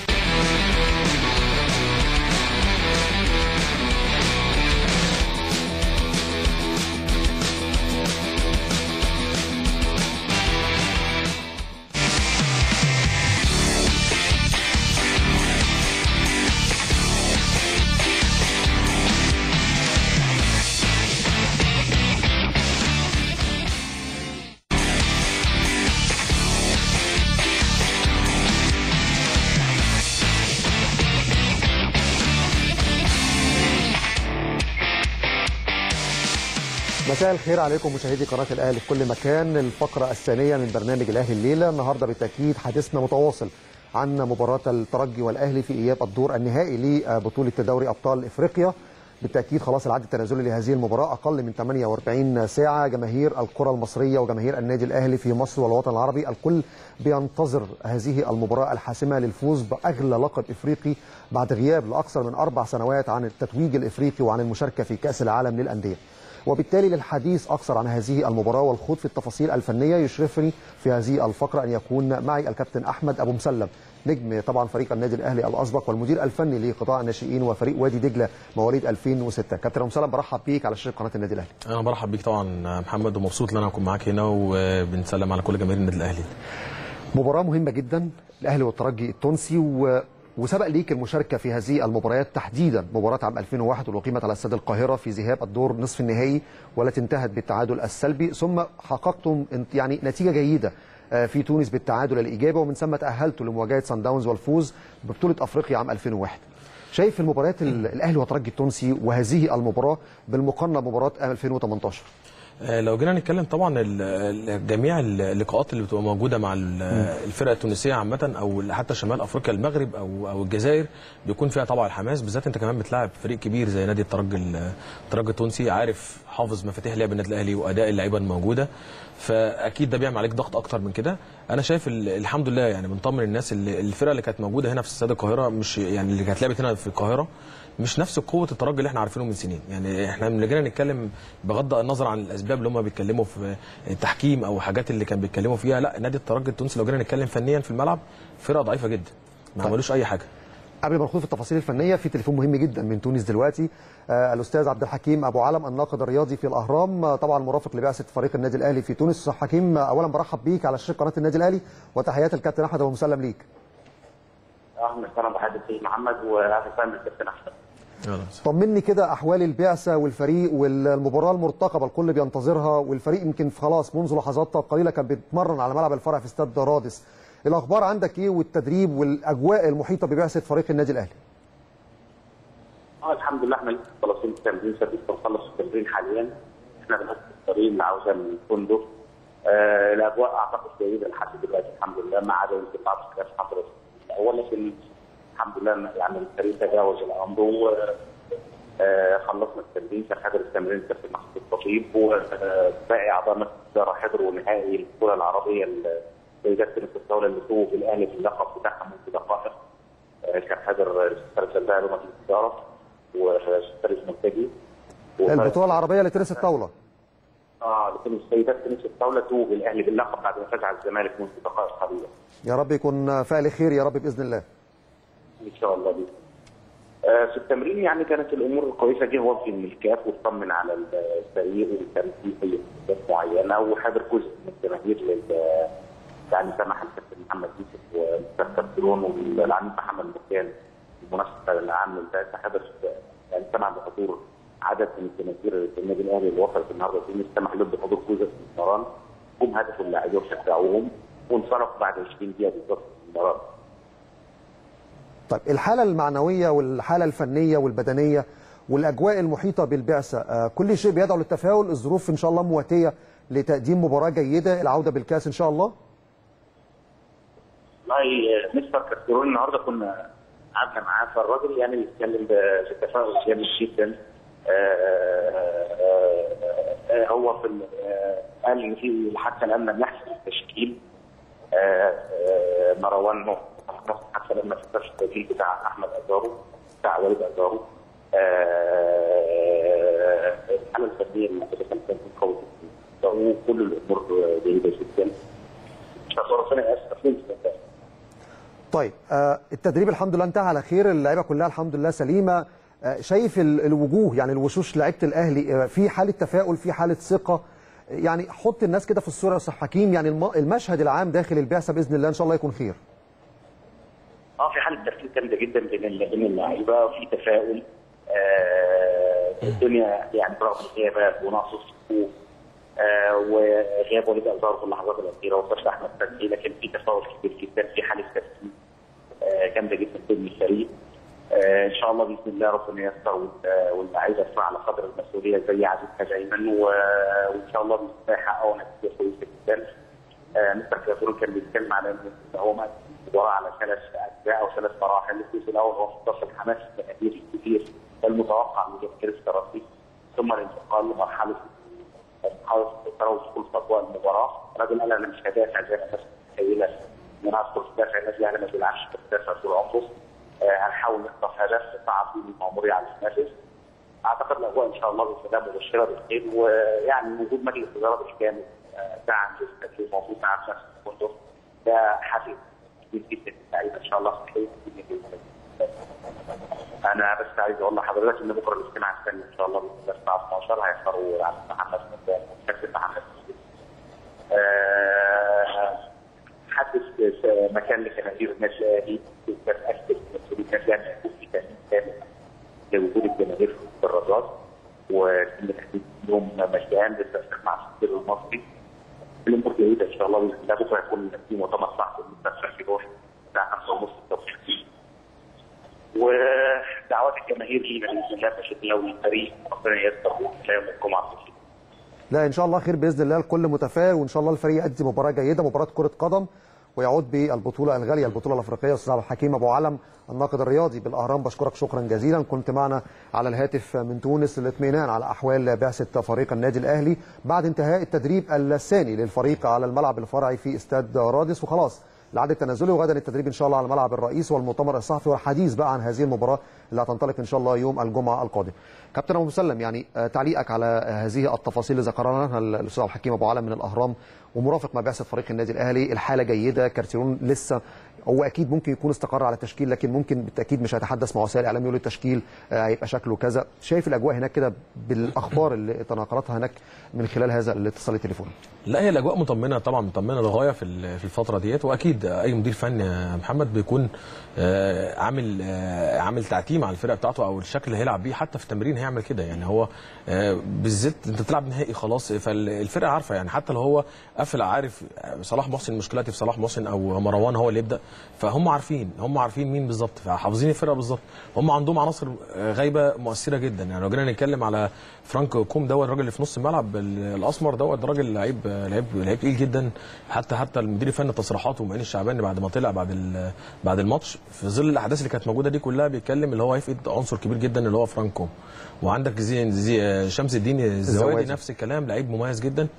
مساء الخير عليكم مشاهدي قناه الاهلي في كل مكان الفقره الثانيه من برنامج الاهلي الليله النهارده بالتاكيد حديثنا متواصل عن مباراه الترجي والاهلي في اياب الدور النهائي لبطوله دوري ابطال افريقيا بالتاكيد خلاص العد التنازلي لهذه المباراه اقل من 48 ساعه جماهير الكره المصريه وجماهير النادي الاهلي في مصر والوطن العربي الكل بينتظر هذه المباراه الحاسمه للفوز باغلى لقب افريقي بعد غياب لاكثر من اربع سنوات عن التتويج الافريقي وعن المشاركه في كاس العالم للانديه وبالتالي للحديث أكثر عن هذه المباراة والخوض في التفاصيل الفنية يشرفني في هذه الفقرة أن يكون معي الكابتن أحمد أبو مسلم نجم طبعا فريق النادي الأهلي الأسبق والمدير الفني لقطاع الناشئين وفريق وادي دجلة مواليد 2006 كابتن أبو مسلم برحب بيك على شاشة قناة النادي الأهلي انا برحب بيك طبعا محمد ومبسوط ان انا اكون معاك هنا وبنسلم على كل جماهير النادي الاهلي مباراة مهمة جدا الأهلي والترجي التونسي و... وسبق ليك المشاركة في هذه المباريات تحديدا مباراة عام 2001 واللي أقيمت على استاد القاهرة في ذهاب الدور نصف النهائي والتي انتهت بالتعادل السلبي ثم حققتم يعني نتيجة جيدة في تونس بالتعادل الإيجابي ومن ثم تأهلتوا لمواجهة سان داونز والفوز ببطولة أفريقيا عام 2001 شايف المباريات الأهلي والترجي التونسي وهذه المباراة بالمقارنة بمباراة 2018 لو جينا نتكلم طبعا ال- ال- جميع اللقاءات اللي بتبقى موجوده مع ال- الفرق التونسيه عامه او حتى شمال افريقيا المغرب او او الجزائر بيكون فيها طبعا الحماس بالذات انت كمان بتلاعب فريق كبير زي نادي الترجي ال- الترجي التونسي عارف حافظ مفاتيح لعب النادي الاهلي واداء اللعيبه الموجوده فاكيد ده بيعمل عليك ضغط اكتر من كده انا شايف ال- الحمد لله يعني بنطمن الناس اللي الفرقه اللي كانت موجوده هنا في استاد القاهره مش يعني اللي كانت لعبت هنا في القاهره مش نفس قوه الترجي اللي احنا عارفينه من سنين يعني احنا لما جينا نتكلم بغض النظر عن الاسباب اللي هم بيتكلموا في التحكيم او حاجات اللي كان بيتكلموا فيها لا نادي الترجي التونسي لو جينا نتكلم فنيا في الملعب فرقه ضعيفه جدا ما طيب. عملوش اي حاجه قبل ما نخوض في التفاصيل الفنيه في تليفون مهم جدا من تونس دلوقتي آه الاستاذ عبد الحكيم ابو علم الناقد الرياضي في الاهرام آه طبعا مرافق لبعثه فريق النادي الاهلي في تونس استاذ حكيم آه اولا برحب بيك على شاشه قناه النادي الاهلي وتحيات الكابتن احمد ابو مسلم ليك اهلا وسهلا بحضرتك سيد محمد واهلا وسهلا بالكابتن احمد طمني كده احوال البعثه والفريق والمباراه المرتقبه الكل بينتظرها والفريق يمكن خلاص منذ لحظات قليله كان بيتمرن على ملعب الفرع في استاد رادس الاخبار عندك ايه والتدريب والاجواء المحيطه ببعثه فريق النادي الاهلي اه الحمد لله احنا لسه خلاصين التمرين لسه بنخلص التمرين حاليا احنا بنحط الطريق اللي عاوزها من الفندق آه الاجواء اعتقد جيده لحد دلوقتي الحمد لله ما عدا يمكن بعض الكاس حصلت الاول لكن الحمد لله يعني الفريق تجاوز الامر و آه، خلصنا التمرين كان حضر التمرين كابتن محمود الخطيب وباقي اعضاء مجلس الاداره حضروا نهائي البطوله العربيه لإدارة تنس الدوله اللي فوز الاهلي في اللقب بتاعها منذ دقائق آه، كان حضر الاستاذ فارس الباهلي مجلس الاداره والاستاذ منتجي و- البطوله العربيه لتنس الطاوله اه لكن السيدات تنس الطاوله توج الاهلي باللقب بعد ما فاز على الزمالك منذ دقائق قليله يا رب يكون فعل خير يا رب باذن الله ان شاء الله باذن آه في التمرين يعني كانت الامور كويسه جه وفد من الكاف واطمن على الفريق وكان في اي معينه وحضر جزء من الجماهير لل يعني سمح الكابتن محمد يوسف ومستر كابتن والعميد محمد مرجان المنسق العام للبعثه حضر يعني سمع بحضور عدد من الجماهير النادي الاهلي اللي وصلت النهارده في سمح لهم بحضور جزء من المران هم هدفوا اللاعبين وشجعوهم وانصرفوا بعد 20 دقيقه بالظبط من المران طيب الحاله المعنويه والحاله الفنيه والبدنيه والاجواء المحيطه بالبعثه آه، كل شيء بيدعو للتفاؤل الظروف ان شاء الله مواتيه لتقديم مباراه جيده العوده بالكاس ان شاء الله والله مستر كاسترون النهارده كنا قعدنا معاه فالراجل يعني بيتكلم بتفاؤل جامد جدا هو في قال ان في حتى الان لم يحسن التشكيل مروان حتى لما شفتش التسجيل بتاع احمد ازارو بتاع وليد ازارو الحاله الفنيه اللي كانت قويه وكل الامور جيده جدا ربنا يأسف طيب آه التدريب الحمد لله انتهى على خير اللعيبه كلها الحمد لله سليمه آه شايف ال- الوجوه يعني الوشوش لعيبه الاهلي آه في حاله تفاؤل في حاله ثقه يعني حط الناس كده في الصوره يا استاذ حكيم يعني الم- المشهد العام داخل البعثه باذن الله ان شاء الله يكون خير اه في حاله تركيز جامده جدا بين ال- بين اللعيبه وفي تفاؤل آه الدنيا يعني برغم الغيابات ونقص الصفوف آه وغياب وليد ازار في اللحظات الاخيره وصرف احمد فتحي لكن في تفاؤل كبير جدا في حاله تركيز آه جامده جدا بين الفريق آه ان شاء الله باذن الله ربنا ييسر وال- واللعيبه يرفع على قدر المسؤوليه زي عزيزها دايما و- وان شاء الله باذن الله يحققوا نتيجه كويسه جدا آه، مستر كافرون كان بيتكلم على ان هو مقسم المباراه على ثلاث اجزاء او ثلاث مراحل الجزء الاول هو مختص الحماس الجماهيري الكبير المتوقع من جماهير الترجي ثم الانتقال لمرحله مرحله التراوح دخول في اجواء المباراه الراجل قال انا مش هدافع زي ما الناس متخيله ان انا ادخل في دافع النادي الاهلي ما بيلعبش في الدافع طول عمره آه، هنحاول نخطف هدف صعب فيه المأمورية على المنافس اعتقد الاجواء ان شاء الله باذن الله مبشره بالخير ويعني وجود مجلس اداره بالكامل آه، دعم للتدريب موجود معاه في نفس الفندق ده حافز كبير جدا للعيبه ان شاء الله صحيح انا بس عايز اقول لحضرتك ان بكره الاجتماع الثاني ان شاء الله باذن الله الساعه 12 هيختاروا عبد محمد مدان وكابتن محمد مسلم. آه، حدث مكان لجماهير النادي الاهلي كان اكد مسؤوليه النادي الاهلي يكون في تامين كامل لوجود الجماهير في الدراجات وتم تحديد يوم مكان للتنسيق مع السفير المصري الامور جيده ان شاء الله باذن الله بكره يكون في مؤتمر صحفي المستشفى في روح الساعه 5 ونص التوقيت ودعوات الجماهير لينا باذن الله بشكل لو الفريق ربنا ييسر وتلاقي يوم الجمعه في الخير. لا ان شاء الله خير باذن الله الكل متفائل وان شاء الله الفريق يؤدي مباراه جيده مباراه كره قدم ويعود بالبطوله الغاليه البطوله الافريقيه استاذ عبد الحكيم ابو علم الناقد الرياضي بالاهرام بشكرك شكرا جزيلا كنت معنا على الهاتف من تونس للاطمئنان على احوال بعثه فريق النادي الاهلي بعد انتهاء التدريب الثاني للفريق على الملعب الفرعي في استاد رادس وخلاص العد التنازلي وغدا التدريب ان شاء الله على الملعب الرئيس والمؤتمر الصحفي والحديث بقى عن هذه المباراه اللي هتنطلق ان شاء الله يوم الجمعه القادم. كابتن ابو مسلم يعني آه، تعليقك على آه، هذه التفاصيل اللي ذكرناها الاستاذ عبد الحكيم ابو علم من الاهرام ومرافق مع بعثه فريق النادي الاهلي الحاله جيده كارتيرون لسه هو اكيد ممكن يكون استقر على التشكيل لكن ممكن بالتاكيد مش هيتحدث مع وسائل الاعلام يقول التشكيل آه، هيبقى شكله كذا شايف الاجواء هناك كده بالاخبار اللي تناقلتها هناك من خلال هذا الاتصال التليفوني لا هي الاجواء مطمنه طبعا مطمنه للغايه في ال- في الفتره ديت واكيد اي مدير فني يا محمد بيكون آه، عامل آه، عامل تعتيم على الفرقه بتاعته او الشكل اللي هيلعب بيه حتى في التمرين هيعمل كده يعني هو آه، بالذات انت بتلعب نهائي خلاص فالفرقه عارفه يعني حتى لو هو قافل عارف صلاح محسن مشكلتي في صلاح محسن او مروان هو اللي يبدا فهم عارفين هم عارفين مين بالظبط فحافظين الفرقه بالظبط هم عندهم عناصر آه، غايبه مؤثره جدا يعني لو جينا نتكلم على فرانك كوم دوت الراجل اللي في نص الملعب ال- الاسمر دوت راجل لعيب لعيب لعيب تقيل جدا حتى حتى المدير الفني تصريحاته ومعين الشعباني بعد ما طلع بعد ال- بعد الماتش في ظل الاحداث اللي كانت موجوده دي كلها بيتكلم اللي هو هيفقد عنصر كبير جدا اللي هو فرانك كوم وعندك زي زي شمس الدين الزوادي الزوادي. نفس الكلام لعيب مميز جدا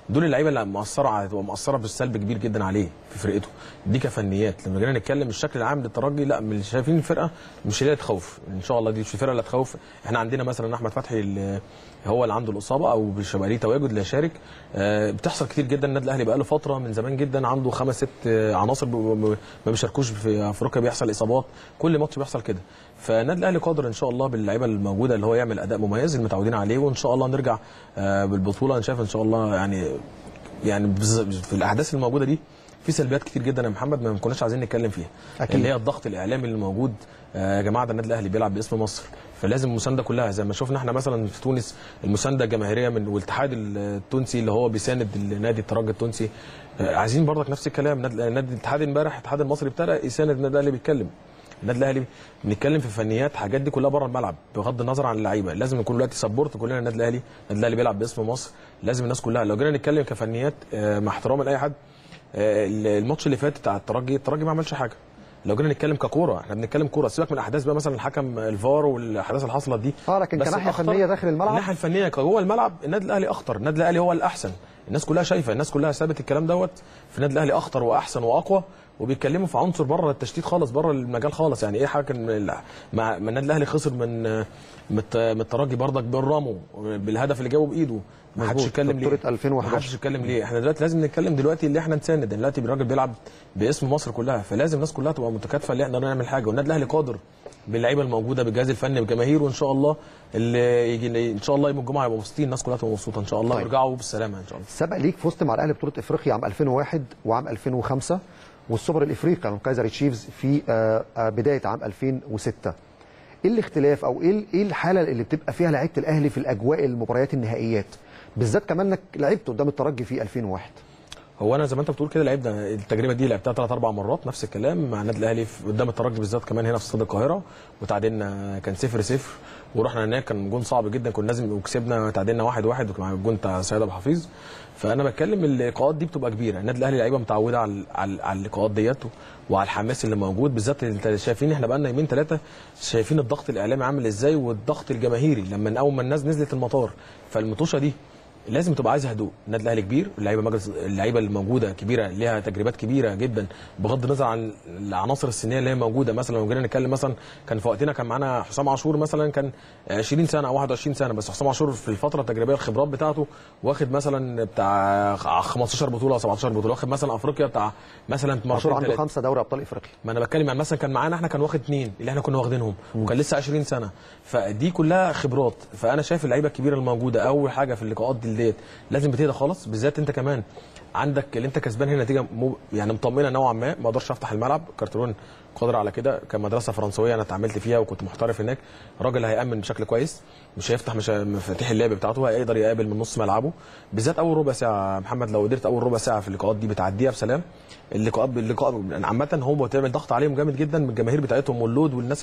دول اللعيبه اللي مؤثره على هتبقى مؤثره بالسلب كبير جدا عليه في فرقته دي كفنيات لما جينا نتكلم الشكل العام للترجي لا من اللي شايفين الفرقه مش هي اللي تخوف ان شاء الله دي مش الفرقه اللي تخوف احنا عندنا مثلا احمد فتحي اللي هو اللي عنده الاصابه او مش هيبقى ليه تواجد اللي يشارك آه، بتحصل كتير جدا النادي الاهلي بقى له فتره من زمان جدا عنده خمس ست آه، عناصر ب- ب- ما بيشاركوش في افريقيا بيحصل اصابات كل ماتش بيحصل كده فالنادي الاهلي قادر ان شاء الله باللعيبه الموجوده اللي هو يعمل اداء مميز المتعودين عليه وان شاء الله نرجع آه، بالبطوله انا شايف ان شاء الله يعني يعني بز- في الاحداث الموجوده دي في سلبيات كتير جدا يا محمد ما كناش عايزين نتكلم فيها أكيد. اللي هي الضغط الاعلامي اللي موجود آه، يا جماعه ده النادي الاهلي بيلعب باسم مصر فلازم المسانده كلها زي ما شفنا احنا مثلا في تونس المسانده الجماهيريه من والاتحاد التونسي اللي هو بيساند النادي الترجي التونسي آه، عايزين برضك نفس الكلام نادي نادي الاتحاد امبارح الاتحاد المصري ابتدى يساند النادي الاهلي بيتكلم النادي الاهلي بنتكلم في فنيات حاجات دي كلها بره الملعب بغض النظر عن اللعيبه لازم يكون دلوقتي سبورت كلنا النادي الاهلي النادي الاهلي بيلعب باسم مصر لازم الناس كلها لو جينا نتكلم كفنيات آه، مع احترامي لاي حد آه، الماتش اللي فات بتاع الترجي الترجي ما عملش حاجه لو جينا نتكلم ككوره احنا بنتكلم كوره سيبك من الاحداث بقى مثلا الحكم الفار والاحداث اللي حصلت دي اه لكن بس كناحيه الأخطر- فنيه داخل الملعب الناحيه الفنيه جوه الملعب النادي الاهلي اخطر النادي الاهلي هو الاحسن الناس كلها شايفه الناس كلها ثابت الكلام دوت في النادي الاهلي اخطر واحسن واقوى وبيتكلموا في عنصر بره التشتيت خالص بره المجال خالص يعني ايه حاجه كان ال- مع مع النادي الاهلي خسر من من الت- من الترجي بردك بالرامو بالهدف اللي جابه بايده ما حدش مظبوط، يتكلم في ليه بطولة 2011. ما حدش يتكلم ليه احنا دلوقتي لازم نتكلم دلوقتي اللي احنا نساند دلوقتي الراجل بيلعب باسم مصر كلها فلازم الناس كلها تبقى متكاتفه اللي احنا نعمل حاجه والنادي الاهلي قادر باللعيبه الموجوده بالجهاز الفني بالجماهير وان شاء الله اللي يجي ان شاء الله يوم الجمعه يبقوا مبسوطين الناس كلها تبقى مبسوطه ان شاء الله طيب. ويرجعوا بالسلامه ان شاء الله سبق ليك فزت مع الاهلي بطوله افريقيا عام 2001 وعام 2005 والسوبر الافريقي من كايزر تشيفز في آه، آه، بدايه عام 2006 ايه الاختلاف او ايه ايه الحاله اللي بتبقى فيها لعيبه الاهلي في الاجواء المباريات النهائيات بالذات كمان انك لعبت قدام الترجي في 2001 هو انا زي ما انت بتقول كده لعبنا التجربه دي لعبتها ثلاث اربع مرات نفس الكلام مع النادي الاهلي في- قدام الترجي بالذات كمان هنا في استاد القاهره وتعادلنا كان 0 0 ورحنا هناك كان جون صعب جدا كنا لازم وكسبنا تعادلنا 1 1 وكان الجون بتاع سيد ابو حفيظ فانا بتكلم اللقاءات دي بتبقى كبيره النادي الاهلي لعيبه متعوده على على, على اللقاءات ديت وعلى الحماس اللي موجود بالذات انت شايفين احنا بقالنا يومين ثلاثه شايفين الضغط الاعلامي عامل ازاي والضغط الجماهيري لما اول ما الناس نزلت المطار فالمطوشه دي لازم تبقى عايزه هدوء النادي الاهلي كبير اللعيبه مجلس اللعيبه اللي موجوده كبيره ليها تجربات كبيره جدا بغض النظر عن العناصر السنيه اللي هي موجوده مثلا لو جينا نتكلم مثلا كان في وقتنا كان معانا حسام عاشور مثلا كان 20 سنه او 21 سنه بس حسام عاشور في الفتره التجريبيه الخبرات بتاعته واخد مثلا بتاع 15 بطوله او 17 بطوله واخد مثلا افريقيا بتاع مثلا عاشور مرتين عنده تلاتة. خمسه دوري ابطال افريقيا ما انا بتكلم يعني مثلا كان معانا احنا كان واخد اثنين اللي احنا كنا واخدينهم وكان لسه 20 سنه فدي كلها خبرات فانا شايف اللعيبه الكبيره الموجوده اول حاجه في اللقاءات دي ديت لازم بتهدى خالص بالذات انت كمان عندك اللي انت كسبان هنا نتيجه مو يعني مطمنه نوعا ما ما اقدرش افتح الملعب كارترون قادر على كده كان مدرسه فرنسويه انا اتعاملت فيها وكنت محترف هناك راجل هيامن بشكل كويس مش هيفتح مش مفاتيح اللعب بتاعته هيقدر يقابل من نص ملعبه بالذات اول ربع ساعه يا محمد لو قدرت اول ربع ساعه في اللقاءات دي بتعديها بسلام اللقاءات اللقاء عامه هو بتعمل ضغط عليهم جامد جدا من الجماهير بتاعتهم واللود والناس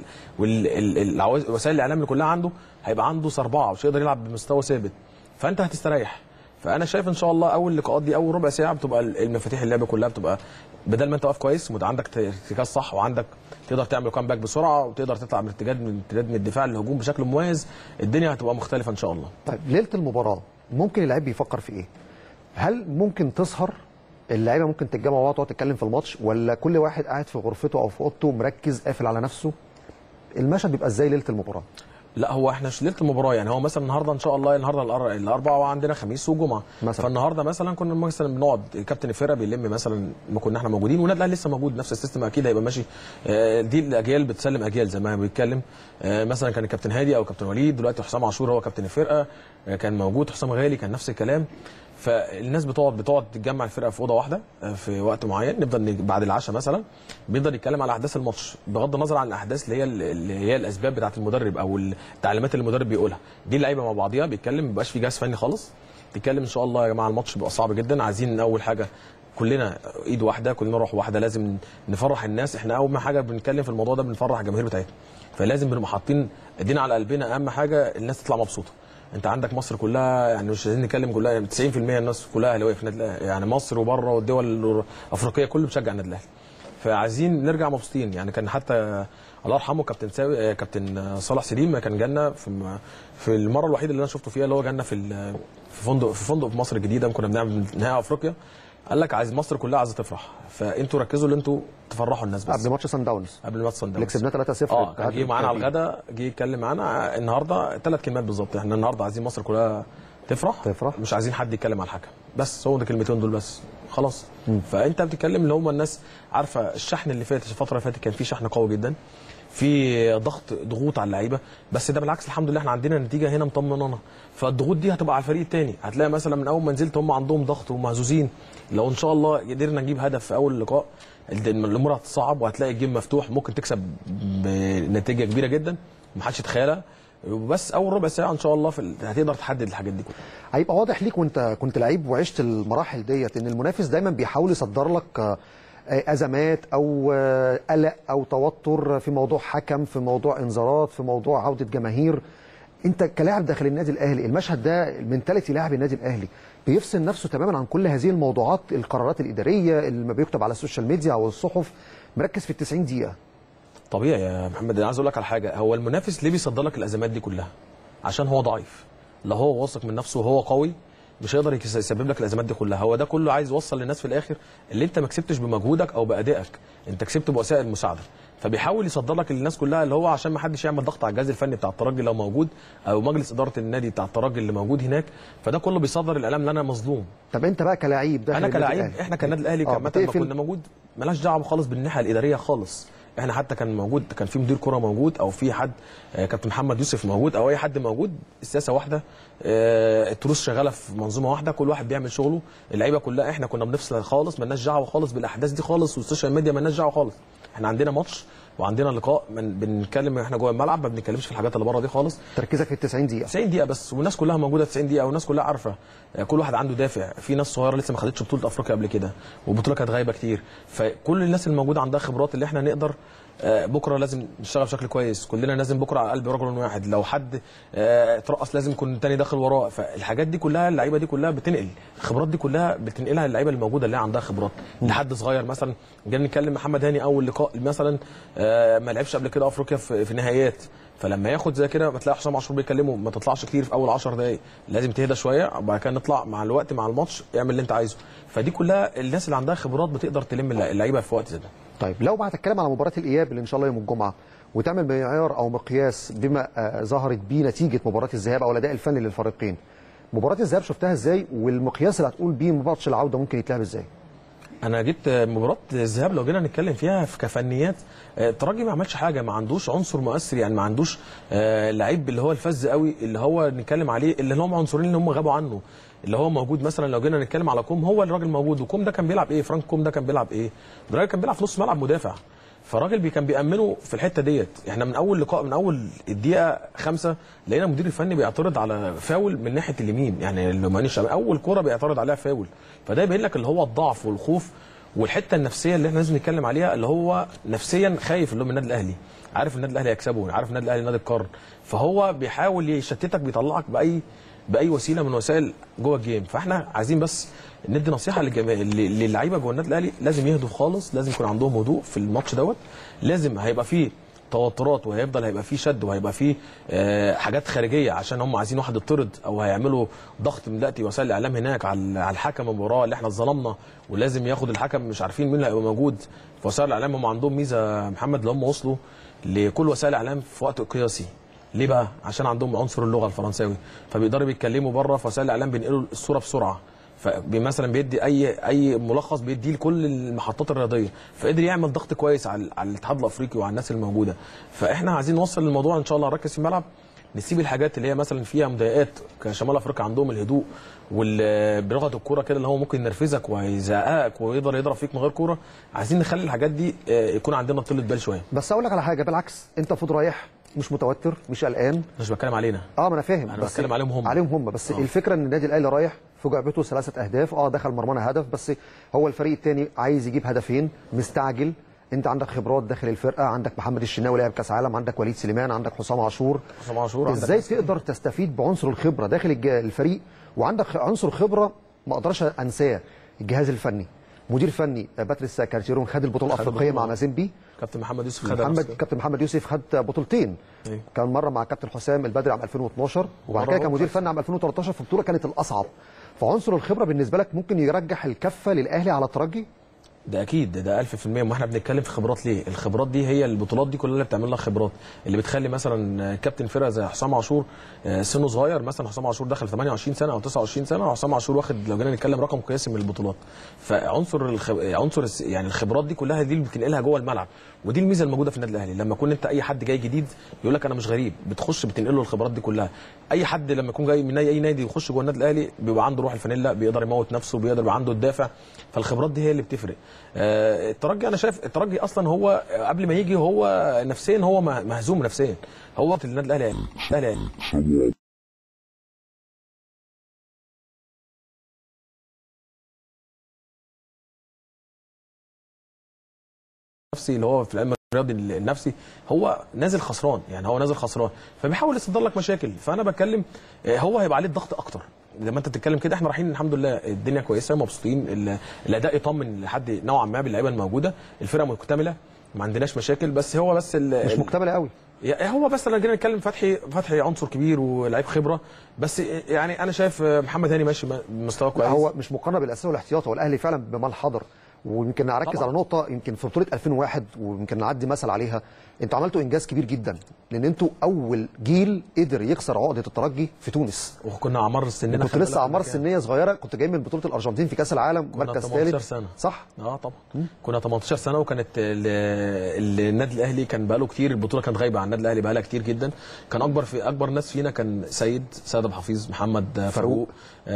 والوسائل الاعلام اللي كلها عنده هيبقى عنده صربعه مش هيقدر يلعب بمستوى ثابت فانت هتستريح فانا شايف ان شاء الله اول لقاءات دي اول ربع ساعه بتبقى المفاتيح اللعب كلها بتبقى بدل ما انت واقف كويس وعندك ارتكاز صح وعندك تقدر تعمل كام باك بسرعه وتقدر تطلع من ارتداد من ارتداد من الدفاع للهجوم بشكل مميز الدنيا هتبقى مختلفه ان شاء الله طيب ليله المباراه ممكن اللعيب بيفكر في ايه هل ممكن تسهر اللعيبه ممكن تتجمع وتقعد تقعد تتكلم في الماتش ولا كل واحد قاعد في غرفته او في اوضته مركز قافل على نفسه المشهد بيبقى ازاي ليله المباراه لا هو احنا مش ليله المباراه يعني هو مثلا النهارده ان شاء الله النهارده الأر- الاربعاء وعندنا خميس وجمعه مثلا. فالنهارده مثلا كنا مثلا بنقعد كابتن الفرقه بيلم مثلا ما كنا احنا موجودين والنادي الاهلي لسه موجود نفس السيستم اكيد هيبقى ماشي آه، دي الاجيال بتسلم اجيال زي ما بيتكلم آه، مثلا كان الكابتن هادي او كابتن وليد دلوقتي حسام عاشور هو كابتن الفرقه آه، كان موجود حسام غالي كان نفس الكلام فالناس بتقعد بتقعد تتجمع الفرقه في اوضه واحده آه، في وقت معين نفضل ن- بعد العشاء مثلا بيفضل يتكلم على احداث الماتش بغض النظر عن الاحداث اللي هي اللي هي الاسباب بتاعه المدرب او التعليمات اللي المدرب بيقولها دي اللعيبه مع بعضيها بيتكلم ما بيبقاش في جهاز فني خالص تتكلم ان شاء الله يا جماعه الماتش بيبقى صعب جدا عايزين اول حاجه كلنا ايد واحده كلنا روح واحده لازم نفرح الناس احنا اول ما حاجه بنتكلم في الموضوع ده بنفرح الجماهير بتاعتنا فلازم بنبقى حاطين ايدينا على قلبنا اهم حاجه الناس تطلع مبسوطه انت عندك مصر كلها يعني مش عايزين نتكلم كلها يعني 90% الناس كلها اهلاويه في النادي الأهلي. يعني مصر وبره والدول الافريقيه كله بتشجع النادي الاهلي فعايزين نرجع مبسوطين يعني كان حتى الله يرحمه كابتن ساوي آه، كابتن صالح سليم كان جالنا في في المره الوحيده اللي انا شفته فيها اللي هو جالنا في ال- في فندق في فندق في مصر الجديده كنا بنعمل نهائي افريقيا قال لك عايز مصر كلها عايزه تفرح فانتوا ركزوا ان انتوا تفرحوا الناس بس قبل ماتش سان داونز قبل ماتش صن اللي داونز كسبناه 3-0 اه كان جه معانا على الغدا الغدا جه يتكلم معانا النهارده ثلاث كلمات بالظبط احنا النهارده عايزين مصر كلها تفرح تفرح. مش عايزين حد يتكلم على الحكم بس هو ده الكلمتين دول بس خلاص فانت بتتكلم اللي هم الناس عارفه الشحن اللي فات الفتره اللي فاتت كان في شحن قوي جدا في ضغط ضغوط على اللعيبه بس ده بالعكس الحمد لله احنا عندنا نتيجه هنا مطمنانا فالضغوط دي هتبقى على الفريق الثاني هتلاقي مثلا من اول ما نزلت هم عندهم ضغط ومهزوزين لو ان شاء الله قدرنا نجيب هدف في اول لقاء الامور هتصعب وهتلاقي الجيم مفتوح ممكن تكسب بنتيجه كبيره جدا محدش يتخيلها بس اول ربع ساعه ان شاء الله في ال- هتقدر تحدد الحاجات دي كلها هيبقى واضح ليك وانت كنت لعيب وعشت المراحل ديت ان المنافس دايما بيحاول يصدر لك آه، ازمات او آه، قلق او توتر في موضوع حكم في موضوع انذارات في موضوع عوده جماهير انت كلاعب داخل النادي الاهلي المشهد ده المنتاليتي لاعب النادي الاهلي بيفصل نفسه تماما عن كل هذه الموضوعات القرارات الاداريه اللي ما بيكتب على السوشيال ميديا او الصحف مركز في ال 90 دقيقه طبيعي يا محمد انا عايز اقول لك على حاجه هو المنافس ليه بيصدر لك الازمات دي كلها عشان هو ضعيف لو هو واثق من نفسه وهو قوي مش هيقدر يكس- يسبب لك الازمات دي كلها هو ده كله عايز يوصل للناس في الاخر اللي انت ما كسبتش بمجهودك او بادائك انت كسبت بوسائل مساعده فبيحاول يصدر لك للناس كلها اللي هو عشان ما حدش يعمل ضغط على الجهاز الفني بتاع الترجي لو موجود او مجلس اداره النادي بتاع الترجي اللي موجود هناك فده كله بيصدر الاعلام ان انا مظلوم طب انت بقى كلاعب داخل انا النادي كلاعب الأهلي. احنا كالنادي الاهلي آه، كمان لما بتقفل- كنا موجود ملاش دعوه خالص بالناحيه الاداريه خالص احنا حتى كان موجود كان في مدير كره موجود او في حد آه، كابتن محمد يوسف موجود او اي حد موجود السياسه واحده آه، التروس شغاله في منظومه واحده كل واحد بيعمل شغله اللعيبه كلها احنا كنا بنفصل خالص مالناش دعوه خالص بالاحداث دي خالص والسوشيال ميديا مالناش دعوه خالص احنا عندنا ماتش وعندنا لقاء من بنتكلم احنا جوه الملعب ما بنتكلمش في الحاجات اللي بره دي خالص تركيزك في ال 90 دقيقه 90 دقيقه بس والناس كلها موجوده 90 دقيقه والناس كلها عارفه آه، كل واحد عنده دافع في ناس صغيره لسه ما خدتش بطوله افريقيا قبل كده والبطوله كانت غايبه كتير فكل الناس اللي موجوده عندها خبرات اللي احنا نقدر آه، بكره لازم نشتغل بشكل كويس كلنا لازم بكره على قلب رجل واحد لو حد آه، اترقص لازم يكون التاني داخل وراه فالحاجات دي كلها اللعيبه دي كلها بتنقل الخبرات دي كلها بتنقلها اللعيبه اللي موجوده اللي هي عندها خبرات لحد صغير مثلا جينا نتكلم محمد هاني اول لقاء مثلا آه، ما لعبش قبل كده افريقيا في في نهائيات فلما ياخد زي كده ما تلاقي حسام عاشور بيكلمه ما تطلعش كتير في اول 10 دقائق لازم تهدى شويه وبعد كده نطلع مع الوقت مع الماتش اعمل اللي انت عايزه فدي كلها الناس اللي عندها خبرات بتقدر تلم اللعيبه في وقت زي ده طيب لو بقى هتتكلم على مباراه الاياب اللي ان شاء الله يوم الجمعه وتعمل معيار او مقياس بما آه، ظهرت بيه نتيجه مباراه الذهاب او الاداء الفني للفريقين مباراه الذهاب شفتها ازاي والمقياس اللي هتقول بيه ماتش العوده ممكن يتلعب ازاي انا جيت مباراه الذهاب لو جينا نتكلم فيها في كفنيات آه، الترجي ما عملش حاجه ما عندوش عنصر مؤثر يعني ما عندوش آه، لعيب اللي هو الفذ قوي اللي هو نتكلم عليه اللي هم عنصرين اللي هم غابوا عنه اللي هو موجود مثلا لو جينا نتكلم على كوم هو الراجل موجود وكوم ده كان بيلعب ايه فرانك كوم ده كان بيلعب ايه الراجل كان بيلعب في نص ملعب مدافع فالراجل بي كان بيأمنه في الحته ديت احنا من اول لقاء من اول الدقيقه خمسة لقينا المدير الفني بيعترض على فاول من ناحيه اليمين يعني اللي مانيش اول كوره بيعترض عليها فاول فده يبين لك اللي هو الضعف والخوف والحته النفسيه اللي احنا لازم نتكلم عليها اللي هو نفسيا خايف اللي هو من النادي الاهلي عارف النادي الاهلي هيكسبه عارف النادي الاهلي نادي القرن فهو بيحاول يشتتك بيطلعك باي باي وسيله من وسائل جوه الجيم فاحنا عايزين بس ندي نصيحه للجماهير للعيبه جوه النادي الاهلي لازم يهدوا خالص لازم يكون عندهم هدوء في الماتش دوت لازم هيبقى فيه توترات وهيفضل هيبقى فيه شد وهيبقى فيه آه، حاجات خارجيه عشان هم عايزين واحد يطرد او هيعملوا ضغط من دلوقتي وسائل الاعلام هناك على على الحكم المباراه اللي احنا اتظلمنا ولازم ياخد الحكم مش عارفين مين اللي هيبقى موجود في وسائل الاعلام هم عندهم ميزه محمد اللي هم وصلوا لكل وسائل الاعلام في وقت قياسي ليه بقى؟ عشان عندهم عنصر اللغه الفرنساوي فبيقدروا بيتكلموا بره في وسائل الاعلام بينقلوا الصوره بسرعه فمثلا بيدي اي اي ملخص بيديه لكل المحطات الرياضيه فقدر يعمل ضغط كويس على على الاتحاد الافريقي وعلى الناس الموجوده فاحنا عايزين نوصل الموضوع ان شاء الله نركز في الملعب نسيب الحاجات اللي هي مثلا فيها مضايقات كشمال افريقيا عندهم الهدوء وبلغه الكوره كده اللي هو ممكن ينرفزك ويزهقك ويقدر يضرب فيك من غير كوره عايزين نخلي الحاجات دي آه، يكون عندنا طولة بال شويه بس اقول لك على حاجه بالعكس انت المفروض رايح مش متوتر مش قلقان مش بتكلم علينا اه ما انا فاهم أنا بس بتكلم عليهم هم. عليهم هم بس آه. الفكره ان النادي الاهلي رايح في جعبته ثلاثه اهداف اه دخل مرمانا هدف بس هو الفريق الثاني عايز يجيب هدفين مستعجل انت عندك خبرات داخل الفرقه عندك محمد الشناوي لاعب كاس عالم عندك وليد سليمان عندك حسام عاشور حسام عاشور عندك ازاي تقدر تستفيد بعنصر الخبره داخل الج- الفريق وعندك عنصر خبره ما اقدرش انساه الجهاز الفني مدير فني آه، باتريس كارتيرون خد البطوله خد الافريقيه البطولة. مع مازيمبي كابتن محمد يوسف خد محمد كابتن محمد يوسف خد بطولتين أيوة. كان مره مع كابتن حسام البدري عام 2012 وبعد كده مرة كان هو مدير فني عام 2013 في بطوله كانت الاصعب فعنصر الخبره بالنسبه لك ممكن يرجح الكفه للاهلي على الترجي ده اكيد ده, ده 1000% ما احنا بنتكلم في خبرات ليه الخبرات دي هي البطولات دي كلها اللي بتعمل لها خبرات اللي بتخلي مثلا كابتن فرقه زي حسام عاشور آه، سنه صغير مثلا حسام عاشور دخل 28 سنه او 29 سنه وحسام عاشور واخد لو جينا نتكلم رقم قياسي من البطولات فعنصر الخب... عنصر الس- يعني الخبرات دي كلها دي اللي بتنقلها جوه الملعب ودي الميزه الموجوده في النادي الاهلي لما يكون انت اي حد جاي جديد يقول لك انا مش غريب بتخش بتنقله الخبرات دي كلها اي حد لما يكون جاي من اي أي نادي يخش جوه النادي الاهلي بيبقى عنده روح الفانيلا بيقدر يموت نفسه بيقدر يبقى عنده الدافع فالخبرات دي هي اللي بتفرق آه، الترجي انا شايف الترجي اصلا هو قبل ما يجي هو نفسيا هو مه- مهزوم نفسيا هو وقت النادي الاهلي الاهلي النفسي اللي هو في العلم الرياضي النفسي هو نازل خسران يعني هو نازل خسران فبيحاول يصدر لك مشاكل فانا بتكلم آه، هو هيبقى عليه الضغط اكتر لما انت بتتكلم كده احنا رايحين الحمد لله الدنيا كويسه مبسوطين ال- الاداء يطمن لحد نوعا ما باللعيبه الموجوده الفرقه مكتمله ما عندناش مشاكل بس هو بس ال- مش ال- مكتمله قوي يا- هو بس لما جينا نتكلم فتحي فتحي عنصر كبير ولاعيب خبره بس يعني انا شايف محمد هاني ماشي بمستوى لا كويس هو مش مقارنه بالاساسي والاحتياطي هو الاهلي فعلا بمال حضر ويمكن نركز طبعاً. على نقطه يمكن في بطوله 2001 ويمكن نعدي مثل عليها انتوا عملتوا انجاز كبير جدا لان انتوا اول جيل قدر يكسر عقده الترجي في تونس وكنا اعمار سننا كنت خلي لسه بالك اعمار مكان. سنيه صغيره كنت جاي من بطوله الارجنتين في كاس العالم كنا مركز 18 ثالث سنة. صح اه طبعا كنا 18 سنه وكانت ال- ال- النادي الاهلي كان بقاله كتير البطوله كانت غايبه عن النادي الاهلي بقالها كتير جدا كان اكبر في اكبر ناس فينا كان سيد سيد ابو حفيظ محمد فاروق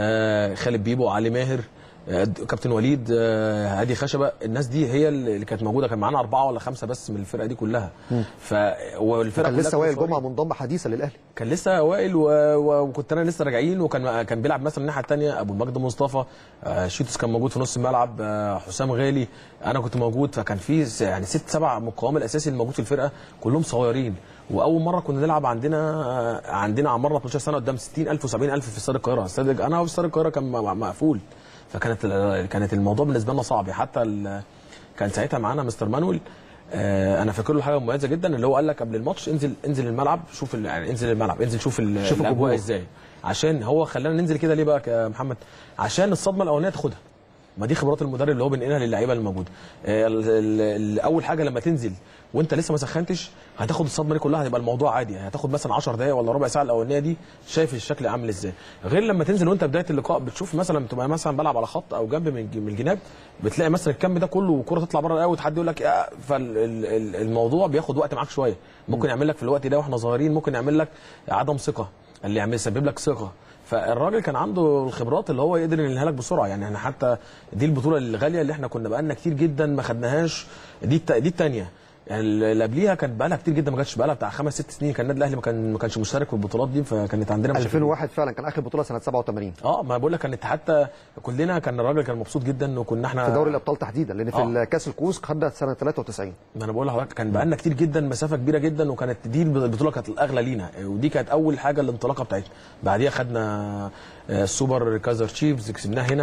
آه خالد بيبو علي ماهر آه، كابتن وليد آه، هادي خشبه الناس دي هي اللي كانت موجوده كان معانا اربعه ولا خمسه بس من الفرقه دي كلها ف والفرقه كان كلها لسه وائل كانوا جمعه منضم حديثا للاهلي كان لسه وائل و... و... وكنت انا لسه راجعين وكان كان بيلعب مثلا الناحيه الثانيه ابو المجد مصطفى آه شيتوس كان موجود في نص الملعب آه حسام غالي انا كنت موجود فكان في س- يعني ست سبع مقاوم الاساسي اللي موجود في الفرقه كلهم صغيرين واول مره كنا نلعب عندنا آه عندنا عمرنا 12 سنه قدام 60000 و70000 في استاد القاهره استاد انا في استاد القاهره كان م- مقفول فكانت ال- كانت الموضوع بالنسبه لنا صعب حتى ال... كان ساعتها معانا مستر مانويل آه، انا فاكر له حاجه مميزه جدا اللي هو قال لك قبل الماتش انزل انزل الملعب شوف ال- يعني انزل الملعب انزل شوف, ال- شوف الاجواء الجمهور. ازاي عشان هو خلانا ننزل كده ليه بقى يا محمد عشان الصدمه الاولانيه تاخدها ما دي خبرات المدرب اللي هو بينقلها للعيبه الموجوده آه، ال- ال- ال- اول حاجه لما تنزل وانت لسه ما سخنتش هتاخد الصدمه دي كلها هيبقى الموضوع عادي هتاخد مثلا 10 دقائق ولا ربع ساعه الاولانيه دي شايف الشكل عامل ازاي غير لما تنزل وانت بدايه اللقاء بتشوف مثلا بتبقى مثلا بلعب على خط او جنب من الج- من الجناب بتلاقي مثلا الكم ده كله وكره تطلع بره الاوت حد يقول لك فالموضوع بياخد وقت معاك شويه ممكن يعمل لك في الوقت ده واحنا صغيرين ممكن يعمل لك عدم ثقه اللي يعمل يسبب لك ثقه فالراجل كان عنده الخبرات اللي هو يقدر ينقلها لك بسرعه يعني احنا حتى دي البطوله الغاليه اللي احنا كنا بقالنا كتير جدا ما خدناهاش دي الت- دي الثانيه يعني اللي قبليها كانت بقالها كتير جدا ما جاتش بقالها بتاع خمس ست سنين كان النادي الاهلي ما كان ما كانش مشترك في البطولات دي فكانت عندنا مشاكل 2001 فعلا كان اخر بطوله سنه 87 اه ما بقول لك كانت حتى كلنا كان الراجل كان مبسوط جدا وكنا احنا في دوري الابطال تحديدا لان في آه. كاس الكؤوس خدنا سنه 93 ما انا بقول لحضرتك كان بقالنا كتير جدا مسافه كبيره جدا وكانت دي البطوله كانت الاغلى لينا ودي كانت اول حاجه الانطلاقه بتاعتنا بعديها خدنا آه، السوبر كايزر تشيفز كسبناه هنا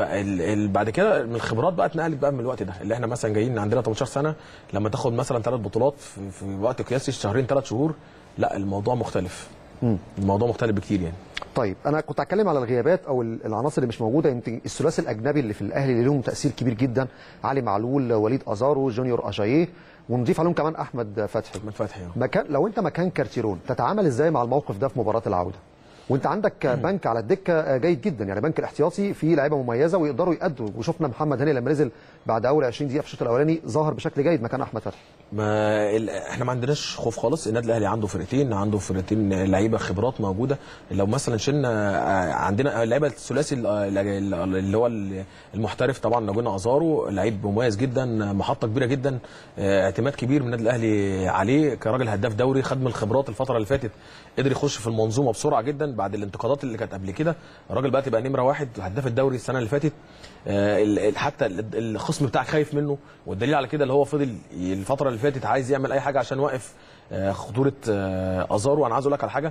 فبعد كده من الخبرات بقى اتنقلت بقى من الوقت ده اللي احنا مثلا جايين عندنا 18 سنه لما تاخد مثلا ثلاث بطولات في, في وقت قياسي شهرين ثلاث شهور لا الموضوع مختلف الموضوع مختلف بكتير يعني طيب انا كنت هتكلم على الغيابات او ال- العناصر اللي مش موجوده يمكن الثلاثي الاجنبي اللي في الاهلي اللي لهم تاثير كبير جدا علي معلول وليد ازارو جونيور اجاييه ونضيف عليهم كمان احمد فتحي احمد فتحي آه. مكان لو انت مكان كارتيرون تتعامل ازاي مع الموقف ده في مباراه العوده وانت عندك بنك على الدكه جيد جدا يعني بنك الاحتياطي فيه لعيبه مميزه ويقدروا يأدوا وشفنا محمد هاني لما نزل بعد اول 20 دقيقه في الشوط الاولاني ظهر بشكل جيد مكان احمد فتحي ما ال... احنا ما عندناش خوف خالص النادي الاهلي عنده فرقتين عنده فرقتين لعيبه خبرات موجوده لو مثلا شلنا آه، عندنا لعيبه الثلاثي ال- ال- اللي هو ال- المحترف طبعا لو قلنا ازارو لعيب مميز جدا محطه كبيره جدا آه، اعتماد كبير من النادي الاهلي عليه كراجل هداف دوري خد من الخبرات الفتره اللي فاتت قدر يخش في المنظومه بسرعه جدا بعد الانتقادات اللي كانت قبل كده الراجل بقى تبقى نمره واحد هداف الدوري السنه اللي فاتت آه، ال- ال- حتى ال- الخصم بتاعك خايف منه والدليل على كده اللي هو فضل الفتره اللي فاتت عايز يعمل اي حاجه عشان يوقف آه، خطوره آه، ازارو انا عايز اقول لك على حاجه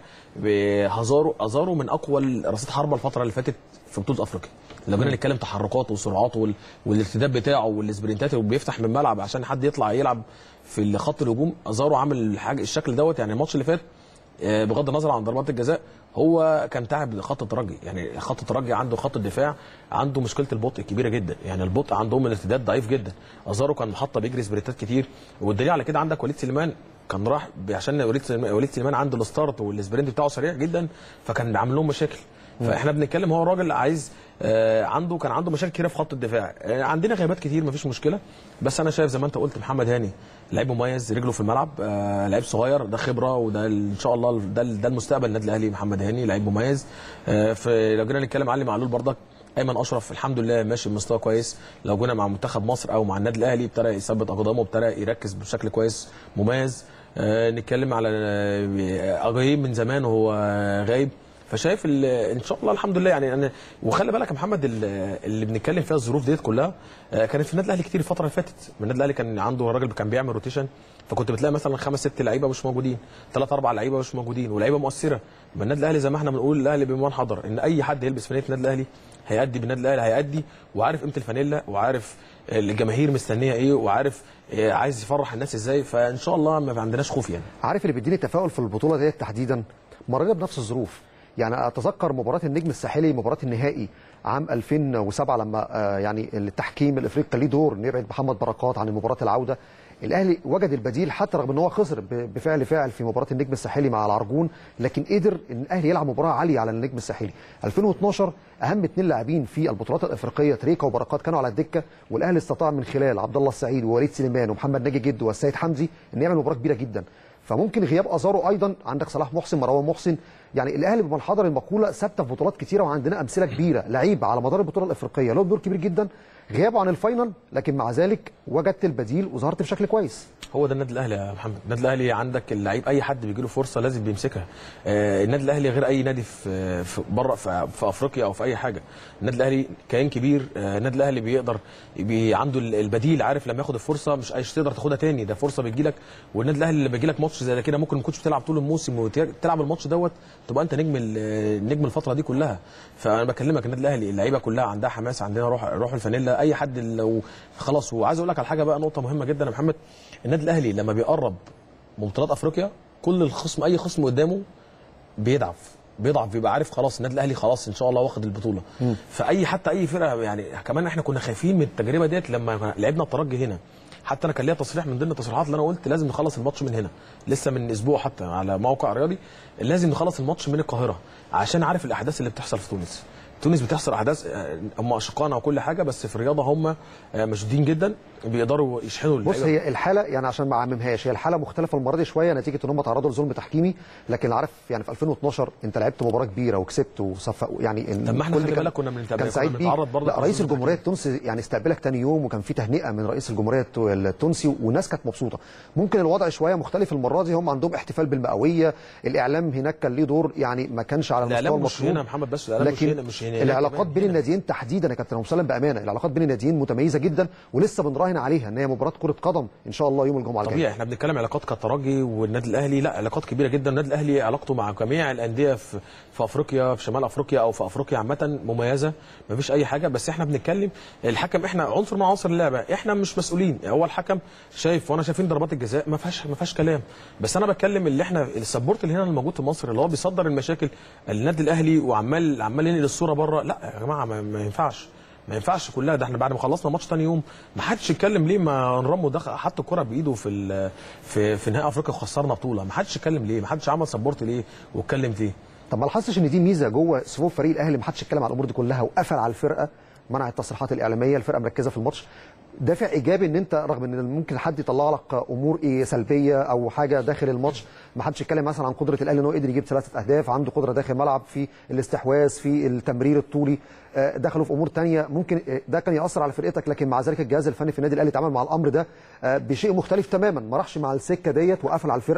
هازارو ازارو من اقوى رصيد حربه الفتره اللي فاتت في بطوله افريقيا لو جينا نتكلم تحركات وسرعات وال... والارتداد بتاعه والسبرنتات وبيفتح من الملعب عشان حد يطلع يلعب في خط الهجوم ازارو عامل الحاجه الشكل دوت يعني الماتش اللي فات آه، بغض النظر عن ضربات الجزاء هو كان تعب خط الترجي يعني خط الترجي عنده خط الدفاع عنده مشكله البطء كبيره جدا يعني البطء عندهم الارتداد ضعيف جدا ازارو كان محطه بيجري سبرنتات كتير والدليل على كده عندك وليد سليمان كان راح عشان وليد سليمان وليد سليمان عنده الستارت والسبرنت بتاعه سريع جدا فكان عامل لهم مشاكل فاحنا بنتكلم هو راجل عايز آه، عنده كان عنده مشاكل كتيره في خط الدفاع آه، عندنا غيابات كتير مفيش مشكله بس انا شايف زي ما انت قلت محمد هاني لعيب مميز رجله في الملعب آه، لعيب صغير ده خبره وده ان شاء الله ده ده المستقبل النادي الاهلي محمد هاني لعيب مميز آه، فلو جينا نتكلم علي معلول برضك ايمن اشرف الحمد لله ماشي بمستوى كويس لو جينا مع منتخب مصر او مع النادي الاهلي ابتدى يثبت اقدامه وابتدى يركز بشكل كويس مميز آه، نتكلم على آه، اجايب من زمان وهو آه، غايب فشايف ال- ان شاء الله الحمد لله يعني انا وخلي بالك يا محمد ال- اللي بنتكلم فيها الظروف ديت كلها آه، كانت في النادي الاهلي كتير الفتره اللي فاتت النادي الاهلي كان عنده راجل كان بيعمل روتيشن فكنت بتلاقي مثلا خمس ست لعيبه مش موجودين ثلاث اربع لعيبه مش موجودين ولعيبه مؤثره يبقى النادي الاهلي زي ما احنا بنقول الاهلي بمن حضر ان اي حد يلبس فانيله النادي الاهلي هيأدي بالنادي الاهلي هيأدي وعارف قيمه الفانيلا وعارف الجماهير مستنيه ايه وعارف آه، عايز يفرح الناس ازاي فان شاء الله ما عندناش خوف يعني عارف اللي بيديني تفاؤل في البطوله ديت تحديدا مرينا بنفس الظروف يعني اتذكر مباراه النجم الساحلي مباراه النهائي عام 2007 لما آه، يعني التحكيم الافريقي كان ليه دور انه يبعد محمد بركات عن مباراه العوده الاهلي وجد البديل حتى رغم ان هو خسر ب- بفعل فاعل في مباراه النجم الساحلي مع العرجون لكن قدر ان الاهلي يلعب مباراه عاليه على النجم الساحلي 2012 اهم اثنين لاعبين في البطولات الافريقيه تريكا وبركات كانوا على الدكه والاهلي استطاع من خلال عبد الله السعيد ووليد سليمان ومحمد ناجي جد والسيد حمدي ان يعمل مباراه كبيره جدا فممكن غياب ازارو ايضا عندك صلاح محسن مروان محسن يعني الاهلي بمن حضر المقوله ثابته في بطولات كتيره وعندنا امثله كبيره لعيب على مدار البطوله الافريقيه له دور كبير جدا غيابه عن الفاينل لكن مع ذلك وجدت البديل وظهرت بشكل كويس هو ده النادي الاهلي يا محمد النادي الاهلي عندك اللعيب اي حد بيجي له فرصه لازم بيمسكها آه النادي الاهلي غير اي نادي في, في بره في, في افريقيا او في اي حاجه النادي الاهلي كيان كبير آه النادي الاهلي بيقدر بي عنده ال- البديل عارف لما ياخد الفرصه مش مش تقدر تاخدها تاني ده فرصه بتجي لك والنادي الاهلي اللي بيجي لك ماتش زي ده كده ممكن ما كنتش بتلعب طول الموسم وتلعب الماتش دوت تبقى انت نجم ال- نجم الفتره دي كلها فانا بكلمك النادي الاهلي اللعيبه كلها عندها حماس عندنا روح روح الفانيلا اي حد لو خلاص وعايز اقول لك على حاجه بقى نقطه مهمه جدا يا محمد النادي الاهلي لما بيقرب من بطولات افريقيا كل الخصم اي خصم قدامه بيضعف بيضعف بيبقى عارف خلاص النادي الاهلي خلاص ان شاء الله واخد البطوله فاي حتى اي فرقه يعني كمان احنا كنا خايفين من التجربه ديت لما لعبنا الترجي هنا حتى انا كان ليا تصريح من ضمن التصريحات اللي انا قلت لازم نخلص الماتش من هنا لسه من اسبوع حتى على موقع رياضي لازم نخلص الماتش من القاهره عشان عارف الاحداث اللي بتحصل في تونس تونس بتحصل احداث آه، هم اشقانا وكل حاجه بس في الرياضه هم آه، مشدودين جدا بيقدروا يشحنوا بص اللعيبة. هي الحاله يعني عشان ما اعممهاش هي الحاله مختلفه المره دي شويه نتيجه ان هم تعرضوا لظلم تحكيمي لكن عارف يعني في 2012 انت لعبت مباراه كبيره وكسبت وصف يعني إن طب ما احنا كل خلي كان- بالك كنا بنتابع- كان كنا سعيد بيه بنتعرض برضه لا رئيس لظلم الجمهوريه التونسي يعني استقبلك تاني يوم وكان في تهنئه من رئيس الجمهوريه التو- التونسي والناس كانت مبسوطه ممكن الوضع شويه مختلف المره دي هم عندهم احتفال بالمئويه الاعلام هناك كان ليه دور يعني ما كانش على المستوى الاعلام مش المطلوب هنا يا محمد بس الاعلام مش لكن هنا مش هنا العلاقات كمان بين الناديين تحديدا يا كابتن مسلم بامانه العلاقات بين الناديين متميزه جدا ولسه بنراهن عليها ان هي مباراه كره قدم ان شاء الله يوم الجمعه الجايه طبيعي احنا بنتكلم علاقات كالترجي والنادي الاهلي لا علاقات كبيره جدا النادي الاهلي علاقته مع جميع الانديه في في افريقيا في شمال افريقيا او في افريقيا عامه مميزه مفيش اي حاجه بس احنا بنتكلم الحكم احنا عنصر من عناصر اللعبه احنا مش مسؤولين هو الحكم شايف وانا شايفين ضربات الجزاء ما فيهاش ما فيهاش كلام بس انا بتكلم اللي احنا السبورت اللي هنا الموجود في مصر اللي هو بيصدر المشاكل النادي الاهلي وعمال عمال ينقل الصوره بره لا يا جماعه ما, ما ينفعش ما ينفعش كلها ده احنا بعد ما خلصنا ماتش تاني يوم ما حدش يتكلم ليه ما رامو دخل حط الكره بايده في ال- في في نهائي افريقيا وخسرنا بطوله ما حدش يتكلم ليه ما حدش عمل سبورت ليه واتكلم فيه طب ما لاحظتش ان دي ميزه جوه صفوف فريق الاهلي ما حدش اتكلم على الامور دي كلها وقفل على الفرقه منع التصريحات الاعلاميه الفرقه مركزه في الماتش دافع ايجابي ان انت رغم ان ممكن حد يطلع لك امور ايه سلبيه او حاجه داخل الماتش ما حدش يتكلم مثلا عن قدره الاهلي ان هو قدر يجيب ثلاثه اهداف عنده قدره داخل الملعب في الاستحواذ في التمرير الطولي آه، دخلوا في امور تانية ممكن آه، ده كان ياثر على فرقتك لكن مع ذلك الجهاز الفني في النادي الاهلي اتعامل مع الامر ده آه، بشيء مختلف تماما ما راحش مع السكه ديت وقفل على الفرقه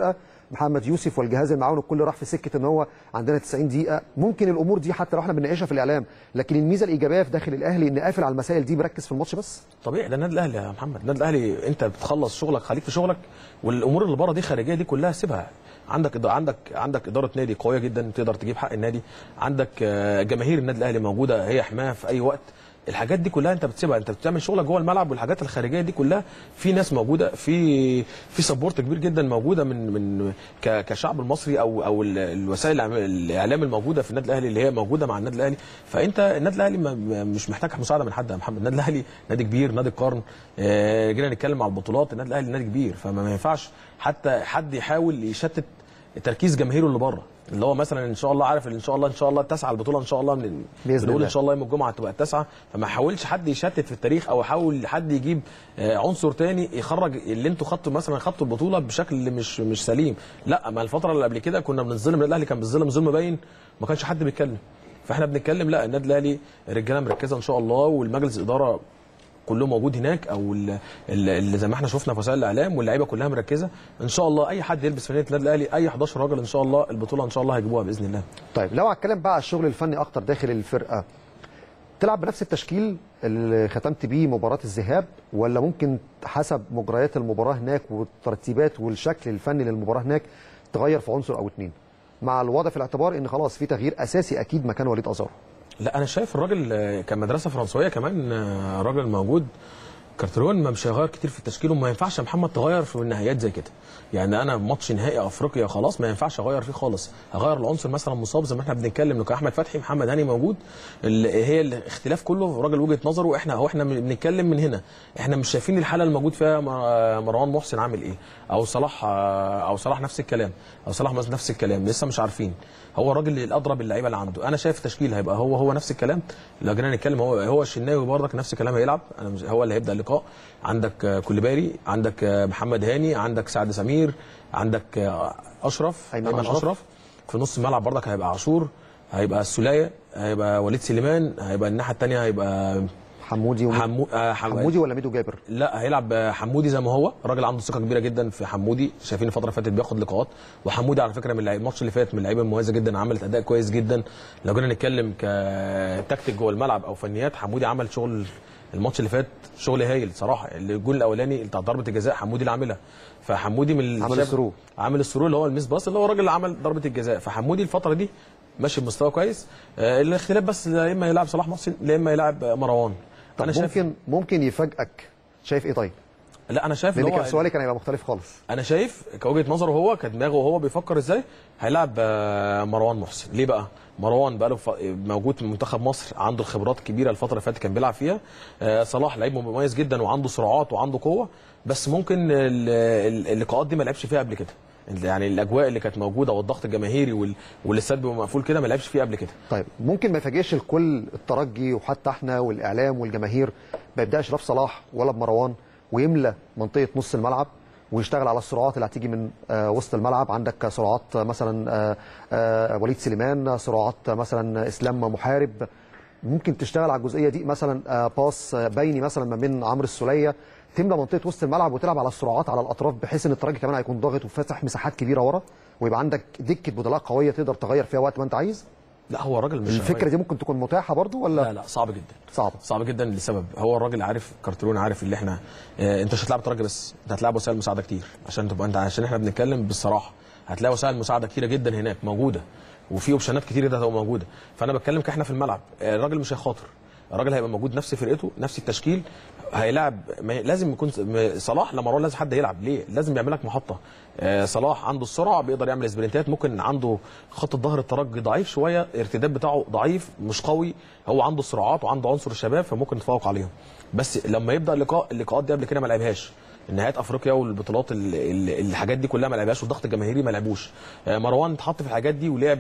محمد يوسف والجهاز المعاون الكل راح في سكه ان هو عندنا 90 دقيقه ممكن الامور دي حتى لو احنا بنناقشها في الاعلام لكن الميزه الايجابيه في داخل الاهلي ان قافل على المسائل دي مركز في الماتش بس طبيعي ده النادي الاهلي يا محمد النادي الاهلي انت بتخلص شغلك خليك في شغلك والامور اللي بره دي خارجيه دي كلها سيبها عندك إد- عندك عندك اداره نادي قويه جدا تقدر تجيب حق النادي عندك آه، جماهير النادي الاهلي موجوده هي حمايه في اي وقت الحاجات دي كلها انت بتسيبها انت بتعمل شغلك جوه الملعب والحاجات الخارجيه دي كلها في ناس موجوده في في سبورت كبير جدا موجوده من من ك- كشعب المصري او او ال- الوسائل الإعلام- الاعلام الموجوده في النادي الاهلي اللي هي موجوده مع النادي الاهلي فانت النادي الاهلي ما- ما- مش محتاج مساعده من حد يا محمد النادي الاهلي نادي كبير نادي القرن آه، جينا نتكلم على البطولات النادي الاهلي نادي كبير فما ما ينفعش حتى حد يحاول يشتت تركيز جماهيره اللي بره اللي هو مثلا ان شاء الله عارف ان شاء الله ان شاء الله التاسعه البطوله ان شاء الله من بإذن بنقول الله. ان شاء الله يوم الجمعه تبقى التاسعه فما يحاولش حد يشتت في التاريخ او يحاول حد يجيب آه، عنصر تاني يخرج اللي انتوا خدتوا مثلا خدتوا البطوله بشكل مش مش سليم لا ما الفتره اللي قبل كده كنا بنظلم النادي الاهلي كان بيظلم ظلم باين ما كانش حد بيتكلم فاحنا بنتكلم لا النادي الاهلي الرجاله مركزه ان شاء الله والمجلس الاداره كله موجود هناك او ال- ال- اللي زي ما احنا شفنا في وسائل الاعلام واللعيبه كلها مركزه ان شاء الله اي حد يلبس فانيله النادي الاهلي اي 11 راجل ان شاء الله البطوله ان شاء الله هيجيبوها باذن الله طيب لو هتكلم بقى على الشغل الفني اكتر داخل الفرقه تلعب بنفس التشكيل اللي ختمت بيه مباراه الذهاب ولا ممكن حسب مجريات المباراه هناك والترتيبات والشكل الفني للمباراه هناك تغير في عنصر او اتنين مع الوضع في الاعتبار ان خلاص في تغيير اساسي اكيد مكان وليد ازار لا انا شايف الراجل آه، كمدرسه فرنسويه كمان آه، راجل موجود كارترون ما مش هيغير كتير في التشكيل وما ينفعش يا محمد تغير في النهائيات زي كده يعني انا ماتش نهائي افريقيا خلاص ما ينفعش اغير فيه خالص هغير العنصر مثلا مصاب زي ما احنا بنتكلم لو كان احمد فتحي محمد هاني موجود ال- هي الاختلاف كله راجل وجهه نظره احنا هو احنا بنتكلم من هنا احنا مش شايفين الحاله الموجود فيها مر- مروان محسن عامل ايه او صلاح آه، او صلاح نفس الكلام او صلاح مثلا نفس الكلام لسه مش عارفين هو الراجل الادرى باللعيبه اللي عنده انا شايف تشكيل هيبقى هو هو نفس الكلام لو جينا نتكلم هو هو الشناوي برضك نفس الكلام هيلعب انا مش هو اللي هيبدا اللقاء عندك آه، كوليبالي عندك آه، محمد هاني عندك سعد سمير عندك آه، اشرف أيمن ايمن أشرف. اشرف في نص الملعب برضك هيبقى عاشور هيبقى السوليه هيبقى وليد سليمان هيبقى الناحيه الثانيه هيبقى حمودي وميدو. حمو... آه حم... حمودي ولا ميدو جابر لا هيلعب حمودي زي ما هو راجل عنده ثقه كبيره جدا في حمودي شايفين الفتره اللي فاتت بياخد لقاءات وحمودي على فكره من اللعيب- الماتش اللي فات من اللعيبه المميزه جدا عملت اداء كويس جدا لو جينا نتكلم كتكتيك جوه الملعب او فنيات حمودي عمل شغل الماتش اللي فات شغل هايل صراحه الجول الاولاني بتاع ضربه الجزاء حمودي اللي عاملها فحمودي من ال- عمل شايف- الثرو. عامل الثرو اللي هو الميس باص اللي هو الراجل اللي عمل ضربه الجزاء فحمودي الفتره دي ماشي بمستوى كويس آه الاختلاف بس يا اما يلعب صلاح محسن يا اما يلعب مروان طب ممكن ممكن يفاجئك شايف ايه طيب؟ لا انا شايف لان إن هو كان سؤالي كان هيبقى مختلف خالص انا شايف كوجهه نظره هو كدماغه وهو بيفكر ازاي هيلعب آه، مروان محسن ليه بقى مروان بقى له ف... موجود في منتخب مصر عنده الخبرات الكبيره الفتره اللي فاتت كان بيلعب فيها آه، صلاح لعيب مميز جدا وعنده سرعات وعنده قوه بس ممكن ال- ال- اللقاءات دي ما لعبش فيها قبل كده يعني الاجواء اللي كانت موجوده والضغط الجماهيري وال... والاستاد بيبقى مقفول كده ما لعبش فيه قبل كده طيب ممكن ما يفاجئش الكل الترجي وحتى احنا والاعلام والجماهير ما يبداش لا بصلاح ولا بمروان ويملى منطقه نص الملعب ويشتغل على السرعات اللي هتيجي من آه، وسط الملعب عندك سرعات آه، مثلا آه، آه، وليد سليمان سرعات آه، مثلا اسلام محارب ممكن تشتغل على الجزئيه دي مثلا آه، باص آه، بيني مثلا ما بين عمرو السوليه تملى منطقه وسط الملعب وتلعب على السرعات على الاطراف بحيث ان الترجي كمان هيكون ضاغط وفاتح مساحات كبيره ورا ويبقى عندك دكه بدلاء قويه تقدر تغير فيها وقت ما انت عايز لا هو الراجل مش الفكره دي ممكن تكون متاحه برضو ولا لا لا صعب جدا صعب صعب جدا لسبب هو الراجل عارف كارترون عارف اللي احنا اه انت مش هتلعب ترجي بس انت هتلعب وسائل مساعده كتير عشان تبقى انت عشان احنا بنتكلم بالصراحه هتلاقي وسائل مساعده كتيره جدا هناك موجوده وفي اوبشنات كتير ده هتبقى موجوده فانا بتكلم كاحنا في الملعب اه الراجل مش هيخاطر الراجل هيبقى موجود نفس فرقته نفس التشكيل هيلعب ما لازم يكون س- م- صلاح لما لازم حد يلعب ليه لازم يعمل لك محطه آه صلاح عنده السرعه بيقدر يعمل سبرنتات ممكن عنده خط الظهر الترجي ضعيف شويه الارتداد بتاعه ضعيف مش قوي هو عنده سرعات وعنده عنصر الشباب فممكن يتفوق عليهم بس لما يبدا اللقاء اللقاءات دي قبل كده ما لعبهاش النهايات افريقيا والبطولات ال- ال- الحاجات دي كلها ما لعبهاش والضغط الجماهيري ما لعبوش آه مروان اتحط في الحاجات دي ولعب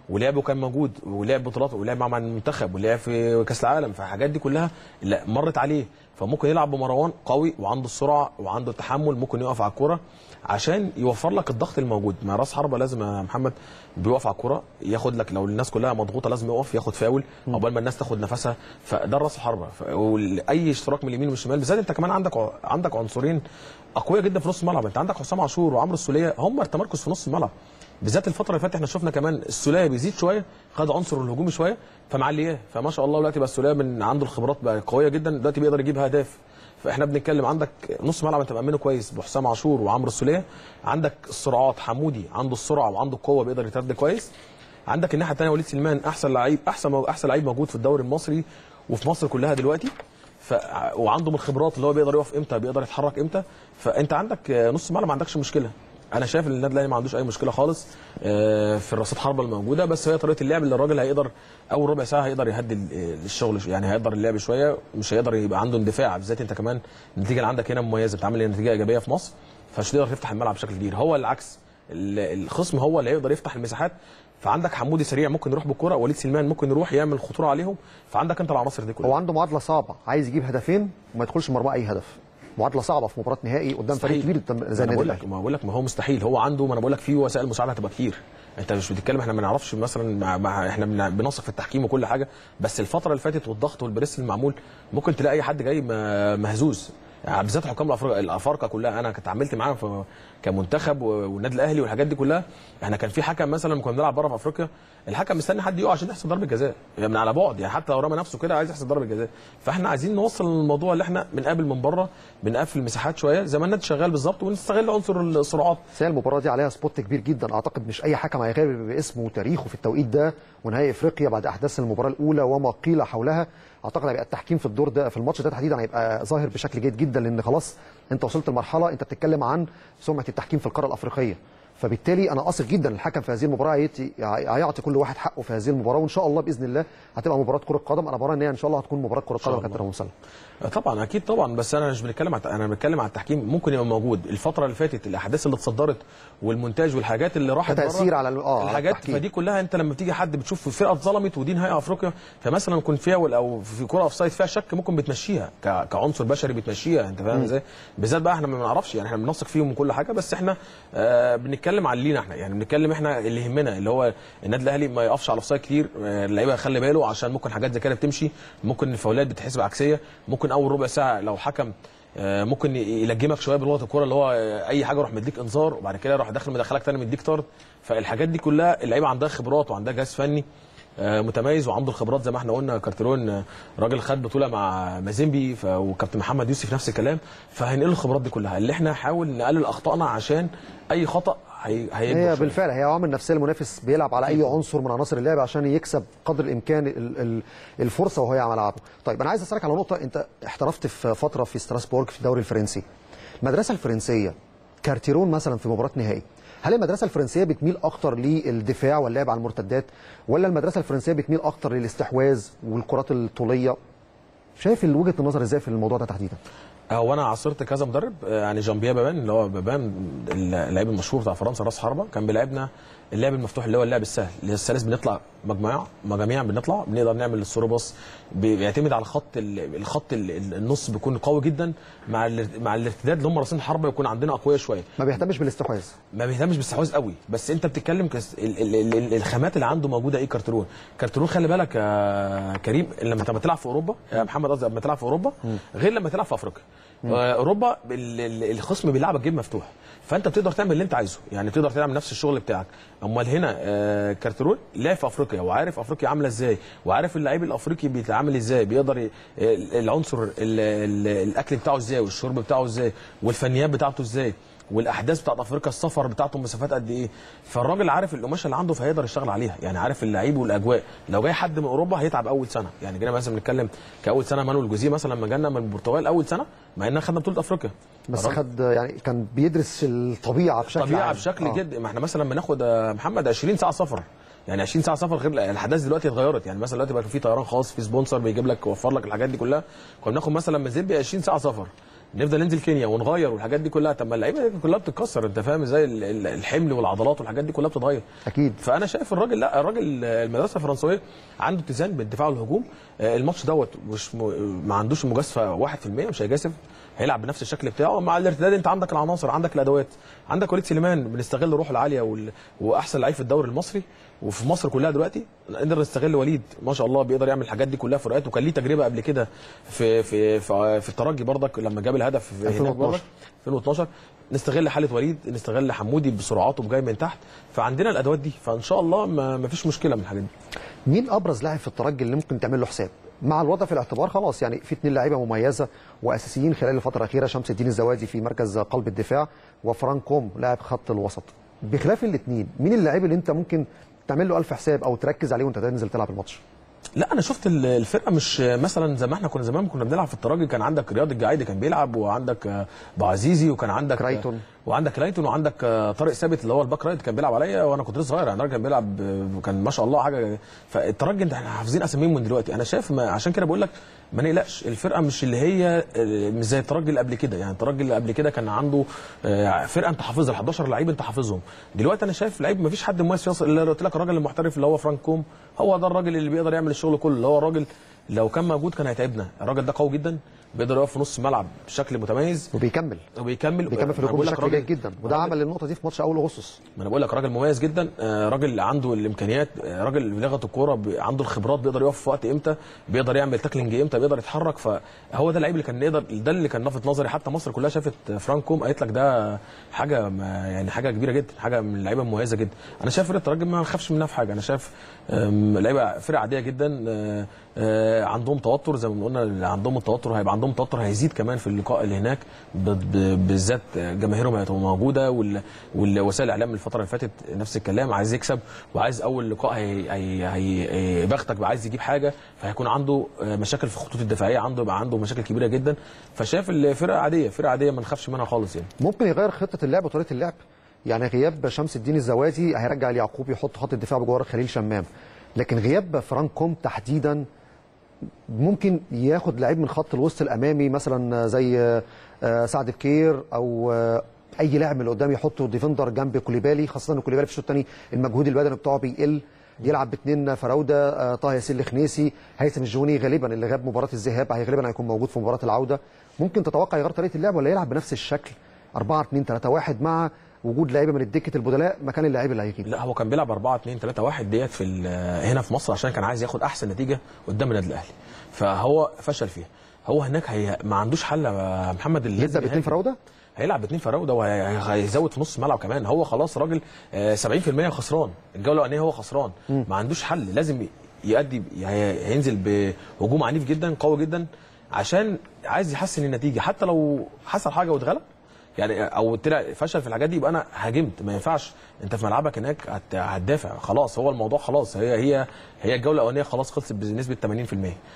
ولعبه كان موجود ولعب بطولات ولعب مع المنتخب ولعب في كاس العالم فالحاجات دي كلها لا مرت عليه فممكن يلعب بمروان قوي وعنده السرعه وعنده التحمل ممكن يقف على الكوره عشان يوفر لك الضغط الموجود مع راس حربه لازم يا محمد بيقف على الكوره ياخد لك لو الناس كلها مضغوطه لازم يقف ياخد فاول عقبال ما الناس تاخد نفسها فده راس الحربه ف- واي اشتراك من اليمين ومن الشمال بالذات انت كمان عندك ع- عندك عنصرين اقوياء جدا في نص الملعب انت عندك حسام عاشور وعمرو السوليه هم التمركز في نص الملعب بالذات الفتره اللي فاتت احنا شفنا كمان السوليه بيزيد شويه خد عنصر الهجومي شويه فمعلياه فما شاء الله دلوقتي بقى السوليه من عنده الخبرات بقى قويه جدا دلوقتي بيقدر يجيب اهداف فاحنا بنتكلم عندك نص ملعب انت مأمنه كويس بحسام عاشور وعمرو السوليه عندك السرعات حمودي عنده السرعه وعنده القوه بيقدر يترد كويس عندك الناحيه الثانيه وليد سليمان احسن لعيب احسن احسن لعيب موجود في الدوري المصري وفي مصر كلها دلوقتي ف... وعنده من الخبرات اللي هو بيقدر يقف امتى بيقدر يتحرك امتى فانت عندك آه، نص ملعب ما عندكش مشكله انا شايف ان النادي الاهلي ما عندوش اي مشكله خالص آه، في الرصيد حربه الموجوده بس هي طريقه اللعب اللي الراجل هيقدر اول ربع ساعه هيقدر يهدي ال- الشغل شوية. يعني هيقدر اللعب شويه مش هيقدر يبقى عنده اندفاع بالذات انت كمان النتيجه اللي عندك هنا مميزه بتعمل نتيجه ايجابيه في مصر فمش هتقدر تفتح الملعب بشكل كبير هو العكس ال- الخصم هو اللي هيقدر يفتح المساحات فعندك حمودي سريع ممكن يروح بالكره وليد سليمان ممكن يروح يعمل خطوره عليهم فعندك انت العناصر دي كلها هو عنده معادله صعبه عايز يجيب هدفين وما يدخلش مرمى اي هدف معادله صعبه في مباراه نهائي قدام فريق مستحيل. كبير ما زي انا النادي بقول لك الاهلي ما بقول لك ما هو مستحيل هو عنده ما انا بقول لك في وسائل مساعده هتبقى كتير انت مش بتتكلم احنا ما نعرفش مثلا مع مع احنا بن- بنثق في التحكيم وكل حاجه بس الفتره اللي فاتت والضغط والبريس المعمول ممكن تلاقي اي حد جاي م- مهزوز يعني بالذات حكام الافارقه الافارقه كلها انا كنت عملت معاهم في كمنتخب و- والنادي الاهلي والحاجات دي كلها احنا كان في حكم مثلا لما كنا بنلعب بره في افريقيا الحكم مستني حد يقع عشان يحسب ضربه جزاء يعني من على بعد يعني حتى لو رمى نفسه كده عايز يحسب ضربه جزاء فاحنا عايزين نوصل الموضوع اللي احنا بنقابل من بره بنقفل المساحات شويه زي ما النادي شغال بالظبط ونستغل عنصر السرعات بس هي المباراه دي عليها سبوت كبير جدا اعتقد مش اي حكم هيغير باسمه وتاريخه في التوقيت ده ونهائي افريقيا بعد احداث المباراه الاولى وما قيل حولها اعتقد هيبقى التحكيم في الدور ده في الماتش ده تحديدا هيبقى ظاهر بشكل جيد جدا لان خلاص انت وصلت لمرحله انت بتتكلم عن سمعه التحكيم في القاره الافريقيه فبالتالي انا اثق جدا الحكم في هذه المباراه هيتي- هيعطي كل واحد حقه في هذه المباراه وان شاء الله باذن الله هتبقى مباراه كره قدم انا برى ان هي ان شاء الله هتكون مباراه كره قدم يا كابتن ابو مسلم طبعا اكيد طبعا بس انا مش بنتكلم على انا بتكلم على التحكيم ممكن يبقى موجود الفتره اللي فاتت الاحداث اللي اتصدرت والمونتاج والحاجات اللي راحت كتأثير بره، على ال- آه، على الحاجات التحكيم. فدي كلها انت لما بتيجي حد بتشوف فرقه اتظلمت ودي نهائي افريقيا فمثلا يكون فيها وال- او في كره اوف سايد فيها شك ممكن بتمشيها ك- كعنصر بشري بتمشيها انت فاهم مم. ازاي بالذات بقى احنا ما بنعرفش يعني احنا بنثق فيهم وكل حاجه بس احنا آه بنتكلم على لينا احنا يعني بنتكلم احنا اللي يهمنا اللي هو النادي الاهلي ما يقفش على اوفسايد كتير آه، اللعيبه يخلي باله عشان ممكن حاجات زي كده بتمشي ممكن الفاولات بتحسب عكسيه ممكن اول ربع ساعه لو حكم آه، ممكن يلجمك شويه بلغه الكوره اللي هو آه، اي حاجه يروح مديك انذار وبعد كده يروح داخل مدخلك تاني مديك طرد فالحاجات دي كلها اللعيبه عندها خبرات وعندها جهاز فني آه، متميز وعنده الخبرات زي ما احنا قلنا كارتيرون آه، راجل خد بطوله مع مازيمبي ف- وكابتن محمد يوسف نفس الكلام فهنقل الخبرات دي كلها اللي احنا حاول نقلل اخطائنا عشان اي خطا هي هيكبر هي شوية. بالفعل هي عوامل نفسيه المنافس بيلعب على اي عنصر من عناصر اللعب عشان يكسب قدر الامكان ال- ال- الفرصه وهو على ملعبه. طيب انا عايز اسالك على نقطه انت احترفت في فتره في ستراسبورغ في الدوري الفرنسي. المدرسه الفرنسيه كارتيرون مثلا في مباراه نهائي هل المدرسه الفرنسيه بتميل اكتر للدفاع واللعب على المرتدات ولا المدرسه الفرنسيه بتميل اكتر للاستحواذ والكرات الطوليه؟ شايف وجهه النظر ازاي في الموضوع ده تحديدا؟ هو انا عاصرت كذا مدرب آه، يعني جامبيا بابان اللي هو بابان اللعيب المشهور بتاع فرنسا راس حربه كان بيلعبنا اللعب المفتوح اللي هو اللعب السهل اللي هي الثالث بنطلع مجموعه مجاميع بنطلع بنقدر نعمل السورو باص بيعتمد على الخط ال- الخط ال- ال- النص بيكون قوي جدا مع ال- مع الارتداد اللي هم راسين الحربه يكون عندنا اقوياء شويه ما بيهتمش بالاستحواذ ما بيهتمش بالاستحواذ قوي بس انت بتتكلم كس... ال... ال... ال... ال- الخامات اللي عنده موجوده ايه كارترون كارترون خلي بالك يا كريم لما انت بتلعب في اوروبا يا محمد قصدي لما تلعب في اوروبا غير لما تلعب في افريقيا آه، اوروبا ال- ال- الخصم بيلعبك جيم مفتوح فانت بتقدر تعمل اللي انت عايزه يعني تقدر تعمل نفس الشغل بتاعك امال هنا آه، كارترون لعب في افريقيا وعارف افريقيا عامله ازاي وعارف اللعيب الافريقي بيتعامل ازاي بيقدر ي... ال- العنصر ال... ال... الاكل بتاعه ازاي والشرب بتاعه ازاي والفنيات بتاعته ازاي والاحداث بتاعت افريقيا السفر بتاعته مسافات قد ايه فالراجل عارف القماشه اللي عنده فهيقدر يشتغل عليها يعني عارف اللعيب والاجواء لو جاي حد من اوروبا هيتعب اول سنه يعني جينا مثلا بنتكلم كاول سنه مانويل جوزيه مثلا لما جانا من البرتغال اول سنه مع اننا خدنا بطوله افريقيا بس الراجل- خد يعني كان بيدرس الطبيعه بشكل طبيعه عام. بشكل آه. جد ما احنا مثلا بناخد آه، محمد 20 ساعه سفر يعني 20 ساعه سفر غير الاحداث دلوقتي اتغيرت يعني مثلا دلوقتي بقى في طيران خاص في سبونسر بيجيب لك يوفر لك الحاجات دي كلها كنا بناخد مثلا من زيمبي 20 ساعه سفر نفضل ننزل كينيا ونغير والحاجات دي كلها طب ما اللعيبه دي كلها بتتكسر انت فاهم ازاي ال- ال- الحمل والعضلات والحاجات دي كلها بتتغير اكيد فانا شايف الراجل لا الراجل المدرسه الفرنسويه عنده اتزان بين الدفاع والهجوم آه، الماتش دوت مش م... ما عندوش مجازفه 1% مش هيجازف هيلعب بنفس الشكل بتاعه مع الارتداد انت عندك العناصر عندك الادوات عندك وليد سليمان بنستغل روحه العاليه وال... واحسن لعيب في الدوري المصري وفي مصر كلها دلوقتي نقدر نستغل وليد ما شاء الله بيقدر يعمل الحاجات دي كلها في فروقات وكان ليه تجربه قبل كده في في في, في الترجي برضك لما جاب الهدف في هناك 2012. برضك 2012 نستغل حاله وليد نستغل حمودي بسرعاته جاي من تحت فعندنا الادوات دي فان شاء الله ما, ما فيش مشكله من الحاجات دي مين ابرز لاعب في الترجي اللي ممكن تعمل له حساب مع الوضع في الاعتبار خلاص يعني في اثنين لعيبه مميزه واساسيين خلال الفتره الاخيره شمس الدين الزوادي في مركز قلب الدفاع وفران كوم لاعب خط الوسط بخلاف الاثنين مين اللاعب اللي انت ممكن تعمل له الف حساب او تركز عليه وانت تنزل تلعب الماتش لا انا شفت ال- الفرقه مش مثلا زي ما احنا كنا زمان كنا بنلعب في الترجي كان عندك رياض الجعيدي كان بيلعب وعندك آه، ابو عزيزي وكان عندك كرايتون. وعندك كرايتون وعندك آه، طارق ثابت اللي هو الباك رايت كان بيلعب عليا وانا كنت لسه صغير يعني الراجل كان بيلعب آه، وكان ما شاء الله حاجه فالترجي انت احنا حافظين اساميهم من دلوقتي انا شايف ما عشان كده بقول لك ما نقلقش الفرقه مش اللي هي آه، مش زي الترجي اللي قبل كده يعني الترجي اللي قبل كده كان عنده آه، فرقه انت حافظها 11 لعيب انت حافظهم دلوقتي انا شايف لعيب ما فيش حد مميز فيه الا قلت لك الراجل المحترف اللي هو فرانك كوم هو ده الراجل اللي بيقدر يعمل الشغل كله اللي هو الراجل لو كان موجود كان هيتعبنا الراجل ده قوي جدا بيقدر يقف في نص ملعب بشكل متميز وبيكمل وبيكمل بيكمل في أنا الهجوم بقول لك بشكل راجل- جيد جدا وده راجل- عمل النقطه دي في ماتش اول اغسطس ما انا بقول لك راجل مميز جدا آه، راجل عنده الامكانيات آه، راجل بلغه الكوره ب- عنده الخبرات بيقدر يقف في وقت امتى بيقدر يعمل تاكلينج امتى بيقدر يتحرك فهو ده اللعيب اللي كان يقدر ده اللي كان لافت نظري حتى مصر كلها شافت فرانكوم قالت لك ده حاجه ما يعني حاجه كبيره جدا حاجه من اللعيبه المميزه جدا انا شايف فرقه الترجي ما نخافش منها في حاجه انا شايف آم، لعيبه فرقه عاديه جدا آه، آه، عندهم توتر زي ما قلنا اللي عندهم التوتر هيبقى عندهم توتر هيزيد كمان في اللقاء اللي هناك ب- ب- بالذات جماهيرهم هتبقى موجوده وال- والوسائل الاعلام الفتره اللي فاتت نفس الكلام عايز يكسب وعايز اول لقاء هي هي هي هي بختك بقى عايز يجيب حاجه فهيكون عنده آه، مشاكل في الخطوط الدفاعيه عنده يبقى عنده مشاكل كبيره جدا فشايف الفرقه عاديه فرقه عاديه ما نخافش منها خالص يعني ممكن يغير خطه اللعب وطريقه اللعب يعني غياب شمس الدين الزوازي هيرجع اليعقوب يحط خط الدفاع بجوار خليل شمام لكن غياب فرانك كوم تحديدا ممكن ياخد لعيب من خط الوسط الامامي مثلا زي آه، سعد بكير او آه، اي لاعب من اللي قدام يحطه ديفندر جنب كوليبالي خاصه ان كوليبالي في الشوط الثاني المجهود البدني بتاعه بيقل يلعب باثنين فراوده آه، طه ياسين الخنيسي هيثم الجوني غالبا اللي غاب مباراه الذهاب هي غالبا هيكون موجود في مباراه العوده ممكن تتوقع يغير طريقه اللعب ولا يلعب بنفس الشكل 4 2 3 1 مع وجود لعيبه من الدكه البدلاء مكان اللعيب اللي هيغيب لا هو كان بيلعب 4 2 3 1 ديت في ال- هنا في مصر عشان كان عايز ياخد احسن نتيجه قدام النادي الاهلي فهو فشل فيها هو هناك هي ما عندوش حل يا محمد اللي يبدا باثنين فراوده هيلعب باثنين فراوده وهيزود في نص الملعب كمان هو خلاص راجل آه، 70% خسران الجوله الاولانيه هو خسران ما عندوش حل لازم يأدي هي- هينزل بهجوم عنيف جدا قوي جدا عشان عايز يحسن النتيجه حتى لو حصل حاجه واتغلب يعني او طلع فشل في الحاجات دي يبقى انا هاجمت ما ينفعش انت في ملعبك هناك هت- هتدافع خلاص هو الموضوع خلاص هي هي هي الجوله الاولانيه خلاص خلصت بنسبه 80%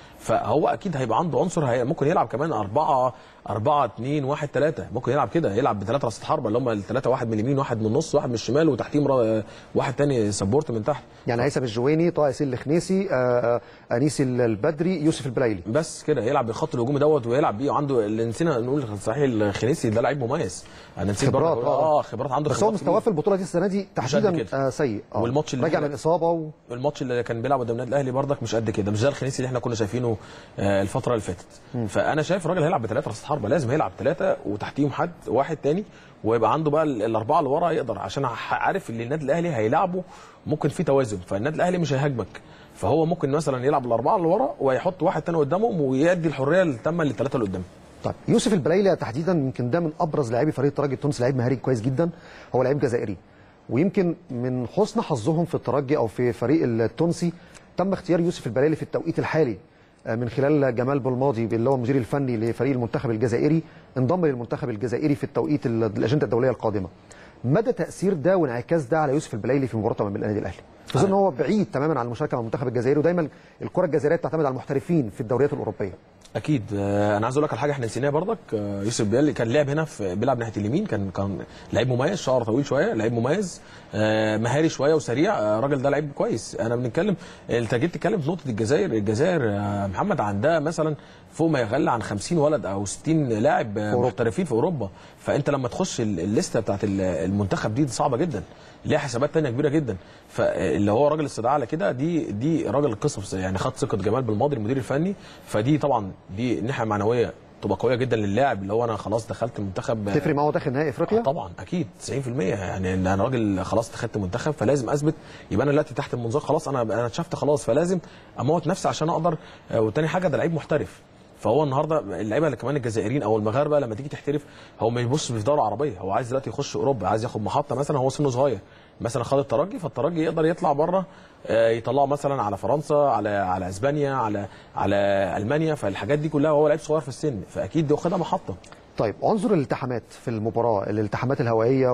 فهو اكيد هيبقى عنده عنصر هي ممكن يلعب كمان 4 4 2 1 3 ممكن يلعب كده يلعب بثلاثه راس حربه اللي هم الثلاثه واحد من اليمين واحد من النص واحد من الشمال وتحتيهم را- واحد تاني سبورت من تحت يعني هيثم الجويني طه ياسين الخنيسي آه، آه، انيس البدري يوسف البلايلي بس كده يلعب بالخط الهجومي دوت ويلعب بيه وعنده اللي نسينا نقول صحيح الخنيسي ده لعيب مميز انا نسيت برضه خبرات، أقول- اه خبرات عنده بس هو خبرات مستواه في البطوله دي السنه دي قد تحديدا كده. آه سيء آه. والماتش اللي راجع هنا- من اصابه و... الماتش اللي كان بيلعب قدام النادي الاهلي برضك مش قد كده مش زي الخنيسي اللي احنا كنا شايفينه آه، الفتره اللي فاتت فانا شايف الراجل هيلعب بثلاثه راس حربه لازم هيلعب ثلاثه وتحتيهم حد واحد تاني ويبقى عنده بقى ال- الاربعه اللي ورا يقدر عشان ح- عارف ان النادي الاهلي هيلعبه ممكن في توازن فالنادي الاهلي مش هيهاجمك فهو ممكن مثلا يلعب الاربعه اللي ورا ويحط واحد تاني قدامهم ويدي الحريه التامه للثلاثه اللي قدام طيب يوسف البلايلي تحديدا يمكن ده من ابرز لاعبي فريق الترجي التونسي لعيب مهاري كويس جدا هو لعيب جزائري ويمكن من حسن حظهم في الترجي او في فريق التونسي تم اختيار يوسف البلايلي في التوقيت الحالي آه، من خلال جمال بالماضي اللي هو المدير الفني لفريق المنتخب الجزائري انضم للمنتخب الجزائري في التوقيت ال- الاجنده الدوليه القادمه مدى تاثير ده وانعكاس ده على يوسف البلايلي في مباراته امام النادي الاهلي خصوصا ان هو بعيد تماما عن المشاركه مع المنتخب الجزائري ودايما الكره الجزائريه بتعتمد على المحترفين في الدوريات الاوروبيه اكيد آه، انا عايز اقول لك على حاجه احنا نسيناها برضك آه، يوسف بيالي كان لعب هنا في بيلعب ناحيه اليمين كان كان لعيب مميز شعر طويل شويه لعيب مميز آه، مهاري شويه وسريع آه، الراجل ده لعيب كويس انا بنتكلم انت جيت تتكلم في نقطه الجزائر الجزائر آه، محمد عندها مثلا فوق ما يقل عن 50 ولد او 60 لاعب آه، محترفين في اوروبا فانت لما تخش ال- الليسته بتاعت ال- المنتخب دي صعبه جدا ليها حسابات تانية كبيره جدا فاللي هو راجل استدعاء على كده دي دي راجل القصه يعني خد ثقه جمال بالماضي المدير الفني فدي طبعا دي ناحيه معنويه تبقى قويه جدا للاعب اللي هو انا خلاص دخلت المنتخب تفرق معاه داخل نهائي افريقيا؟ طبعا اكيد 90% يعني ان انا راجل خلاص دخلت منتخب فلازم اثبت يبقى انا دلوقتي تحت المنظار خلاص انا انا اتشفت خلاص فلازم اموت نفسي عشان اقدر آه، وتاني حاجه ده لعيب محترف فهو النهارده اللعيبه اللي كمان الجزائريين او المغاربه لما تيجي تحترف هو ما يبصش في دوله عربيه هو عايز دلوقتي يخش اوروبا عايز ياخد محطه مثلا هو سنه صغير مثلا خد الترجي فالترجي يقدر يطلع بره آه، يطلعه مثلا على فرنسا على على اسبانيا على على المانيا فالحاجات دي كلها هو لعيب صغير في السن فاكيد واخدها محطه طيب عنصر الالتحامات في المباراه الالتحامات الهوائيه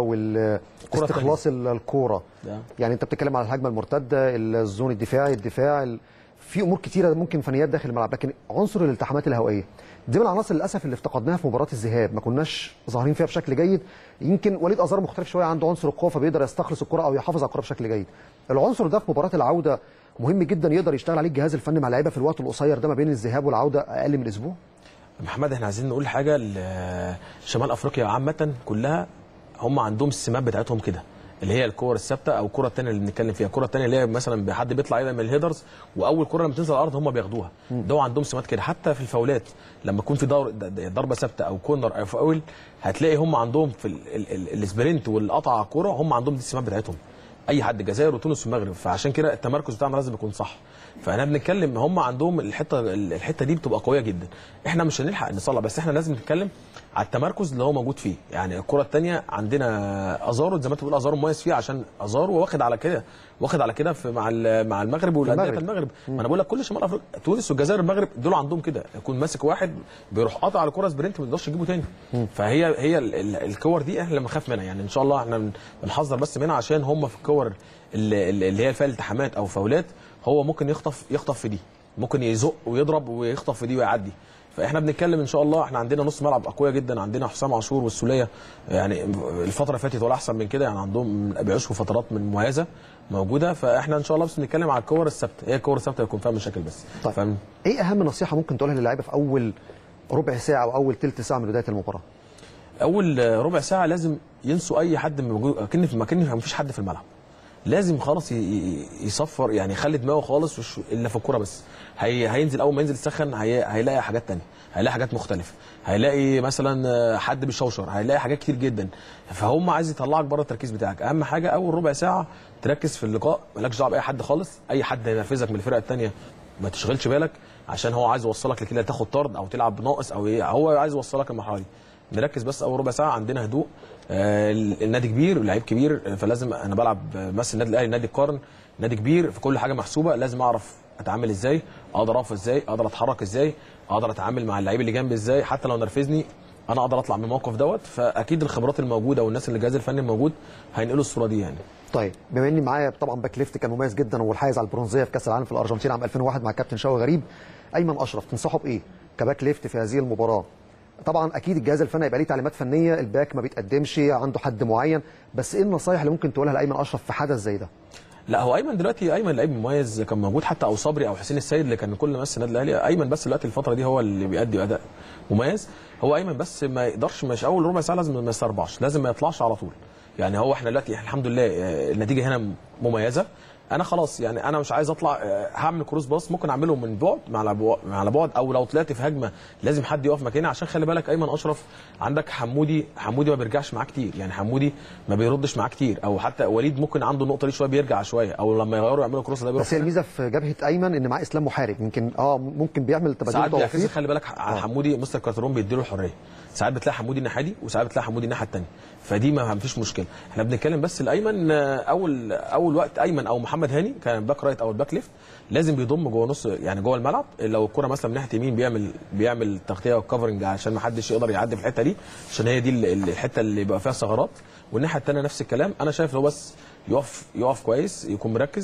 واستخلاص الكوره ده. يعني انت بتتكلم على الهجمه المرتده الزون الدفاعي الدفاع ال- في امور كتيره ممكن فنيات داخل الملعب لكن عنصر الالتحامات الهوائيه دي من العناصر للاسف اللي افتقدناها في مباراه الذهاب ما كناش ظاهرين فيها بشكل جيد يمكن وليد ازار مختلف شويه عنده عنصر القوه فبيقدر يستخلص الكره او يحافظ على الكره بشكل جيد العنصر ده في مباراه العوده مهم جدا يقدر يشتغل عليه الجهاز الفني مع اللعيبه في الوقت القصير ده ما بين الذهاب والعوده اقل من اسبوع محمد احنا عايزين نقول حاجه ل- شمال افريقيا عامه كلها هم عندهم السمات بتاعتهم كده اللي هي الكور الثابته او الكره الثانيه اللي بنتكلم فيها الكره الثانيه اللي هي مثلا حد بيطلع يبقى من الهيدرز واول كره لما تنزل على الارض هم بياخدوها ده هو عندهم سمات كده حتى في الفاولات لما يكون في دور د- د- ضربه ثابته او كورنر او فاول هتلاقي هم عندهم في ال- ال- ال- السبرنت والقطع على الكوره هم عندهم دي السمات بتاعتهم اي حد الجزائر وتونس والمغرب فعشان كده التمركز بتاعنا لازم يكون صح فاحنا بنتكلم هم عندهم الحته الحته دي بتبقى قويه جدا احنا مش هنلحق نصلح بس احنا لازم نتكلم على التمركز اللي هو موجود فيه يعني الكره الثانيه عندنا ازارو زي ما انت بتقول ازارو مميز فيها عشان ازارو واخد على كده واخد على كده في مع ال- مع المغرب والانديه المغرب. المغرب ما انا بقول لك كل شمال افريقيا تونس والجزائر المغرب دول عندهم كده يكون ماسك واحد بيروح قاطع على كره سبرنت ما يقدرش يجيبه تاني فهي هي ال- ال- الكور دي احنا اللي بنخاف منها يعني ان شاء الله احنا بن- بنحذر بس منها عشان هم في الكور اللي, اللي هي فيها التحامات او فاولات هو ممكن يخطف يخطف في دي ممكن يزق ويضرب ويخطف في دي ويعدي فاحنا بنتكلم ان شاء الله احنا عندنا نص ملعب اقوياء جدا عندنا حسام عاشور والسوليه يعني الفتره اللي فاتت ولا احسن من كده يعني عندهم بيعيشوا فترات من مميزه موجوده فاحنا ان شاء الله بس بنتكلم على الكور الثابته هي الكور الثابته يكون فيها مشاكل بس طيب. فاهم ايه اهم نصيحه ممكن تقولها للاعيبه في اول ربع ساعه او اول ثلث ساعه من بدايه المباراه اول ربع ساعه لازم ينسوا اي حد من موجود اكن في مكان ما فيش حد في الملعب لازم خلاص ي- ي- يصفر يعني يخلي دماغه خالص وش- الا في الكوره بس هي هينزل اول ما ينزل يسخن هي هيلاقي حاجات تانية هيلاقي حاجات مختلفه هيلاقي مثلا آه، حد بيشوشر هيلاقي حاجات كتير جدا فهم عايز يطلعك بره التركيز بتاعك اهم حاجه اول ربع ساعه تركز في اللقاء مالكش دعوه باي حد خالص اي حد هينرفزك من الفرقه الثانيه ما تشغلش بالك عشان هو عايز يوصلك لكده تاخد طرد او تلعب بناقص او ايه هو عايز يوصلك المرحله دي نركز بس اول ربع ساعه عندنا هدوء آه، النادي كبير لعيب كبير آه، فلازم انا بلعب آه، مثل النادي الاهلي نادي القرن نادي كبير في كل حاجه محسوبه لازم اعرف اتعامل ازاي اقدر اقف ازاي اقدر اتحرك ازاي اقدر اتعامل مع اللعيب اللي جنبي ازاي حتى لو نرفزني انا اقدر اطلع من الموقف دوت فاكيد الخبرات الموجوده والناس اللي الجهاز الفني الموجود هينقلوا الصوره دي يعني طيب بما اني معايا طبعا باك ليفت كان مميز جدا والحائز على البرونزيه في كاس العالم في الارجنتين عام 2001 مع كابتن شوقي غريب ايمن اشرف تنصحه بايه كباك ليفت في هذه المباراه طبعا اكيد الجهاز الفني هيبقى ليه تعليمات فنيه الباك ما بيتقدمش عنده حد معين بس ايه النصايح اللي ممكن تقولها لايمن اشرف في حدث زي ده لا هو ايمن دلوقتي ايمن لعيب مميز كان موجود حتى او صبري او حسين السيد اللي كان كل مس النادي الاهلي ايمن بس دلوقتي الفتره دي هو اللي بيأدي اداء مميز هو ايمن بس ما يقدرش مش اول ربع ساعه لازم ما يستربعش لازم ما يطلعش على طول يعني هو احنا دلوقتي الحمد لله آه، النتيجه هنا مميزه انا خلاص يعني انا مش عايز اطلع آه، هعمل كروس باص ممكن اعمله من بعد مع على على بعد او لو طلعت في هجمه لازم حد يقف مكاني عشان خلي بالك ايمن اشرف عندك حمودي حمودي ما بيرجعش معاه كتير يعني حمودي ما بيردش معاه كتير او حتى وليد ممكن عنده النقطه دي شويه بيرجع شويه او لما يغيروا يعملوا كروس ده بيروح بس هي الميزه في جبهه ايمن ان معاه اسلام محارب يمكن اه ممكن بيعمل تبادل ساعات بيعكس توفيق خلي بالك على حمودي مستر كارترون بيديله الحريه ساعات بتلاقي حمودي الناحيه دي وساعات بتلاقي حمودي الناحيه الثانيه فدي ما فيش مشكله احنا بنتكلم بس الايمن آه، اول اول وقت ايمن او محمد هاني كان باك رايت او الباك ليفت لازم بيضم جوه نص يعني جوه الملعب لو الكره مثلا من ناحيه يمين بيعمل بيعمل تغطيه وكفرنج عشان ما حدش يقدر يعدي في الحته دي عشان هي دي ال- ال- الحته اللي بيبقى فيها ثغرات والناحيه الثانيه نفس الكلام انا شايف لو بس يقف يقف كويس يكون مركز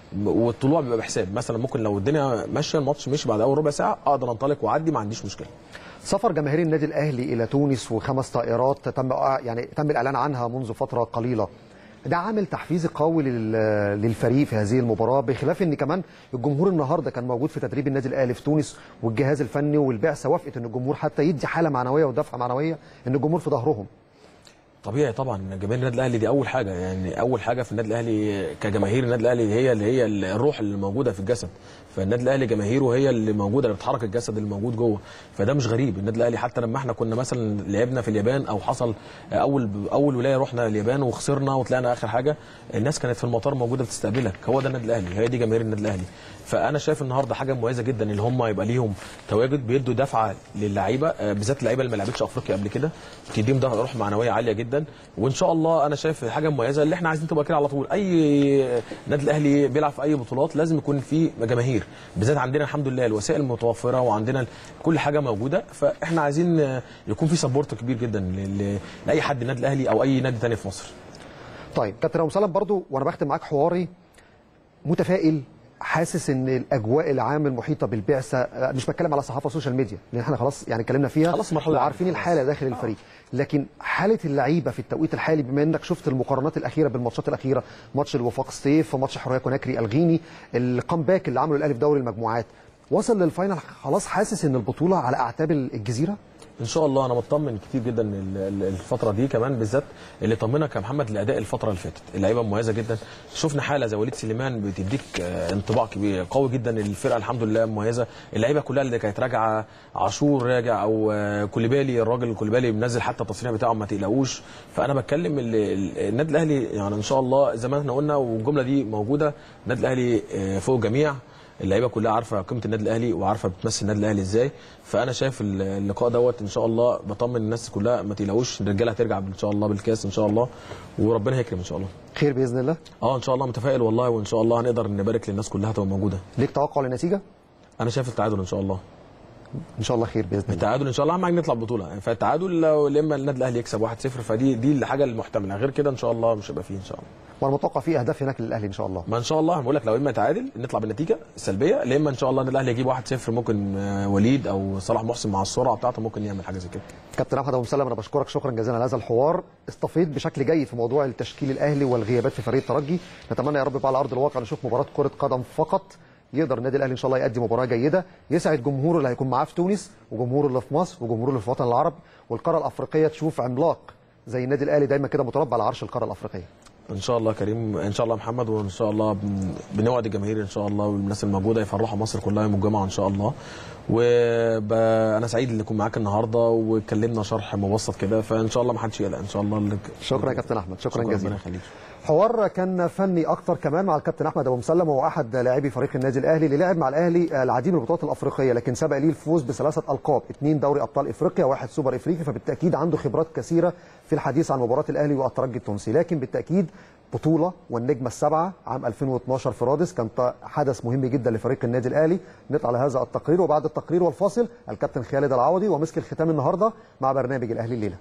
والطلوع بيبقى بحساب مثلا ممكن لو الدنيا ماشيه الماتش مشي بعد اول ربع ساعه اقدر انطلق واعدي ما عنديش مشكله سفر جماهير النادي الاهلي الى تونس وخمس طائرات تم يعني تم الاعلان عنها منذ فتره قليله ده عامل تحفيزي قوي لل- للفريق في هذه المباراه بخلاف ان كمان الجمهور النهارده كان موجود في تدريب النادي الاهلي في تونس والجهاز الفني والبعثه وافقت ان الجمهور حتى يدي حاله معنويه ودفعه معنويه ان الجمهور في ظهرهم طبيعي طبعا جماهير النادي الاهلي دي اول حاجه يعني اول حاجه في النادي الاهلي كجماهير النادي الاهلي هي اللي هي الروح اللي موجوده في الجسد فالنادي الاهلي جماهيره هي اللي موجوده اللي بتحرك الجسد اللي موجود جوه فده مش غريب النادي الاهلي حتى لما احنا كنا مثلا لعبنا في اليابان او حصل اول اول ولايه رحنا اليابان وخسرنا وطلعنا اخر حاجه الناس كانت في المطار موجوده بتستقبلك هو ده النادي الاهلي هي دي جماهير النادي الاهلي فانا شايف النهارده حاجه مميزه جدا ان هم يبقى ليهم تواجد بيدوا دفعه للعيبه آه، بالذات اللعيبه اللي ما لعبتش افريقيا قبل كده بتديهم ده روح معنويه عاليه جدا وان شاء الله انا شايف حاجه مميزه اللي احنا عايزين تبقى كده على طول اي نادي الاهلي بيلعب في اي بطولات لازم يكون في جماهير بالذات عندنا الحمد لله الوسائل متوفره وعندنا كل حاجه موجوده فاحنا عايزين آه، يكون في سبورت كبير جدا ل- ل- لاي حد النادي الاهلي او اي نادي تاني في مصر طيب كابتن ابو سلام برضو وانا بختم معاك حواري متفائل حاسس ان الاجواء العام المحيطه بالبعثه آه، مش بتكلم على صحافه السوشيال ميديا لان احنا خلاص يعني اتكلمنا فيها خلاص مرحلة وعارفين خلاص. الحاله داخل الفريق لكن حاله اللعيبه في التوقيت الحالي بما انك شفت المقارنات الاخيره بالماتشات الاخيره ماتش الوفاق الصيف ماتش حريه كوناكري الغيني الكامباك اللي عمله الاهلي في دوري المجموعات وصل للفاينل خلاص حاسس ان البطوله على اعتاب الجزيره ان شاء الله انا مطمن كتير جدا ال- ال- الفتره دي كمان بالذات اللي طمنك يا محمد لاداء الفتره اللي فاتت اللعيبه مميزه جدا شفنا حاله زي وليد سليمان بتديك آه، انطباع كبير قوي جدا الفرقه الحمد لله مميزه اللعيبه كلها اللي كانت راجعه عاشور راجع او آه، كوليبالي الراجل كوليبالي منزل حتى التصريح بتاعه ما تقلقوش فانا بتكلم ال- ال- النادي الاهلي يعني ان شاء الله زي ما احنا قلنا والجمله دي موجوده النادي الاهلي آه، فوق الجميع اللعيبه كلها عارفه قيمه النادي الاهلي وعارفه بتمثل النادي الاهلي ازاي فانا شايف ال- اللقاء دوت ان شاء الله بطمن الناس كلها ما تقلقوش الرجاله هترجع ان شاء الله بالكاس ان شاء الله وربنا هيكرم ان شاء الله خير باذن الله اه ان شاء الله متفائل والله وان شاء الله هنقدر نبارك للناس كلها تبقى موجوده ليك توقع للنتيجه انا شايف التعادل ان شاء الله ان شاء الله خير باذن الله التعادل ان شاء الله اهم حاجه نطلع ببطوله فالتعادل لو لما النادي الاهلي يكسب 1-0 فدي دي الحاجه المحتمله غير كده ان شاء الله مش هيبقى فيه ان شاء الله وانا متوقع في اهداف هناك للاهلي ان شاء الله ما ان شاء الله بقول لك لو اما تعادل نطلع بالنتيجه السلبيه يا اما ان شاء الله النادي الاهلي يجيب 1-0 ممكن آه، وليد او صلاح محسن مع السرعه بتاعته ممكن يعمل حاجه زي كده كابتن احمد ابو مسلم انا بشكرك شكرا جزيلا على هذا الحوار استفيد بشكل جيد في موضوع التشكيل الاهلي والغيابات في فريق الترجي نتمنى يا رب بقى على ارض الواقع نشوف مباراه كره قدم فقط يقدر النادي الاهلي ان شاء الله يقدم مباراه جيده يسعد جمهوره اللي هيكون معاه في تونس وجمهوره اللي في مصر وجمهوره اللي في الوطن العربي والقاره الافريقيه تشوف عملاق زي النادي الاهلي دايما كده متربع على عرش القاره الافريقيه ان شاء الله كريم ان شاء الله محمد وان شاء الله بن- بنوعد الجماهير ان شاء الله والناس الموجوده يفرحوا مصر كلها يوم الجمعه ان شاء الله وانا سعيد ان اكون معاك النهارده واتكلمنا شرح مبسط كده فان شاء الله ما حدش يقلق ان شاء الله اللي... شكرا يا كابتن احمد شكرا جزيلا ربنا يخليك حوار كان فني اكتر كمان مع الكابتن احمد ابو مسلم وهو احد لاعبي فريق النادي الاهلي اللي لعب مع الاهلي العديد من البطولات الافريقيه لكن سبق ليه الفوز بثلاثه القاب اثنين دوري ابطال افريقيا واحد سوبر افريقي فبالتاكيد عنده خبرات كثيره في الحديث عن مباراه الاهلي والترجي التونسي لكن بالتاكيد بطوله والنجمه السبعه عام 2012 في رادس كان ط- حدث مهم جدا لفريق النادي الاهلي نطلع لهذا التقرير وبعد التقرير والفاصل الكابتن خالد العوضي ومسك الختام النهارده مع برنامج الاهلي الليله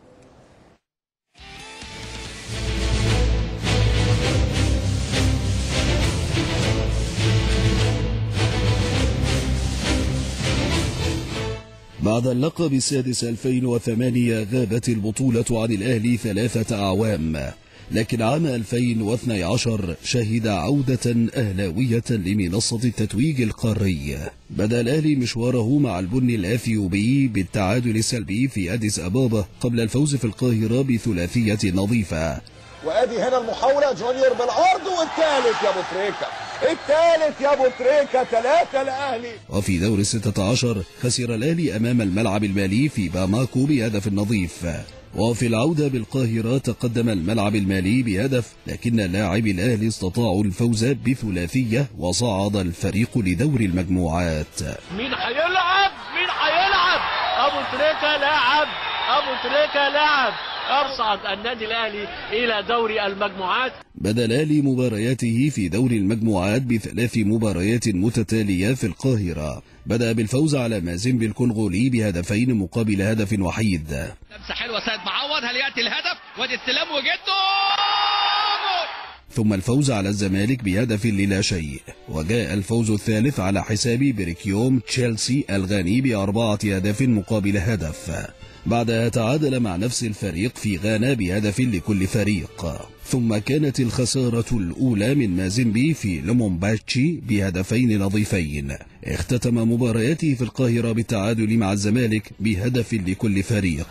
بعد اللقب السادس 2008 غابت البطولة عن الأهلي ثلاثة أعوام لكن عام 2012 شهد عودة أهلاوية لمنصة التتويج القاري بدأ الأهلي مشواره مع البن الأثيوبي بالتعادل السلبي في أديس أبابا قبل الفوز في القاهرة بثلاثية نظيفة وادي هنا المحاوله جونيور بالعرض والثالث يا ابو تريكه الثالث يا ابو تريكه ثلاثه الاهلي وفي دور الستة عشر خسر الأهلي أمام الملعب المالي في باماكو بهدف نظيف وفي العودة بالقاهرة تقدم الملعب المالي بهدف لكن لاعبي الأهلي استطاعوا الفوز بثلاثية وصعد الفريق لدور المجموعات مين هيلعب مين هيلعب ابو تريكه لاعب ابو تريكه لاعب ارصد النادي الاهلي الى دوري المجموعات بدأ الأهلي مبارياته في دور المجموعات بثلاث مباريات متتالية في القاهرة بدأ بالفوز على مازيمبي الكونغولي بهدفين مقابل هدف وحيد لمسه حلوه سيد معوض هل ياتي الهدف وادي استلام وجده جول ثم الفوز على الزمالك بهدف للا شيء وجاء الفوز الثالث على حساب بريكيوم تشيلسي الغاني بأربعة أهداف مقابل هدف بعدها تعادل مع نفس الفريق في غانا بهدف لكل فريق ثم كانت الخسارة الأولى من مازيمبي في لومومباتشي بهدفين نظيفين اختتم مبارياته في القاهرة بالتعادل مع الزمالك بهدف لكل فريق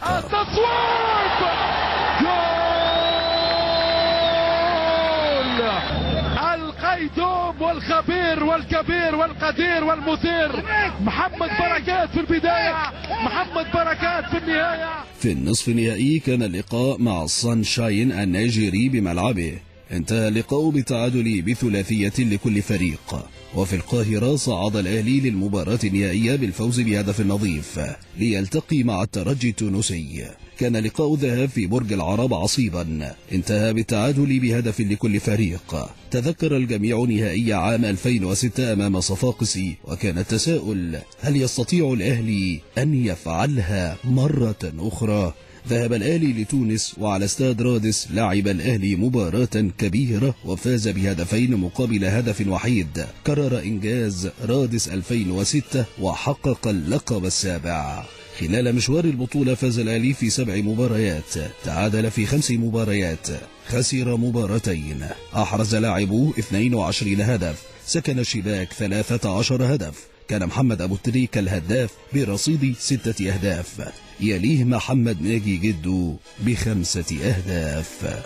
القيدوم والخبير والكبير والقدير والمثير محمد بركات في البداية محمد بركات في النهاية في النصف النهائي كان اللقاء مع الصنشاين النيجيري بملعبه انتهى اللقاء بالتعادل بثلاثية لكل فريق وفي القاهرة صعد الأهلي للمباراة النهائية بالفوز بهدف نظيف ليلتقي مع الترجي التونسي كان لقاء الذهاب في برج العرب عصيبا انتهى بالتعادل بهدف لكل فريق تذكر الجميع نهائي عام 2006 أمام صفاقسي وكان التساؤل هل يستطيع الأهلي أن يفعلها مرة أخرى ذهب الأهلي لتونس وعلى استاد رادس لعب الأهلي مباراة كبيرة وفاز بهدفين مقابل هدف وحيد كرر إنجاز رادس 2006 وحقق اللقب السابع خلال مشوار البطولة فاز الأهلي في سبع مباريات تعادل في خمس مباريات خسر مباراتين أحرز لاعبوه 22 هدف سكن الشباك 13 هدف كان محمد أبو التريك الهداف برصيد ستة أهداف يليه محمد ناجي جدو بخمسة أهداف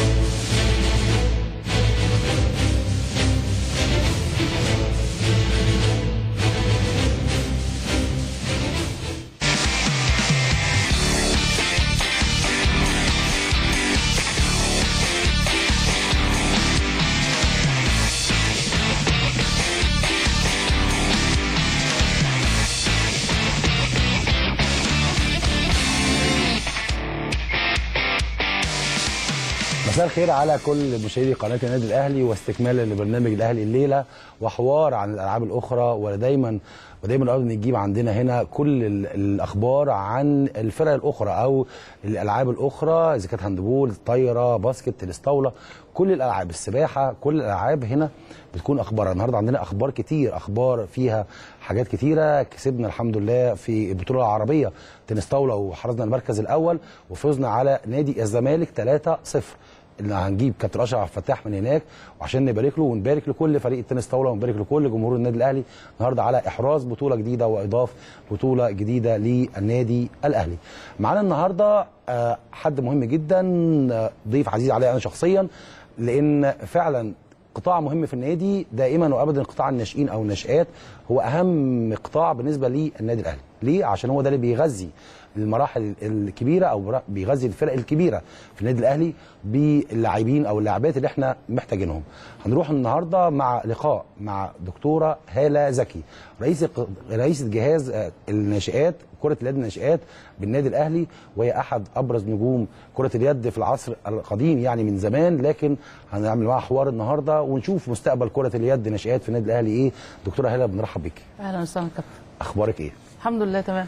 مساء الخير على كل مشاهدي قناه النادي الاهلي واستكمالا لبرنامج الاهلي الليله وحوار عن الالعاب الاخرى ودايما ودايما الارض نجيب عندنا هنا كل ال- الاخبار عن الفرق الاخرى او الالعاب الاخرى اذا كانت هاندبول طايره باسكت تنس طاوله كل الالعاب السباحه كل الالعاب هنا بتكون اخبار النهارده عندنا اخبار كتير اخبار فيها حاجات كتيره كسبنا الحمد لله في البطوله العربيه تنس طاوله وحرزنا المركز الاول وفزنا على نادي الزمالك 3-0 اللي هنجيب كابتن اشرف عبد الفتاح من هناك وعشان نبارك له ونبارك لكل فريق التنس طاوله ونبارك لكل جمهور النادي الاهلي النهارده على احراز بطوله جديده واضاف بطوله جديده للنادي الاهلي. معانا النهارده آه، حد مهم جدا آه، ضيف عزيز عليا انا شخصيا لان فعلا قطاع مهم في النادي دائما وابدا قطاع الناشئين او الناشئات هو اهم قطاع بالنسبه للنادي الاهلي ليه عشان هو ده اللي بيغذي المراحل الكبيره او برا- بيغذي الفرق الكبيره في النادي الاهلي باللاعبين او اللاعبات اللي احنا محتاجينهم هنروح النهارده مع لقاء مع دكتوره هاله زكي رئيس رئيسه جهاز آه، الناشئات كره اليد الناشئات بالنادي الاهلي وهي احد ابرز نجوم كره اليد في العصر القديم يعني من زمان لكن هنعمل معاها حوار النهارده ونشوف مستقبل كره اليد ناشئات في النادي الاهلي ايه دكتوره هاله بنرحب بيك اهلا وسهلا كابتن اخبارك ايه الحمد لله تمام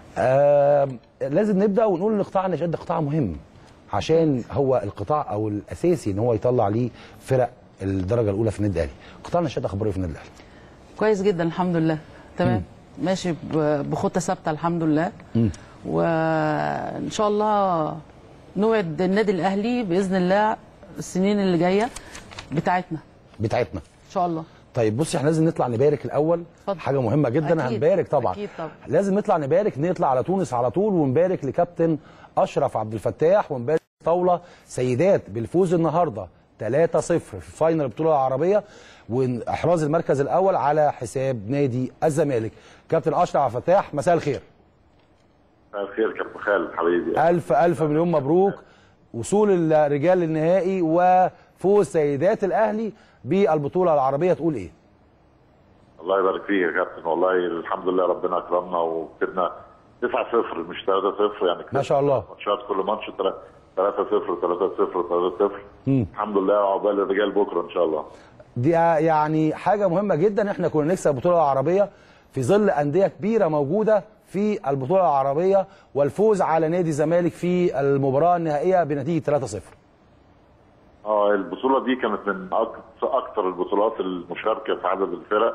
آه لازم نبدا ونقول ان قطاع الناشئات ده قطاع مهم عشان هو القطاع او الاساسي ان هو يطلع ليه فرق الدرجه الاولى في النادي الاهلي قطاع الناشئات اخباره إيه في النادي الاهلي كويس جدا الحمد لله تمام ماشي ب- بخطه ثابته الحمد لله وان شاء الله نوعد النادي الاهلي باذن الله السنين اللي جايه بتاعتنا بتاعتنا ان شاء الله طيب بصي احنا لازم نطلع نبارك الاول اتفضل. حاجه مهمه جدا أكيد. هنبارك طبعا أكيد طبعا. لازم نطلع نبارك نطلع على تونس على طول ونبارك لكابتن اشرف عبد الفتاح ونبارك طاوله سيدات بالفوز النهارده 3-0 في فاينل البطوله العربيه واحراز المركز الاول على حساب نادي الزمالك كابتن اشرف عبد الفتاح مساء الخير مساء الخير كابتن خالد حبيبي الف الف مليون مبروك وصول الرجال للنهائي وفوز سيدات الاهلي بالبطوله العربيه تقول ايه الله يبارك فيك يا كابتن والله الحمد لله ربنا اكرمنا وكسبنا 9 0 مش 3 0 يعني ما شاء الله ماتشات كل ماتش 3 0 3 0 3 0 مم. الحمد لله عقبال الرجال بكره ان شاء الله دي يعني حاجه مهمه جدا احنا كنا نكسب البطوله العربيه في ظل انديه كبيره موجوده في البطوله العربيه والفوز على نادي الزمالك في المباراه النهائيه بنتيجه 3-0 اه البطولة دي كانت من أك- أكثر البطولات المشاركة في عدد الفرق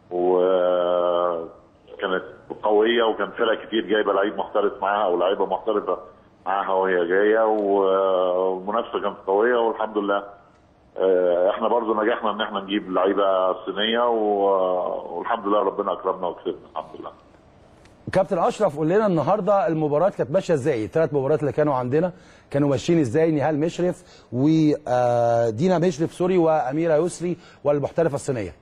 وكانت قوية وكان فرق كتير جايبة لعيب محترف معاها أو لعيبة محترفة معاها وهي جاية والمنافسة كانت قوية والحمد لله آه، احنا برضو نجحنا ان احنا نجيب لعيبة صينية و- والحمد لله ربنا اكرمنا وكسبنا الحمد لله كابتن اشرف قول لنا النهارده المباراه كانت ماشيه ازاي الثلاث مباريات اللي كانوا عندنا كانوا ماشيين ازاي نهال مشرف ودينا مشرف سوري واميره يسري والمحترفه الصينيه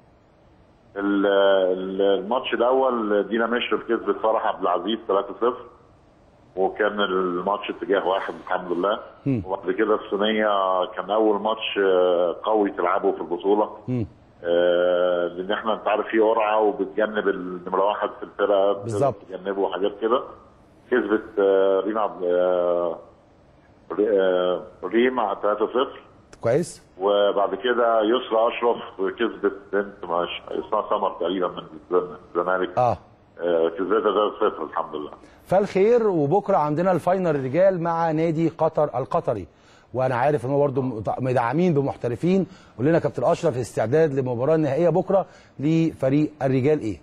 ال- ال- الماتش الاول دينا مشرف كسبت فرح عبد العزيز 3-0 وكان الماتش اتجاه واحد الحمد لله وبعد كده الصينيه كان اول ماتش آه، قوي تلعبه في البطوله آه، لان احنا انت عارف في قرعه وبتجنب النمره واحد في الفرقه بالظبط. بتجنبه وحاجات كده كسبت آه، ريم عبد آه، ري- آه، ريم 3-0 كويس وبعد كده يسرا اشرف كسبت بنت مش اسمها سمر تقريبا من الزمالك اه آه، كسبتها 3-0 الحمد لله فالخير وبكره عندنا الفاينل الرجال مع نادي قطر القطري وانا عارف ان هو برضه مدعمين بمحترفين قول لنا كابتن اشرف الاستعداد للمباراه النهائيه بكره لفريق الرجال ايه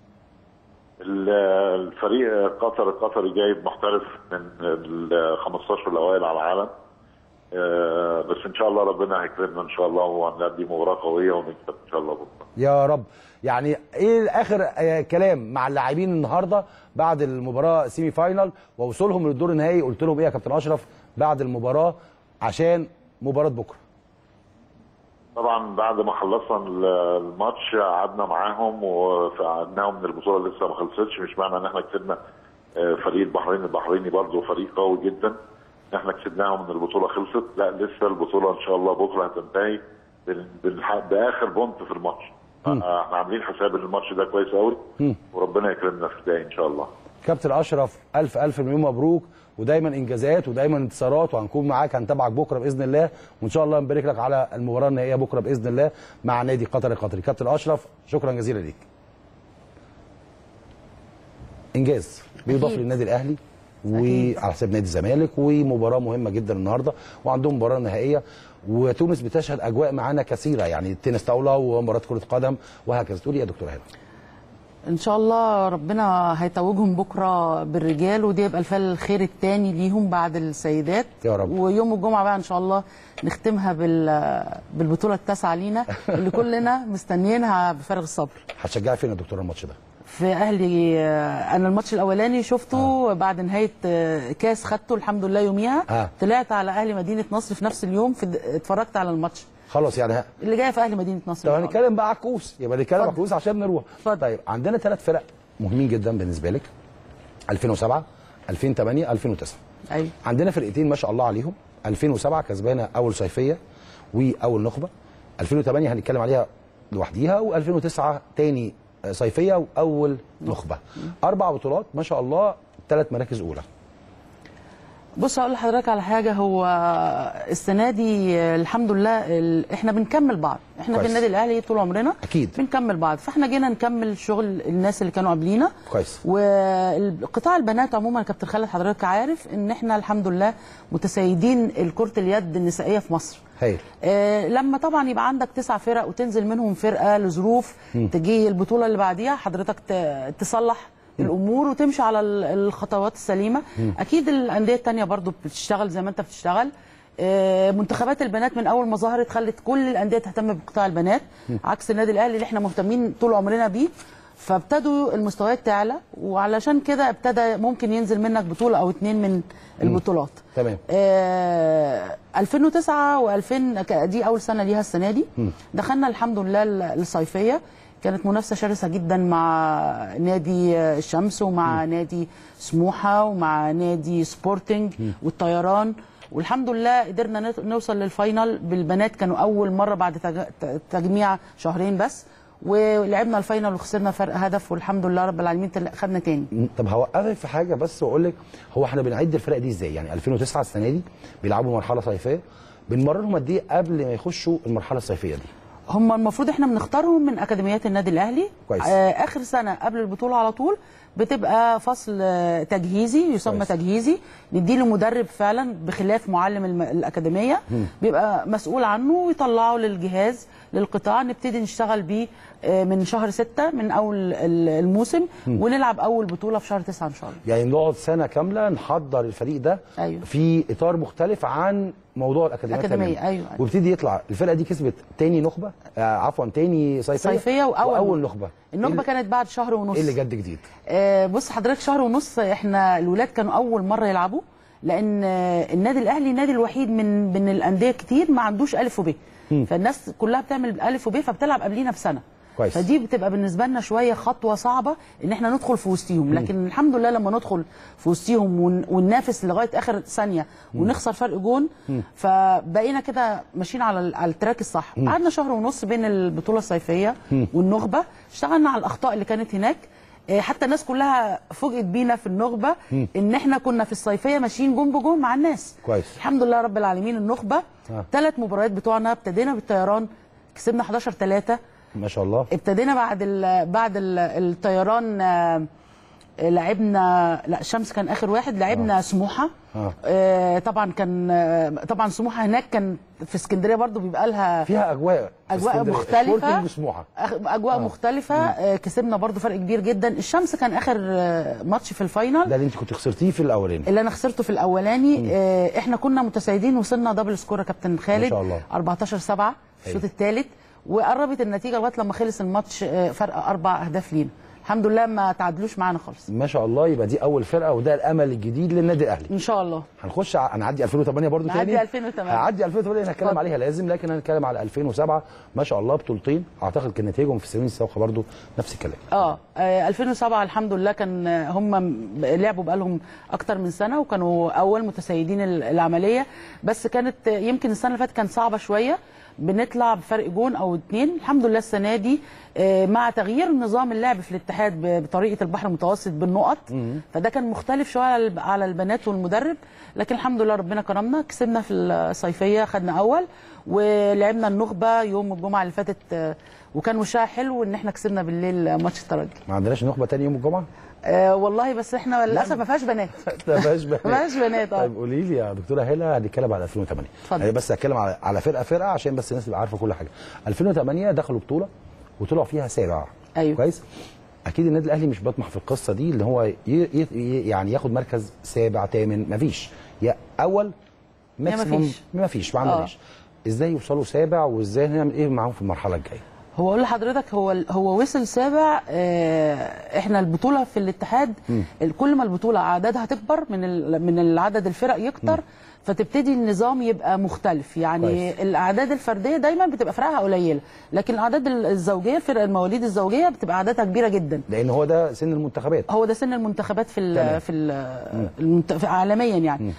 ال- الفريق قطر القطري جايب محترف من ال 15 الاوائل على العالم آه، بس ان شاء الله ربنا هيكرمنا ان شاء الله وهنأدي مباراه قويه ونكسب ان شاء الله بكره يا رب يعني ايه اخر آه، كلام مع اللاعبين النهارده بعد المباراه سيمي فاينال ووصولهم للدور النهائي قلت لهم ايه يا كابتن اشرف بعد المباراه عشان مباراه بكره طبعا بعد ما خلصنا ال- الماتش قعدنا معاهم وقعدناهم من البطوله لسه ما خلصتش مش معنى ان احنا كسبنا آه، فريق البحرين البحريني برضه فريق قوي جدا ان احنا كسبناهم من البطوله خلصت لا لسه البطوله ان شاء الله بكره هتنتهي بال- بالح- باخر بونت في الماتش آه، احنا عاملين حساب ان الماتش ده كويس قوي مم. وربنا يكرمنا في الجاي ان شاء الله كابتن اشرف الف الف مليون مبروك ودايما انجازات ودايما انتصارات وهنكون معاك هنتابعك بكره باذن الله وان شاء الله نبارك لك على المباراه النهائيه بكره باذن الله مع نادي قطر القطري كابتن اشرف شكرا جزيلا ليك انجاز بيضاف أكيد. للنادي الاهلي وعلى حساب نادي الزمالك ومباراه مهمه جدا النهارده وعندهم مباراه نهائيه وتونس بتشهد اجواء معانا كثيره يعني تنس طاوله ومباراه كره قدم وهكذا تقولي يا دكتور هاني ان شاء الله ربنا هيتوجهم بكره بالرجال ودي يبقى الفال الخير الثاني ليهم بعد السيدات يا رب. ويوم الجمعه بقى ان شاء الله نختمها بال بالبطوله التاسعه لينا اللي كلنا مستنيينها بفارغ الصبر هتشجعي فين يا دكتور الماتش ده في اهلي آه، انا الماتش الاولاني شفته آه. بعد نهايه آه، كاس خدته الحمد لله يوميها آه. طلعت على اهلي مدينه نصر في نفس اليوم في اتفرجت على الماتش خلاص يعني ها- اللي جاي في اهلي مدينه نصر طب إن شاء الله. هنتكلم بقى على الكؤوس يبقى نتكلم على الكؤوس عشان نروح طيب عندنا ثلاث فرق مهمين جدا بالنسبه لك 2007 2008 2009 ايوه عندنا فرقتين ما شاء الله عليهم 2007 كسبانه اول صيفيه واول نخبه 2008 هنتكلم عليها لوحديها و2009 تاني صيفيه واول نخبه اربع بطولات ما شاء الله ثلاث مراكز اولى بص هقول لحضرتك على حاجه هو السنه دي الحمد لله ال- احنا بنكمل بعض احنا كويس. في النادي الاهلي طول عمرنا اكيد بنكمل بعض فاحنا جينا نكمل شغل الناس اللي كانوا قبلينا كويس وقطاع البنات عموما يا كابتن خالد حضرتك عارف ان احنا الحمد لله متسيدين كره اليد النسائيه في مصر هايل آه، لما طبعا يبقى عندك تسع فرق وتنزل منهم فرقه لظروف مم. تجي البطوله اللي بعديها حضرتك ت- تصلح الامور وتمشي على ال- الخطوات السليمه مم. اكيد الانديه التانية برضو بتشتغل زي ما انت بتشتغل آه، منتخبات البنات من اول ما ظهرت خلت كل الانديه تهتم بقطاع البنات مم. عكس النادي الاهلي اللي احنا مهتمين طول عمرنا بيه فابتدوا المستويات تعلى وعلشان كده ابتدى ممكن ينزل منك بطوله او اتنين من البطولات تمام آه 2009 و2000 دي اول سنه ليها السنه دي دخلنا الحمد لله ال- الصيفيه كانت منافسه شرسه جدا مع نادي الشمس ومع نادي سموحه ومع نادي سبورتنج والطيران والحمد لله قدرنا نت- نوصل للفاينل بالبنات كانوا اول مره بعد تج- ت- تجميع شهرين بس ولعبنا الفاينل وخسرنا فرق هدف والحمد لله رب العالمين تل- خدنا تاني طب هوقفك في حاجه بس واقول لك هو احنا بنعد الفرق دي ازاي يعني 2009 السنه دي بيلعبوا مرحله صيفيه بنمرنهم قد ايه قبل ما يخشوا المرحله الصيفيه دي هم المفروض احنا بنختارهم من اكاديميات النادي الاهلي كويس. آه اخر سنه قبل البطوله على طول بتبقى فصل آه، تجهيزي يسمى كويس. تجهيزي نديله مدرب فعلا بخلاف معلم الم- الاكاديميه مم. بيبقى مسؤول عنه ويطلعه للجهاز للقطاع نبتدي نشتغل بيه آه، من شهر ستة من اول ال- الموسم مم. ونلعب اول بطوله في شهر تسعة ان شاء الله يعني نقعد سنه كامله نحضر الفريق ده أيوة. في اطار مختلف عن موضوع الاكاديميات أكاديمية، تماماً. أيوة، أيوة. وابتدي يطلع الفرقه دي كسبت تاني نخبه آه عفوا تاني صيفيه صيفيه واول واول نخبه النخبه كانت بعد شهر ونص ايه اللي جد جديد آه، بص حضرتك شهر ونص احنا الولاد كانوا اول مره يلعبوا لان آه، النادي الاهلي النادي الوحيد من من الانديه كتير ما عندوش الف وب مم. فالناس كلها بتعمل الف وب فبتلعب قبلينا بسنه كويس. فدي بتبقى بالنسبه لنا شويه خطوه صعبه ان احنا ندخل في وسطيهم لكن الحمد لله لما ندخل في وسطيهم ون- وننافس لغايه اخر ثانيه ونخسر فرق جون مم. فبقينا كده ماشيين على ال- على التراك الصح مم. قعدنا شهر ونص بين البطوله الصيفيه مم. والنخبه اشتغلنا على الاخطاء اللي كانت هناك آه، حتى الناس كلها فوجئت بينا في النخبه مم. ان احنا كنا في الصيفيه ماشيين جون بجون مع الناس كويس الحمد لله رب العالمين النخبه آه. ثلاث مباريات بتوعنا ابتدينا بالطيران كسبنا 11 3 ما شاء الله ابتدينا بعد ال بعد ال الطيران آه، لعبنا لا الشمس كان اخر واحد لعبنا سموحه اه آه، طبعا كان آه، طبعا سموحه هناك كان في اسكندريه برضو بيبقى لها فيها اجواء في اجواء اسكندرية. مختلفه سبورتنج سموحه أخ- اجواء آه. مختلفه آه، كسبنا برضو فرق كبير جدا الشمس كان اخر آه، ماتش في الفاينل ده اللي انت كنت خسرتيه في الاولاني اللي انا خسرته في الاولاني آه، احنا كنا متسيدين وصلنا دبل سكور يا كابتن خالد ما شاء الله. 14 7 في الشوط أيوة. الثالث وقربت النتيجه لغايه لما خلص الماتش آه، فرق اربع اهداف لينا الحمد لله ما تعادلوش معانا خالص ما شاء الله يبقى دي اول فرقه وده الامل الجديد للنادي الاهلي ان شاء الله هنخش ع- هنعدي 2008 برضو نعدي تاني 2008. هعدي 2008 هنتكلم اتفضل. عليها لازم لكن هنتكلم على 2007 ما شاء الله بطولتين اعتقد كان نتائجهم في سنين السابقه برضو نفس الكلام اه آه، 2007 الحمد لله كان آه، هم م- لعبوا بقالهم اكتر من سنه وكانوا اول متسيدين ال- العمليه بس كانت آه، يمكن السنه اللي فاتت كانت صعبه شويه بنطلع بفرق جون او اتنين الحمد لله السنه دي آه، مع تغيير نظام اللعب في الاتحاد ب- بطريقه البحر المتوسط بالنقط فده كان مختلف شويه على الب- على البنات والمدرب لكن الحمد لله ربنا كرمنا كسبنا في الصيفيه خدنا اول ولعبنا النخبه يوم الجمعه اللي فاتت آه، وكان وشها حلو ان احنا كسبنا بالليل ماتش الترجي ما عندناش نخبه تاني يوم الجمعه آه والله بس احنا للاسف ما فيهاش بنات ما فيهاش بنات ما فيهاش بنات اه طيب قولي لي يا دكتوره هلا هنتكلم على 2008 اتفضل. يعني بس هتكلم على على فرقه فرقه عشان بس الناس تبقى عارفه كل حاجه 2008 دخلوا بطوله وطلعوا فيها سابع ايوه كويس اكيد النادي الاهلي مش بيطمح في القصه دي اللي هو ي... ي... ي- يعني ياخد مركز سابع ثامن مفيش يا اول ماكسيموم مفيش. مفيش ما آه. عندناش ازاي يوصلوا سابع وازاي نعمل ايه معاهم في المرحله الجايه هو اقول لحضرتك هو هو وصل سابع آه احنا البطوله في الاتحاد مم. كل ما البطوله عددها تكبر من ال- من العدد الفرق يكتر فتبتدي النظام يبقى مختلف يعني كويس. الاعداد الفرديه دايما بتبقى فرقها قليله لكن الاعداد الزوجيه فرق المواليد الزوجيه بتبقى اعدادها كبيره جدا لان هو ده سن المنتخبات هو ده سن المنتخبات في تمام. ال في, ال المنت... في عالميا يعني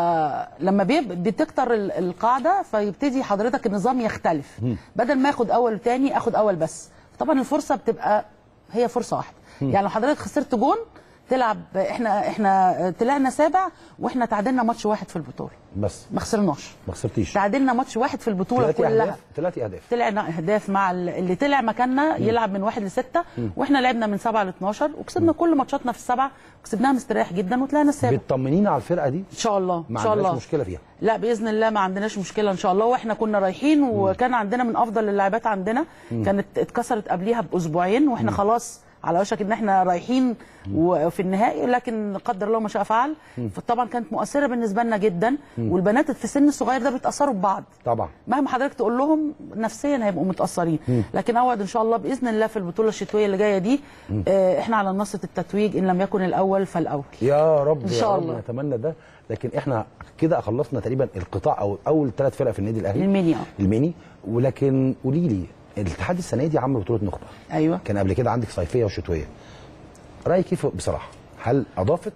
فلما بيب... بتكتر ال- القاعده فيبتدي حضرتك النظام يختلف مم. بدل ما ياخد اول وتاني اخد اول بس طبعا الفرصه بتبقى هي فرصه واحده مم. يعني لو حضرتك خسرت جون تلعب احنا احنا طلعنا سابع واحنا تعادلنا ماتش واحد في البطوله بس ما خسرناش ما خسرتيش تعادلنا ماتش واحد في البطوله ثلاث كلها اهداف ثلاث اهداف طلعنا اهداف مع ال- اللي طلع مكاننا يلعب من واحد لسته مم. واحنا لعبنا من سبعه ل 12 وكسبنا كل ماتشاتنا في السبعه وكسبناها مستريح جدا وطلعنا السابع بتطمنين على الفرقه دي ان شاء الله ما ان شاء عندناش الله مشكله فيها لا باذن الله ما عندناش مشكله ان شاء الله واحنا كنا رايحين وكان عندنا من افضل اللاعبات عندنا مم. كانت اتكسرت قبليها باسبوعين واحنا مم. خلاص على وشك ان احنا رايحين وفي النهائي لكن قدر الله ما شاء فعل مم. فطبعا كانت مؤثره بالنسبه لنا جدا مم. والبنات في السن الصغير ده بيتاثروا ببعض طبعا مهما حضرتك تقول لهم نفسيا هيبقوا متاثرين مم. لكن اوعد ان شاء الله باذن الله في البطوله الشتويه اللي جايه دي مم. آه، احنا على منصه التتويج ان لم يكن الاول فالاول يا رب إن يا شاء رب الله. نتمنى ده لكن احنا كده خلصنا تقريبا القطاع او اول ثلاث فرق في النادي الاهلي المنيا الميني ولكن قولي لي الاتحاد السنه دي عمل بطوله نخبه ايوه كان قبل كده عندك صيفيه وشتويه رايك كيف بصراحه هل اضافت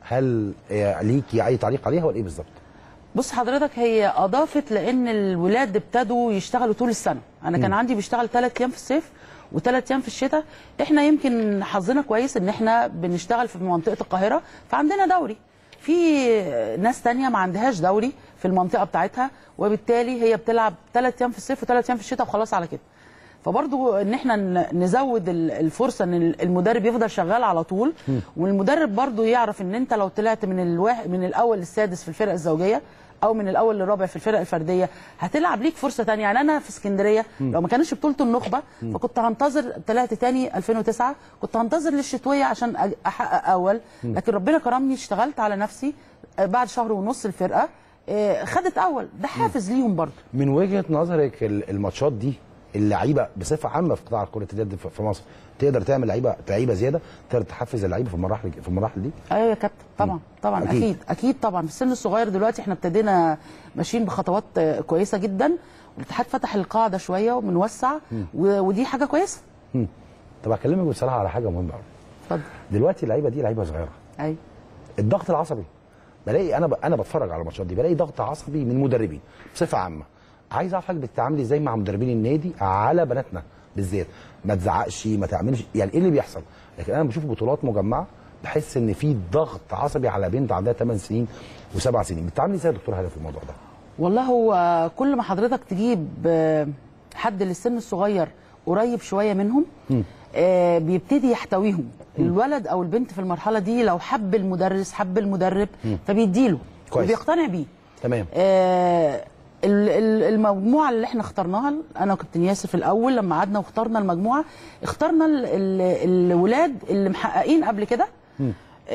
هل آه، ليكي اي تعليق عليها ولا ايه بالظبط بص حضرتك هي اضافت لان الولاد ابتدوا يشتغلوا طول السنه انا كان مم. عندي بيشتغل ثلاث ايام في الصيف وثلاث ايام في الشتاء احنا يمكن حظنا كويس ان احنا بنشتغل في منطقه القاهره فعندنا دوري في ناس تانية ما عندهاش دوري في المنطقه بتاعتها وبالتالي هي بتلعب ثلاث ايام في الصيف وثلاث ايام في الشتاء وخلاص على كده فبرضو ان احنا ن- نزود ال- الفرصه ان ال- المدرب يفضل شغال على طول والمدرب برضو يعرف ان انت لو طلعت من الواحد من الاول للسادس في الفرق الزوجيه او من الاول للرابع في الفرق الفرديه هتلعب ليك فرصه تانية يعني انا في اسكندريه مم. لو ما كانش بطوله النخبه مم. فكنت هنتظر طلعت تاني 2009 كنت هنتظر للشتويه عشان أج- احقق اول مم. لكن ربنا كرمني اشتغلت على نفسي آه، بعد شهر ونص الفرقه آه، خدت اول ده حافز ليهم برضو من وجهه نظرك ال- الماتشات دي اللعيبه بصفه عامه في قطاع كره اليد في- في مصر تقدر تعمل لعيبه لعيبه زياده تقدر تحفز اللعيبه في المراحل في المراحل دي ايوه يا كابتن طبعا طبعا أكيد. اكيد اكيد, أكيد طبعا في السن الصغير دلوقتي احنا ابتدينا ماشيين بخطوات آه، كويسه جدا والاتحاد فتح القاعده شويه وبنوسع مم. و- ودي حاجه كويسه مم. طب اكلمك بصراحه على حاجه مهمه قوي اتفضل دلوقتي اللعيبه دي لعيبه صغيره ايوه الضغط العصبي بلاقي انا ب... انا بتفرج على الماتشات دي بلاقي ضغط عصبي من مدربين بصفه عامه عايز اعرف حضرتك بتتعاملي ازاي مع مدربين النادي على بناتنا بالذات ما تزعقش ما تعملش يعني ايه اللي بيحصل لكن انا بشوف بطولات مجمعه بحس ان في ضغط عصبي على بنت عندها 8 سنين و7 سنين بتتعاملي ازاي يا دكتور هلا في الموضوع ده والله هو كل ما حضرتك تجيب آه، حد للسن الصغير قريب شويه منهم مم. آه، بيبتدي يحتويهم الولد او البنت في المرحله دي لو حب المدرس حب المدرب مم. فبيديله كويس. وبيقتنع بيه تمام آه، ال- ال- المجموعه اللي احنا اخترناها انا وكابتن ياسر في الاول لما قعدنا واخترنا المجموعه اخترنا ال- ال- الولاد اللي محققين قبل كده مم.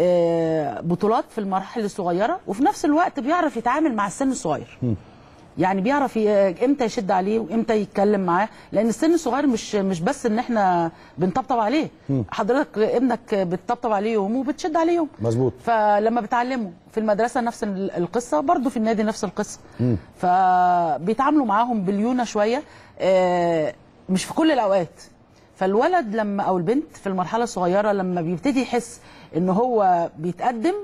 آه، بطولات في المراحل الصغيره وفي نفس الوقت بيعرف يتعامل مع السن الصغير مم. يعني بيعرف ي- امتى يشد عليه وامتى يتكلم معاه لان السن الصغير مش مش بس ان احنا بنطبطب عليه مم. حضرتك ابنك بتطبطب عليه يوم وبتشد عليه يوم مظبوط فلما بتعلمه في المدرسه نفس ال- القصه برضه في النادي نفس القصه مم. فبيتعاملوا معاهم بليونه شويه آه، مش في كل الاوقات فالولد لما او البنت في المرحله الصغيره لما بيبتدي يحس ان هو بيتقدم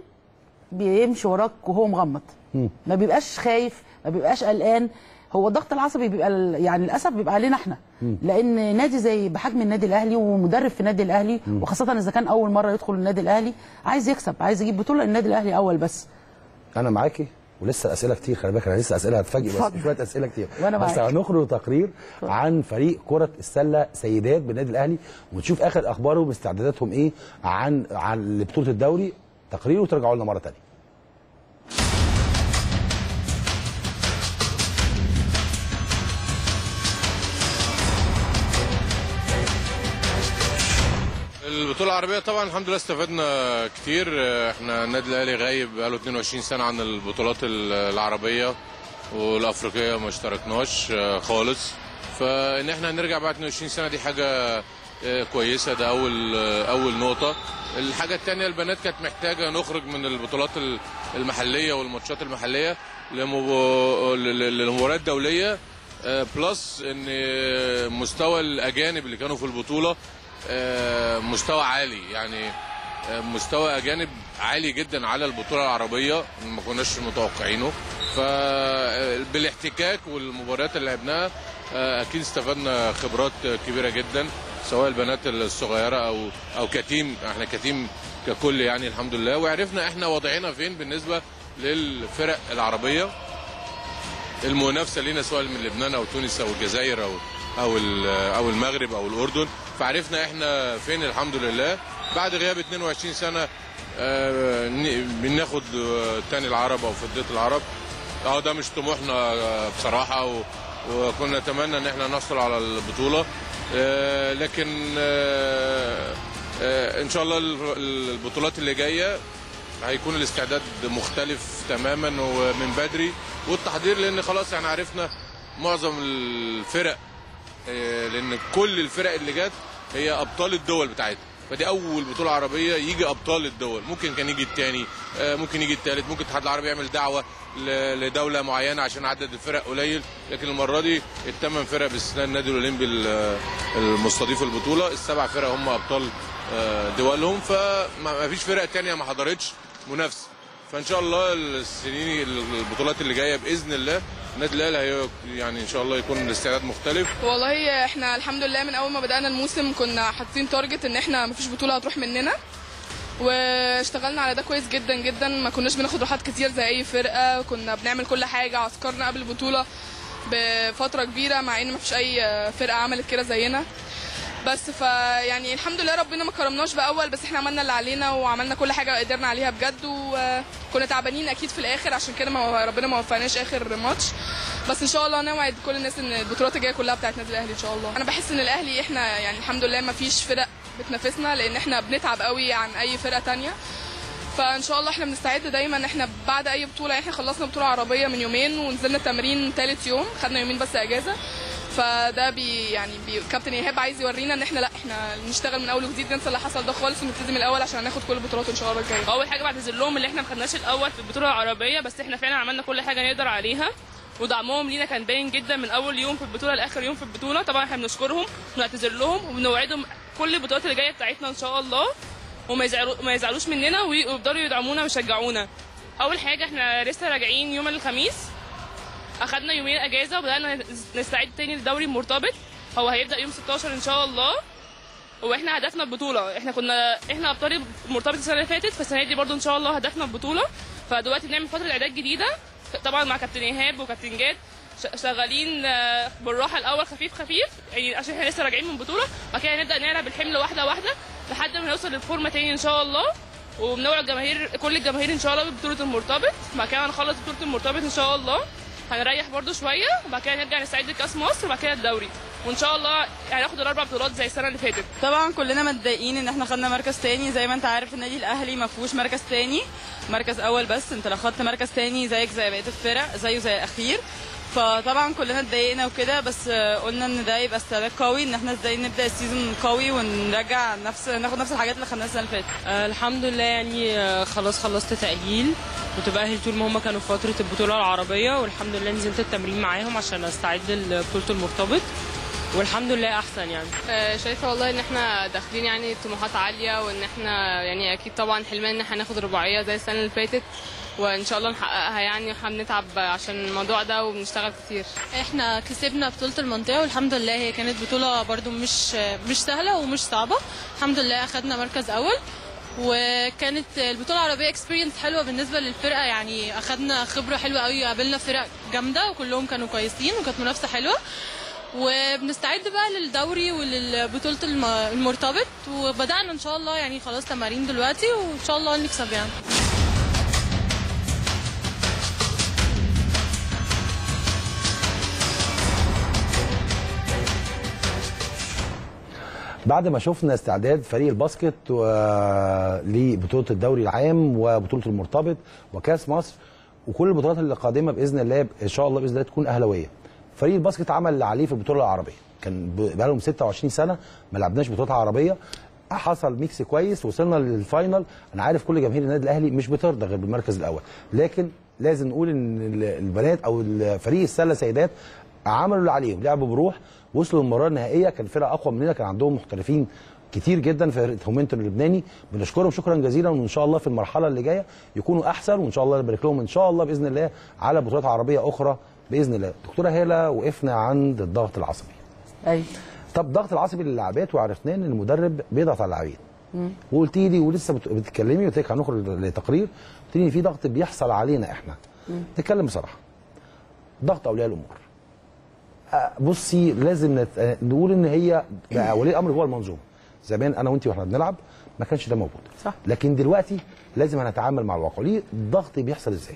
بيمشي وراك وهو مغمض مم. ما بيبقاش خايف ما بيبقاش قلقان هو الضغط العصبي بيبقى ال- يعني للاسف بيبقى علينا احنا مم. لان نادي زي بحجم النادي الاهلي ومدرب في النادي الاهلي مم. وخاصه اذا كان اول مره يدخل النادي الاهلي عايز يكسب عايز يجيب بطوله النادي الاهلي اول بس انا معاكي ولسه اسئله كتير خلي بالك انا لسه اسئله هتفاجئ بس اتفضل. شويه اسئله كتير وأنا بس معاك. هنخرج تقرير عن فريق كره السله سيدات بالنادي الاهلي ونشوف اخر اخبارهم واستعداداتهم ايه عن عن لبطوله الدوري تقرير وترجعوا لنا مره ثانيه البطولة العربية طبعا الحمد لله استفدنا كتير احنا النادي الاهلي غايب بقاله 22 سنة عن البطولات العربية والافريقية ما اشتركناش اه، خالص فان احنا نرجع بعد 22 سنة دي حاجة اه، كويسة ده اول اه، اول نقطة الحاجة التانية البنات كانت محتاجة نخرج من البطولات ال- المحلية والماتشات المحلية لمبو- ل- لمباريات دولية اه، بلس ان اه، مستوى الاجانب اللي كانوا في البطولة آه، مستوى عالي يعني آه، مستوى اجانب عالي جدا على البطوله العربيه ما كناش متوقعينه فبالاحتكاك والمباريات اللي لعبناها آه، اكيد استفدنا خبرات كبيره جدا سواء البنات الصغيره او او كتيم احنا كتيم ككل يعني الحمد لله وعرفنا احنا وضعنا فين بالنسبه للفرق العربيه المنافسه لينا سواء من لبنان او تونس او الجزائر او او ال- او المغرب او الاردن فعرفنا احنا فين الحمد لله بعد غياب 22 سنه آه، ن- بناخد آه، تاني العرب او فضيه العرب اه ده مش طموحنا آه، بصراحه و- وكنا نتمنى ان احنا نحصل على البطوله آه، لكن آه، آه، ان شاء الله ال- البطولات اللي جايه هيكون الاستعداد مختلف تماما ومن بدري والتحضير لان خلاص احنا عرفنا معظم الفرق آه، لان كل الفرق اللي جت هي ابطال الدول بتاعتها فدي اول بطوله عربيه يجي ابطال الدول ممكن كان يجي الثاني ممكن يجي الثالث ممكن الاتحاد العربي يعمل دعوه ل- لدوله معينه عشان عدد الفرق قليل لكن المره دي الثمان فرق باستثناء النادي الاولمبي ال- المستضيف البطوله السبع فرق هم ابطال آه، دولهم فما فيش فرق تانية ما حضرتش منافسه فان شاء الله السنين البطولات اللي جايه باذن الله النادي الاهلي هي- يعني ان شاء الله يكون الاستعداد مختلف والله احنا الحمد لله من اول ما بدانا الموسم كنا حاطين تارجت ان احنا مفيش بطوله هتروح مننا واشتغلنا على ده كويس جدا جدا ما كناش بناخد راحات كتير زي اي فرقه كنا بنعمل كل حاجه عسكرنا قبل البطوله بفتره كبيره مع ان ما فيش اي فرقه عملت كده زينا بس فيعني الحمد لله ربنا ما كرمناش باول بس احنا عملنا اللي علينا وعملنا كل حاجه قدرنا عليها بجد وكنا تعبانين اكيد في الاخر عشان كده ما ربنا ما وفقناش اخر ماتش بس ان شاء الله نوعد كل الناس ان البطولات الجايه كلها بتاعت النادي الاهلي ان شاء الله انا بحس ان الاهلي احنا يعني الحمد لله ما فيش فرق بتنافسنا لان احنا بنتعب قوي عن اي فرقه تانية فان شاء الله احنا بنستعد دايما احنا بعد اي بطوله احنا خلصنا بطوله عربيه من يومين ونزلنا تمرين ثالث يوم خدنا يومين بس اجازه فده بي يعني بي كابتن ايهاب عايز يورينا ان احنا لا احنا نشتغل من اول وجديد ننسى اللي حصل ده خالص ونبتدي من الاول عشان ناخد كل البطولات ان شاء الله الجايه اول حاجه بعتذر لهم اللي احنا ما خدناش الاول في البطوله العربيه بس احنا فعلا عملنا كل حاجه نقدر عليها ودعمهم لينا كان باين جدا من اول يوم في البطوله لاخر يوم في البطوله طبعا احنا بنشكرهم ونعتذر لهم وبنوعدهم كل البطولات اللي جايه بتاعتنا ان شاء الله وما يزعلوا ما يزعلوش مننا ويقدروا يدعمونا ويشجعونا اول حاجه احنا لسه راجعين يوم الخميس اخدنا يومين اجازه وبدانا نستعد تاني للدوري المرتبط هو هيبدا يوم 16 ان شاء الله واحنا هدفنا البطوله احنا كنا احنا ابطال المرتبط السنه اللي فاتت فالسنه دي برضو ان شاء الله هدفنا البطوله فدلوقتي بنعمل فتره اعداد جديده طبعا مع كابتن ايهاب وكابتن جاد ش- شغالين آه، بالراحه الاول خفيف خفيف يعني عشان احنا لسه راجعين من بطوله بعد كده نبدا نلعب الحمل واحده واحده لحد ما نوصل للفورمه تاني ان شاء الله وبنوع الجماهير كل الجماهير ان شاء الله ببطوله المرتبط بعد كده هنخلص بطوله المرتبط ان شاء الله هنريح برضو شويه وبعد كده نرجع نستعد لكاس مصر وبعد كده الدوري وان شاء الله هناخد الاربع بطولات زي السنه اللي فاتت طبعا كلنا متضايقين ان احنا خدنا مركز تاني زي ما انت عارف النادي الاهلي ما فيهوش مركز تاني مركز اول بس انت لو خدت مركز تاني زيك زي بقيه الفرق زيه زي الاخير فطبعا كلنا اتضايقنا وكده بس آه، قلنا ان ده يبقى استعداد قوي ان احنا ازاي نبدا السيزون قوي ونرجع نفس ناخد نفس الحاجات اللي خدناها السنه اللي فاتت آه، الحمد لله يعني آه، خلاص خلصت تأهيل وتبقى طول ما هم كانوا في فترة البطولة العربية والحمد لله نزلت التمرين معاهم عشان استعد لبطولة المرتبط والحمد لله احسن يعني آه، شايفه والله ان احنا داخلين يعني طموحات عاليه وان احنا يعني اكيد طبعا حلمنا ان احنا ناخد رباعيه زي السنه اللي فاتت وان شاء الله نحققها يعني واحنا بنتعب عشان الموضوع ده وبنشتغل كتير احنا كسبنا بطولة المنطقة والحمد لله هي كانت بطولة برضو مش مش سهلة ومش صعبة الحمد لله اخدنا مركز اول وكانت البطولة العربية اكسبيرينس حلوة بالنسبة للفرقة يعني اخدنا خبرة حلوة قوي قابلنا فرق جامدة وكلهم كانوا كويسين وكانت منافسة حلوة وبنستعد بقى للدوري وللبطولة الم- المرتبط وبدأنا ان شاء الله يعني خلاص تمارين دلوقتي وان شاء الله نكسب يعني بعد ما شفنا استعداد فريق الباسكت و- لبطوله الدوري العام وبطوله المرتبط وكاس مصر وكل البطولات اللي قادمه باذن الله ان شاء الله باذن الله تكون اهلاويه. فريق الباسكت عمل اللي عليه في البطوله العربيه كان ب- بقالهم 26 سنه ما لعبناش بطولات عربيه حصل ميكس كويس وصلنا للفاينل انا عارف كل جماهير النادي الاهلي مش بترضى غير بالمركز الاول لكن لازم نقول ان ال- البنات او فريق السله سيدات عملوا اللي عليهم لعبوا بروح وصلوا للمباراه النهائيه كان فرقه اقوى مننا كان عندهم محترفين كتير جدا في فرقه هومنتون اللبناني بنشكرهم شكرا جزيلا وان شاء الله في المرحله اللي جايه يكونوا احسن وان شاء الله نبارك لهم ان شاء الله باذن الله على بطولات عربيه اخرى باذن الله دكتوره هاله وقفنا عند الضغط العصبي ايوه طب الضغط العصبي للاعبات وعرفناه ان المدرب بيضغط على اللاعبين وقلتي لي ولسه بت- بتتكلمي قلت لك هنخرج لتقرير قلت لي ان في ضغط بيحصل علينا احنا نتكلم بصراحه ضغط اولياء الامور آه، بصي لازم نت... آه، نقول ان هي بقى ولي الامر هو المنظومه زمان انا وانت واحنا بنلعب ما كانش ده موجود صح. لكن دلوقتي لازم هنتعامل مع الواقع ليه الضغط بيحصل ازاي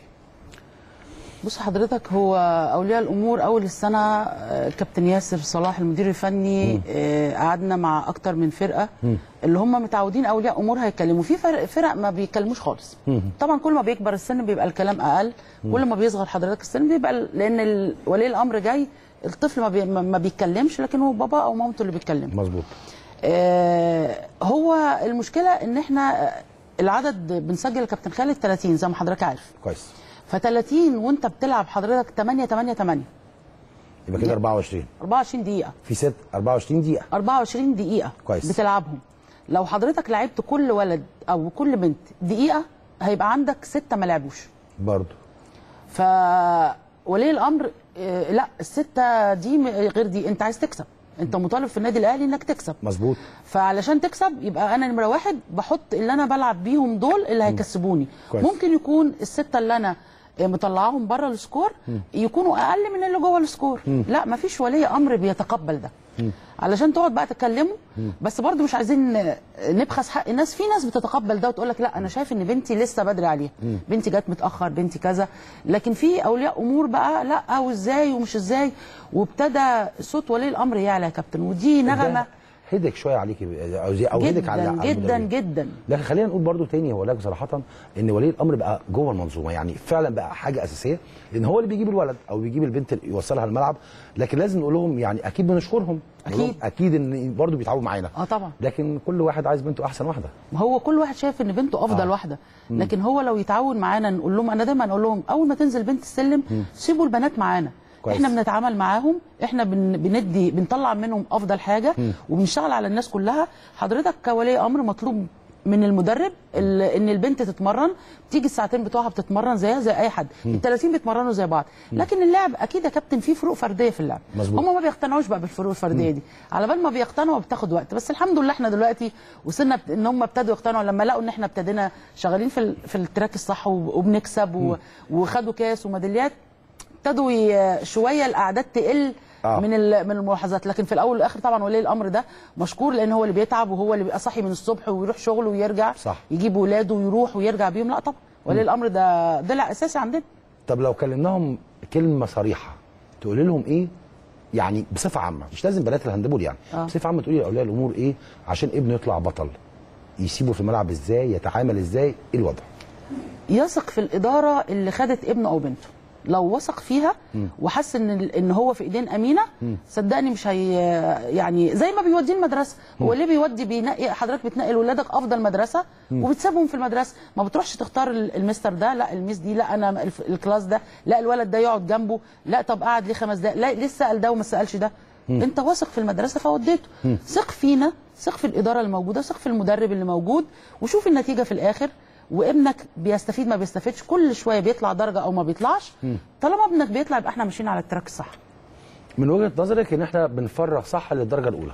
بص حضرتك هو اولياء الامور اول السنه آه، كابتن ياسر صلاح المدير الفني آه، قعدنا مع اكتر من فرقه اللي هم متعودين اولياء امور هيتكلموا في فرق فرق ما بيتكلموش خالص طبعا كل ما بيكبر السن بيبقى الكلام اقل كل ما بيصغر حضرتك السن بيبقى ال- لان ال- ولي الامر جاي الطفل ما, بي ما ما بيتكلمش لكن هو بابا او مامته اللي بيتكلم مظبوط آه، هو المشكله ان احنا آه، العدد بنسجل يا كابتن خالد 30 زي ما حضرتك عارف كويس ف 30 وانت بتلعب حضرتك 8 8 8 يبقى كده 24 24 دقيقه في ست 24 دقيقه 24 دقيقه كويس. بتلعبهم لو حضرتك لعبت كل ولد او كل بنت دقيقه هيبقى عندك سته ما لعبوش برضه فولي الامر آه، لا السته دي م- غير دي انت عايز تكسب انت مطالب في النادي الاهلي انك تكسب مظبوط فعلشان تكسب يبقى انا نمره واحد بحط اللي انا بلعب بيهم دول اللي هيكسبوني كويس. ممكن يكون السته اللي انا مطلعاهم بره السكور يكونوا اقل من اللي جوه السكور مم. لا مفيش ولي امر بيتقبل ده علشان تقعد بقى تكلموا بس برضو مش عايزين نبخس حق الناس في ناس بتتقبل ده وتقول لك لا انا شايف ان بنتي لسه بدري عليها مم. بنتي جت متاخر بنتي كذا لكن في اولياء امور بقى لا وازاي ومش ازاي وابتدى صوت ولي الامر يعلى يا كابتن ودي نغمه هدك شويه عليكي او زي- او هدك على جدا على جدا المدربين. جدا لكن خلينا نقول برضو تاني هو لك صراحه ان ولي الامر بقى جوه المنظومه يعني فعلا بقى حاجه اساسيه لان هو اللي بيجيب الولد او بيجيب البنت اللي يوصلها الملعب لكن لازم نقول لهم يعني اكيد بنشكرهم نقول لهم أكيد. اكيد ان برضو بيتعبوا معانا اه طبعا لكن كل واحد عايز بنته احسن واحده هو كل واحد شايف ان بنته افضل آه. واحده مم. لكن هو لو يتعاون معانا نقول لهم انا دايما اقول لهم اول ما تنزل بنت السلم مم. سيبوا البنات معانا كويس. احنا بنتعامل معاهم احنا بن بندي بنطلع منهم افضل حاجه مم. وبنشتغل على الناس كلها حضرتك كولي امر مطلوب من المدرب ال- ان البنت تتمرن تيجي الساعتين بتوعها بتتمرن زيها زي اي حد مم. ال 30 بيتمرنوا زي بعض لكن اللعب اكيد يا كابتن فيه فروق فرديه في اللعب مظبوط. هم ما بيقتنعوش بقى بالفروق الفرديه دي على بال ما بيقتنعوا بتاخد وقت بس الحمد لله احنا دلوقتي وصلنا بت- ان هم ابتدوا يقتنعوا لما لقوا ان احنا ابتدينا شغالين في ال- في التراك الصح وب- وبنكسب و- وخدوا كاس وميداليات ابتدوا ي- شويه الاعداد تقل آه. من ال- من الملاحظات لكن في الاول والاخر طبعا ولي الامر ده مشكور لان هو اللي بيتعب وهو اللي بيبقى صاحي من الصبح ويروح شغله ويرجع صح. يجيب ولاده ويروح ويرجع بيهم لا طبعا ولي الامر ده ضلع اساسي عندنا طب لو كلمناهم كلمه صريحه تقول لهم ايه يعني بصفه عامه مش لازم بنات الهاندبول يعني آه. بصفه عامه تقولي لاولياء الامور ايه عشان ابنه يطلع بطل يسيبه في الملعب ازاي يتعامل ازاي ايه الوضع يثق في الاداره اللي خدت ابنه او بنته لو وثق فيها مم. وحس ان ان هو في ايدين امينه مم. صدقني مش هي يعني زي ما بيوديه المدرسه هو ليه بيودي بينقي حضرتك بتنقي ولادك افضل مدرسه مم. وبتسيبهم في المدرسه ما بتروحش تختار ال- المستر ده لا الميس دي لا انا الف- الكلاس ده لا الولد ده يقعد جنبه لا طب قعد ليه خمس دقايق لا ليه سال ده وما سالش ده مم. انت واثق في المدرسه فوديته مم. ثق فينا ثق في الاداره الموجوده ثق في المدرب اللي موجود وشوف النتيجه في الاخر وابنك بيستفيد ما بيستفيدش كل شويه بيطلع درجه او ما بيطلعش مم. طالما ابنك بيطلع يبقى احنا ماشيين على التراك الصح من وجهه نظرك ان احنا بنفرغ صح للدرجه الاولى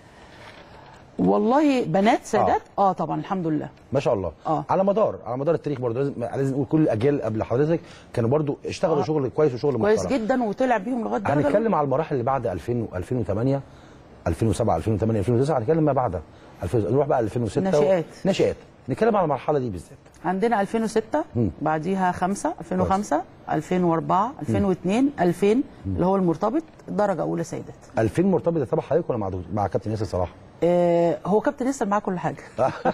والله بنات سادات اه, آه طبعا الحمد لله ما شاء الله آه. على مدار على مدار التاريخ برضه لازم لازم نقول كل الاجيال قبل حضرتك كانوا برضه اشتغلوا آه. شغل كويس وشغل كويس محترم جدا وطلع بيهم لغايه درجه هنتكلم الأولى. على المراحل اللي بعد 2000 و 2008 2007 2008 2009 هنتكلم ما بعدها 2000 نروح بقى 2006 ناشئات. و... ناشئات نتكلم على المرحله دي بالذات عندنا 2006 مم. بعديها 5 2005 2004 2002 2000 اللي هو المرتبط درجه اولى سيدات 2000 مرتبطه تبع حضرتك ولا مع دو- مع كابتن ياسر صلاح؟ آه هو كابتن ياسر معاه كل حاجه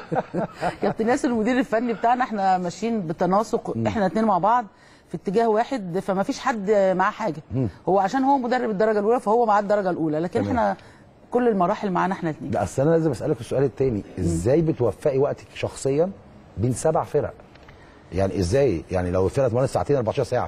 كابتن ياسر المدير الفني بتاعنا احنا ماشيين بتناسق احنا اتنين مع بعض في اتجاه واحد فما فيش حد معاه حاجه مم. هو عشان هو مدرب الدرجه الاولى فهو معاه الدرجه الاولى لكن تمام. احنا كل المراحل معانا احنا الاثنين لا اصل انا لازم اسالك السؤال الثاني ازاي بتوفقي وقتك شخصيا بين سبع فرق؟ يعني ازاي؟ يعني لو الفرقه اتمرنت ساعتين 14 ساعه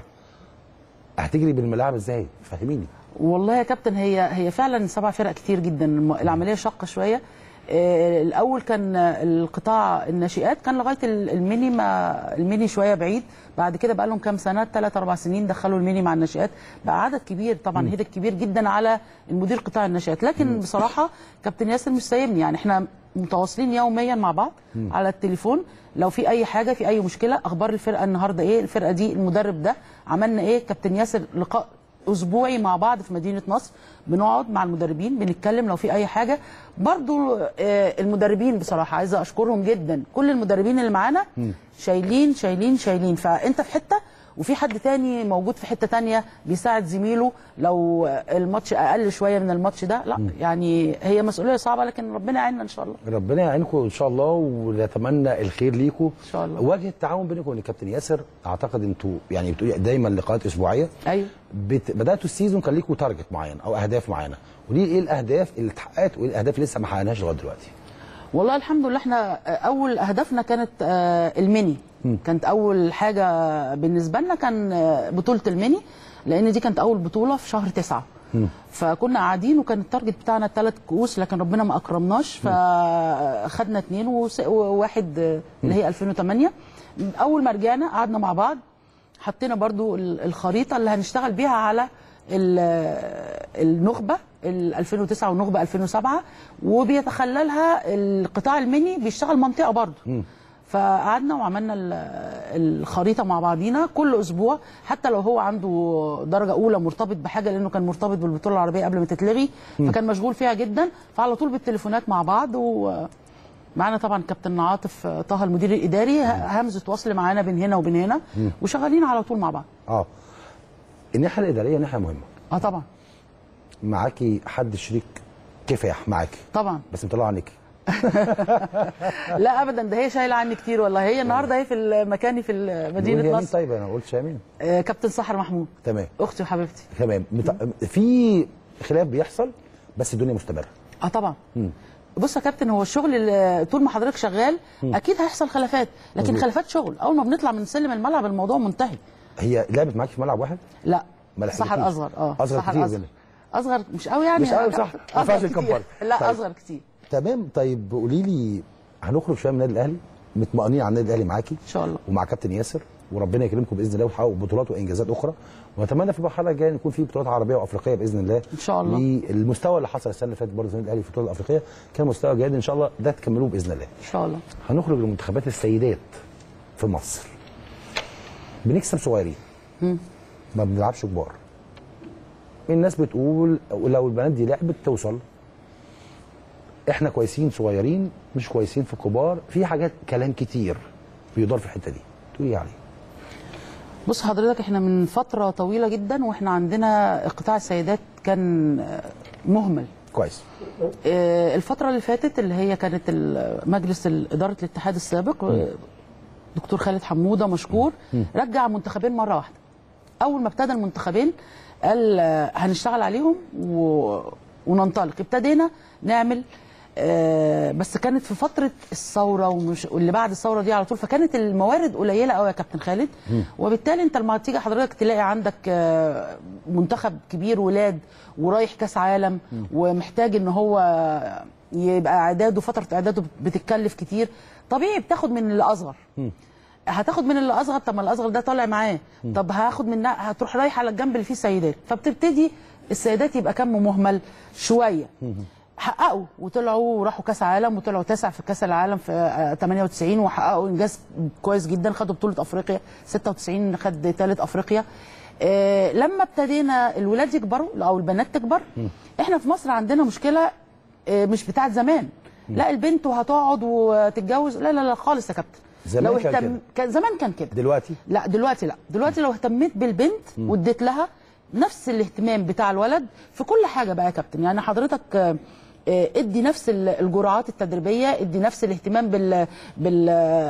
هتجري بالملاعب ازاي؟ فهميني والله يا كابتن هي هي فعلا سبع فرق كتير جدا الم- العمليه شاقه شويه آه، الاول كان القطاع الناشئات كان لغايه ال- الميني ما الميني شويه بعيد بعد كده بقى لهم كام سنه ثلاث اربع سنين دخلوا الميني مع الناشئات بقى عدد كبير طبعا هدف كبير جدا على المدير قطاع الناشئات لكن بصراحه كابتن ياسر مش سايبني يعني احنا متواصلين يوميا مع بعض مم. على التليفون لو في اي حاجه في اي مشكله اخبار الفرقه النهارده ايه الفرقه دي المدرب ده عملنا ايه كابتن ياسر لقاء اسبوعي مع بعض في مدينه نصر بنقعد مع المدربين بنتكلم لو في اي حاجه برضو آه، المدربين بصراحه عايزه اشكرهم جدا كل المدربين اللي معانا شايلين شايلين شايلين فانت في حته وفي حد تاني موجود في حته تانية بيساعد زميله لو الماتش اقل شويه من الماتش ده لا يعني هي مسؤوليه صعبه لكن ربنا يعيننا ان شاء الله ربنا يعينكم ان شاء الله ونتمنى الخير ليكم ان شاء الله وجه التعاون بينكم وبين الكابتن ياسر اعتقد انتوا يعني بتقولي دايما لقاءات اسبوعيه ايوه بت... بداتوا السيزون كان ليكم تارجت معين او اهداف معينه ودي ايه الاهداف اللي اتحققت وايه الاهداف اللي لسه ما حققناهاش لغايه دلوقتي والله الحمد لله احنا اول اهدافنا كانت آه، الميني مم. كانت اول حاجه بالنسبه لنا كان آه، بطوله الميني لان دي كانت اول بطوله في شهر تسعة فكنا قاعدين وكان التارجت بتاعنا ثلاث كؤوس لكن ربنا ما اكرمناش فخدنا اثنين وس- وواحد آه، اللي هي 2008 اول ما رجعنا قعدنا مع بعض حطينا برضو ال- الخريطه اللي هنشتغل بيها على ال- النخبه ال 2009 والنخبه 2007 وبيتخللها القطاع المني بيشتغل منطقه برضه فقعدنا وعملنا ال- الخريطه مع بعضينا كل اسبوع حتى لو هو عنده درجه اولى مرتبط بحاجه لانه كان مرتبط بالبطوله العربيه قبل ما تتلغي مم. فكان مشغول فيها جدا فعلى طول بالتليفونات مع بعض ومعانا طبعا كابتن عاطف طه المدير الاداري ه- همزه وصل معانا بين هنا وبين هنا مم. وشغالين على طول مع بعض اه الناحيه الاداريه ناحيه مهمه اه طبعا معاكي حد شريك كفاح معاكي طبعا بس مطلع عنك لا ابدا ده هي شايله عني كتير والله هي النهارده هي في مكاني في مدينه نقول يا مين نصر طيب انا قلت شامين آه، كابتن سحر محمود تمام اختي وحبيبتي تمام مت... في خلاف بيحصل بس الدنيا مستمره اه طبعا مم. بص يا كابتن هو الشغل اللي طول ما حضرتك شغال مم. اكيد هيحصل خلافات لكن مظبوط. خلافات شغل اول ما بنطلع من سلم الملعب الموضوع منتهي هي لعبت معاكي في ملعب واحد لا ما سحر لحقتكيش. اصغر اه اصغر سحر كتير اصغر منك. اصغر مش قوي يعني مش قوي صح ما ينفعش أصغر كتير. نكبر لا طيب. اصغر كتير تمام طيب قولي لي هنخرج شويه من النادي الاهلي مطمئنين على النادي الاهلي معاكي ان شاء الله ومع كابتن ياسر وربنا يكرمكم باذن الله وتحققوا بطولات وانجازات اخرى ونتمنى في المرحله الجايه يكون في بطولات عربيه وافريقيه باذن الله ان شاء الله المستوى اللي حصل السنه اللي فاتت برضه في النادي الاهلي في البطوله الافريقيه كان مستوى جيد ان شاء الله ده تكملوه باذن الله ان شاء الله هنخرج لمنتخبات السيدات في مصر بنكسب صغيرين مم. ما بنلعبش كبار الناس بتقول لو البنات دي لعبت توصل احنا كويسين صغيرين مش كويسين في كبار في حاجات كلام كتير بيدار في الحته دي تقول ايه عليه بص حضرتك احنا من فتره طويله جدا واحنا عندنا قطاع السيدات كان آه، مهمل كويس آه، الفتره اللي فاتت اللي هي كانت ال- مجلس ال- اداره الاتحاد السابق آه، دكتور خالد حموده مشكور رجع منتخبين مره واحده اول ما ابتدى المنتخبين قال آه، هنشتغل عليهم و... وننطلق ابتدينا نعمل آه، بس كانت في فتره الثوره ومش واللي بعد الثوره دي على طول فكانت الموارد قليله قوي يا كابتن خالد وبالتالي انت لما تيجي حضرتك تلاقي عندك آه، منتخب كبير ولاد ورايح كاس عالم ومحتاج ان هو يبقى اعداده فتره اعداده بتتكلف كتير طبيعي بتاخد من اللي اصغر هتاخد من اللي اصغر طب ما الاصغر ده طالع معاه طب هاخد من هتروح رايح على الجنب اللي فيه سيدات فبتبتدي السيدات يبقى كم مهمل شويه حققوا وطلعوا وراحوا كاس عالم وطلعوا تاسع في كاس العالم في آه، 98 وحققوا انجاز كويس جدا خدوا بطوله افريقيا 96 خد ثالث افريقيا آه، لما ابتدينا الولاد يكبروا او البنات تكبر احنا في مصر عندنا مشكله آه، مش بتاعت زمان لا البنت وهتقعد وتتجوز لا لا لا خالص يا كابتن زمان لو كان اهتم كده. كان زمان كان كده دلوقتي لا دلوقتي لا دلوقتي لو اهتميت بالبنت مم. واديت لها نفس الاهتمام بتاع الولد في كل حاجه بقى يا كابتن يعني حضرتك آه، آه، ادي نفس ال- الجرعات التدريبيه ادي نفس الاهتمام بال بال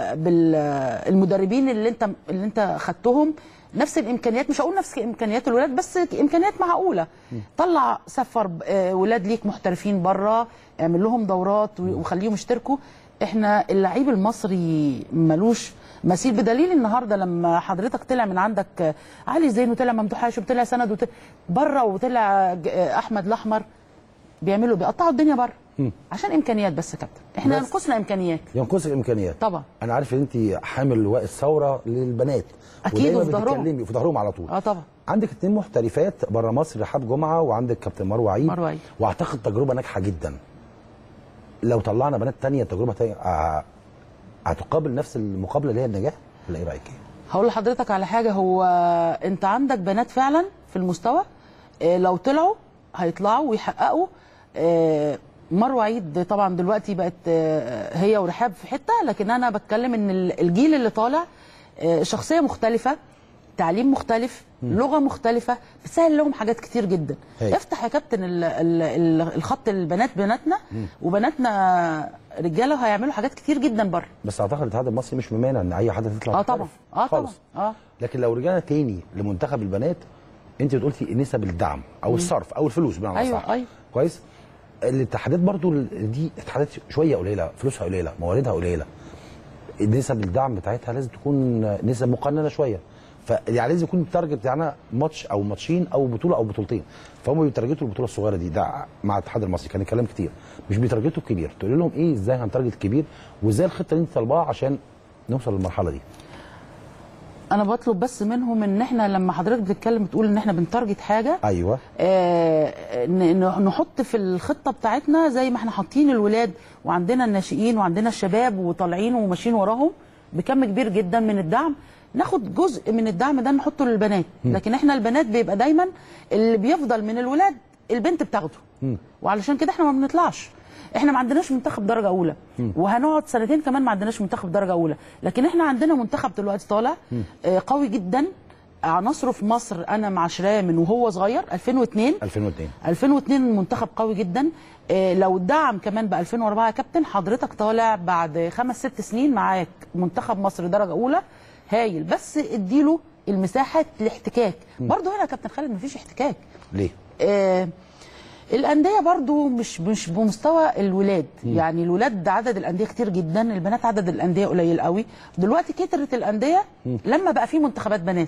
بالمدربين اللي انت اللي انت خدتهم نفس الامكانيات مش هقول نفس امكانيات الولاد بس امكانيات معقوله طلع سفر آه، ولاد ليك محترفين بره اعمل لهم دورات و- وخليهم يشتركوا احنا اللعيب المصري ملوش مثيل بدليل النهارده لما حضرتك طلع من عندك آه، علي زين وطلع ممدوح هاشم وطلع سند وطلع بره وطلع ج- آه، احمد الاحمر بيعملوا بيقطعوا الدنيا بره مم. عشان امكانيات بس يا كابتن احنا بس. ينقصنا امكانيات ينقصك الامكانيات طبعا انا عارف ان انت حامل لواء الثوره للبنات أكيد ودايما وفي ظهرهم. بتتكلمي في ظهرهم على طول اه طبعا عندك اتنين محترفات بره مصر رحاب جمعه وعندك كابتن مروه عيد مروة عيد. واعتقد تجربه ناجحه جدا لو طلعنا بنات تانية تجربه تانية آه، هتقابل نفس المقابله اللي هي النجاح ولا ايه رايك؟ هقول لحضرتك على حاجه هو انت عندك بنات فعلا في المستوى آه، لو طلعوا هيطلعوا ويحققوا آه، مروه عيد طبعا دلوقتي بقت آه، هي ورحاب في حته لكن انا بتكلم ان ال- الجيل اللي طالع آه، شخصيه مختلفه تعليم مختلف لغه مختلفه بتسهل لهم حاجات كتير جدا هي. افتح يا كابتن ال- ال- ال- الخط البنات بناتنا وبناتنا رجاله هيعملوا حاجات كتير جدا بره بس اعتقد الاتحاد المصري مش ممانع ان اي حد تطلع اه طبعا محترف. اه طبعا خالص. اه لكن لو رجعنا تاني لمنتخب البنات انت قلتي نسب الدعم او مم. الصرف او الفلوس بمعنى أيوة، صح أيوة. كويس الاتحادات برضو ال- دي اتحادات شويه قليله فلوسها قليله مواردها قليله نسب الدعم بتاعتها لازم تكون نسب مقننه شويه فيعني لازم يكون التارجت بتاعنا ماتش او ماتشين او بطوله او بطولتين فهم بيتارجتوا البطوله الصغيره دي ده مع الاتحاد المصري كان الكلام كتير مش بيتارجتوا الكبير تقول لهم ايه ازاي هنتارجت الكبير وازاي الخطه اللي انت طالباها عشان نوصل للمرحله دي انا بطلب بس منهم ان احنا لما حضرتك بتتكلم بتقول ان احنا بنتارجت حاجه ايوه آه، ن- ن- نحط في الخطه بتاعتنا زي ما احنا حاطين الولاد وعندنا الناشئين وعندنا الشباب وطالعين وماشيين وراهم بكم كبير جدا من الدعم ناخد جزء من الدعم ده نحطه للبنات لكن احنا البنات بيبقى دايما اللي بيفضل من الولاد البنت بتاخده وعلشان كده احنا ما بنطلعش احنا ما عندناش منتخب درجه اولى وهنقعد سنتين كمان ما عندناش منتخب درجه اولى لكن احنا عندنا منتخب دلوقتي طالع آه، قوي جدا عناصره في مصر انا معاشراه من وهو صغير 2002 2002 2002 منتخب قوي جدا آه، لو الدعم كمان ب 2004 يا كابتن حضرتك طالع بعد خمس ست سنين معاك منتخب مصر درجه اولى هايل بس اديله المساحه الاحتكاك برضه هنا يا كابتن خالد مفيش احتكاك ليه؟ آه الانديه برضو مش مش بمستوى الولاد مم. يعني الولاد عدد الانديه كتير جدا البنات عدد الانديه قليل قوي دلوقتي كترت الانديه مم. لما بقى في منتخبات بنات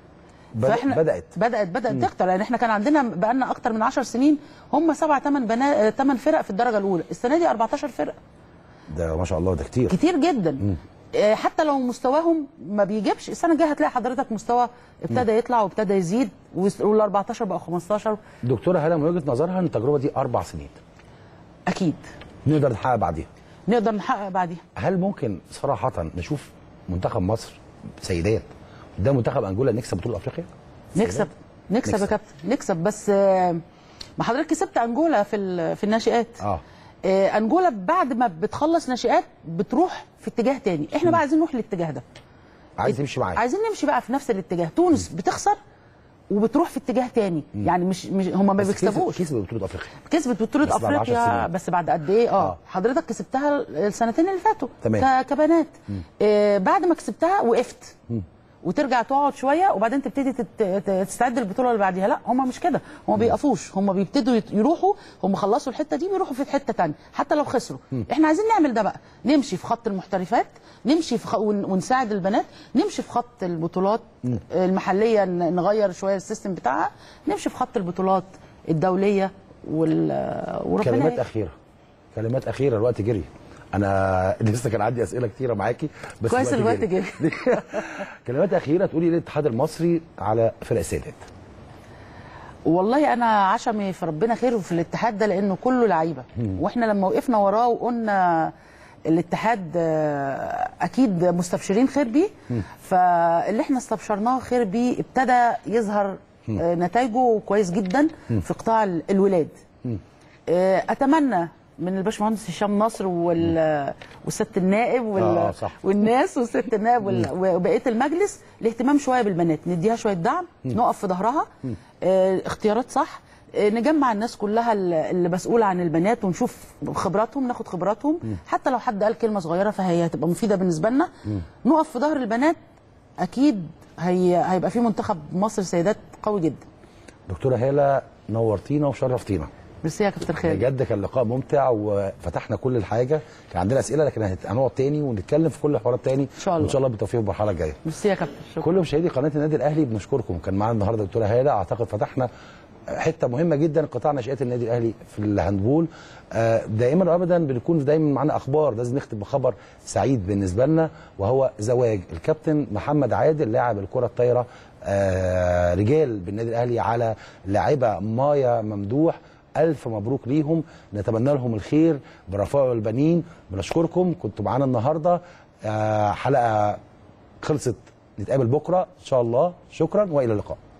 بدأ- بدأت. بدات بدات مم. تكتر يعني احنا كان عندنا بقى لنا اكتر من 10 سنين هم سبع ثمان بنات ثمان فرق في الدرجه الاولى السنه دي 14 فرقه ده ما شاء الله ده كتير كتير جدا آه، حتى لو مستواهم ما بيجيبش السنه الجايه هتلاقي حضرتك مستوى ابتدى يطلع وابتدى يزيد وال 14 بقى 15 دكتوره هلا من وجهه نظرها ان التجربه دي اربع سنين اكيد نقدر نحقق بعديها نقدر نحقق بعديها هل ممكن صراحه نشوف منتخب مصر سيدات ده منتخب انجولا نكسب بطوله افريقيا نكسب نكسب يا كابتن نكسب بس آه، ما حضرتك كسبت انجولا في ال- في الناشئات اه آه، انجولا بعد ما بتخلص ناشئات بتروح في اتجاه تاني احنا بقى عايزين نروح الاتجاه ده عايز تمشي معايا عايزين نمشي بقى في نفس الاتجاه تونس بتخسر وبتروح في اتجاه تاني يعني مش مش هم ما بس كسب- بيكسبوش كسب بطوله افريقيا كسبت بطولة بس بعد 10 افريقيا سنين. بس بعد قد ايه اه حضرتك كسبتها السنتين اللي فاتوا تمام. ك- كبنات آه بعد ما كسبتها وقفت مم. وترجع تقعد شويه وبعدين تبتدي تت- ت- تستعد للبطوله اللي بعديها لا هم مش كده هم بيقفوش هم بيبتدوا يت- يروحوا هم خلصوا الحته دي بيروحوا في حته تانية حتى لو خسروا مم. احنا عايزين نعمل ده بقى نمشي في خط المحترفات نمشي في خ... ون- ونساعد البنات نمشي في خط البطولات مم. المحليه ن- نغير شويه السيستم بتاعها نمشي في خط البطولات الدوليه وال وربنا كلمات يكرم. اخيره كلمات اخيره الوقت جري انا لسه كان عندي اسئله كتيره معاكي بس كويس الوقت جري كلمات اخيره تقولي للاتحاد المصري على فرق السيدات والله انا عشمي في ربنا خير في الاتحاد ده لانه كله لعيبه مم. واحنا لما وقفنا وراه وقلنا الاتحاد آه، اكيد مستبشرين خير بيه مم. فاللي احنا استبشرناه خير بيه ابتدى يظهر مم. آه، نتائجه كويس جدا مم. في قطاع ال- الولاد مم. آه، اتمنى من الباشمهندس هشام نصر وال والست النائب وال آه، صح. والناس والست النائب وال- وبقيه المجلس الاهتمام شويه بالبنات نديها شويه دعم مم. نقف في ظهرها مم. آه، اختيارات صح آه، نجمع الناس كلها اللي اللي مسؤوله عن البنات ونشوف خبراتهم ناخد خبراتهم مم. حتى لو حد قال كلمه صغيره فهي هتبقى مفيده بالنسبه لنا نقف في ظهر البنات اكيد هي هيبقى في منتخب مصر سيدات قوي جدا دكتوره هاله نورتينا وشرفتينا ميرسي يا كابتن خالد بجد كان لقاء ممتع وفتحنا كل الحاجه كان عندنا اسئله لكن هنت- هنقعد تاني ونتكلم في كل الحوارات تاني ان شاء الله. وان شاء الله بالتوفيق في المرحله الجايه ميرسي يا كابتن شكرا كل مشاهدي قناه النادي الاهلي بنشكركم كان معانا النهارده دكتوره هاله اعتقد فتحنا حته مهمه جدا قطاع ناشئات النادي الاهلي في الهاندبول آه، دائما وابدا بنكون دايما معانا اخبار لازم نختم بخبر سعيد بالنسبه لنا وهو زواج الكابتن محمد عادل لاعب الكره الطايره آه، رجال بالنادي الاهلي على لاعبه مايا ممدوح الف مبروك ليهم نتمنى لهم الخير بالرفاء والبنين بنشكركم كنتوا معانا النهارده آه، حلقه خلصت نتقابل بكره ان شاء الله شكرا والى اللقاء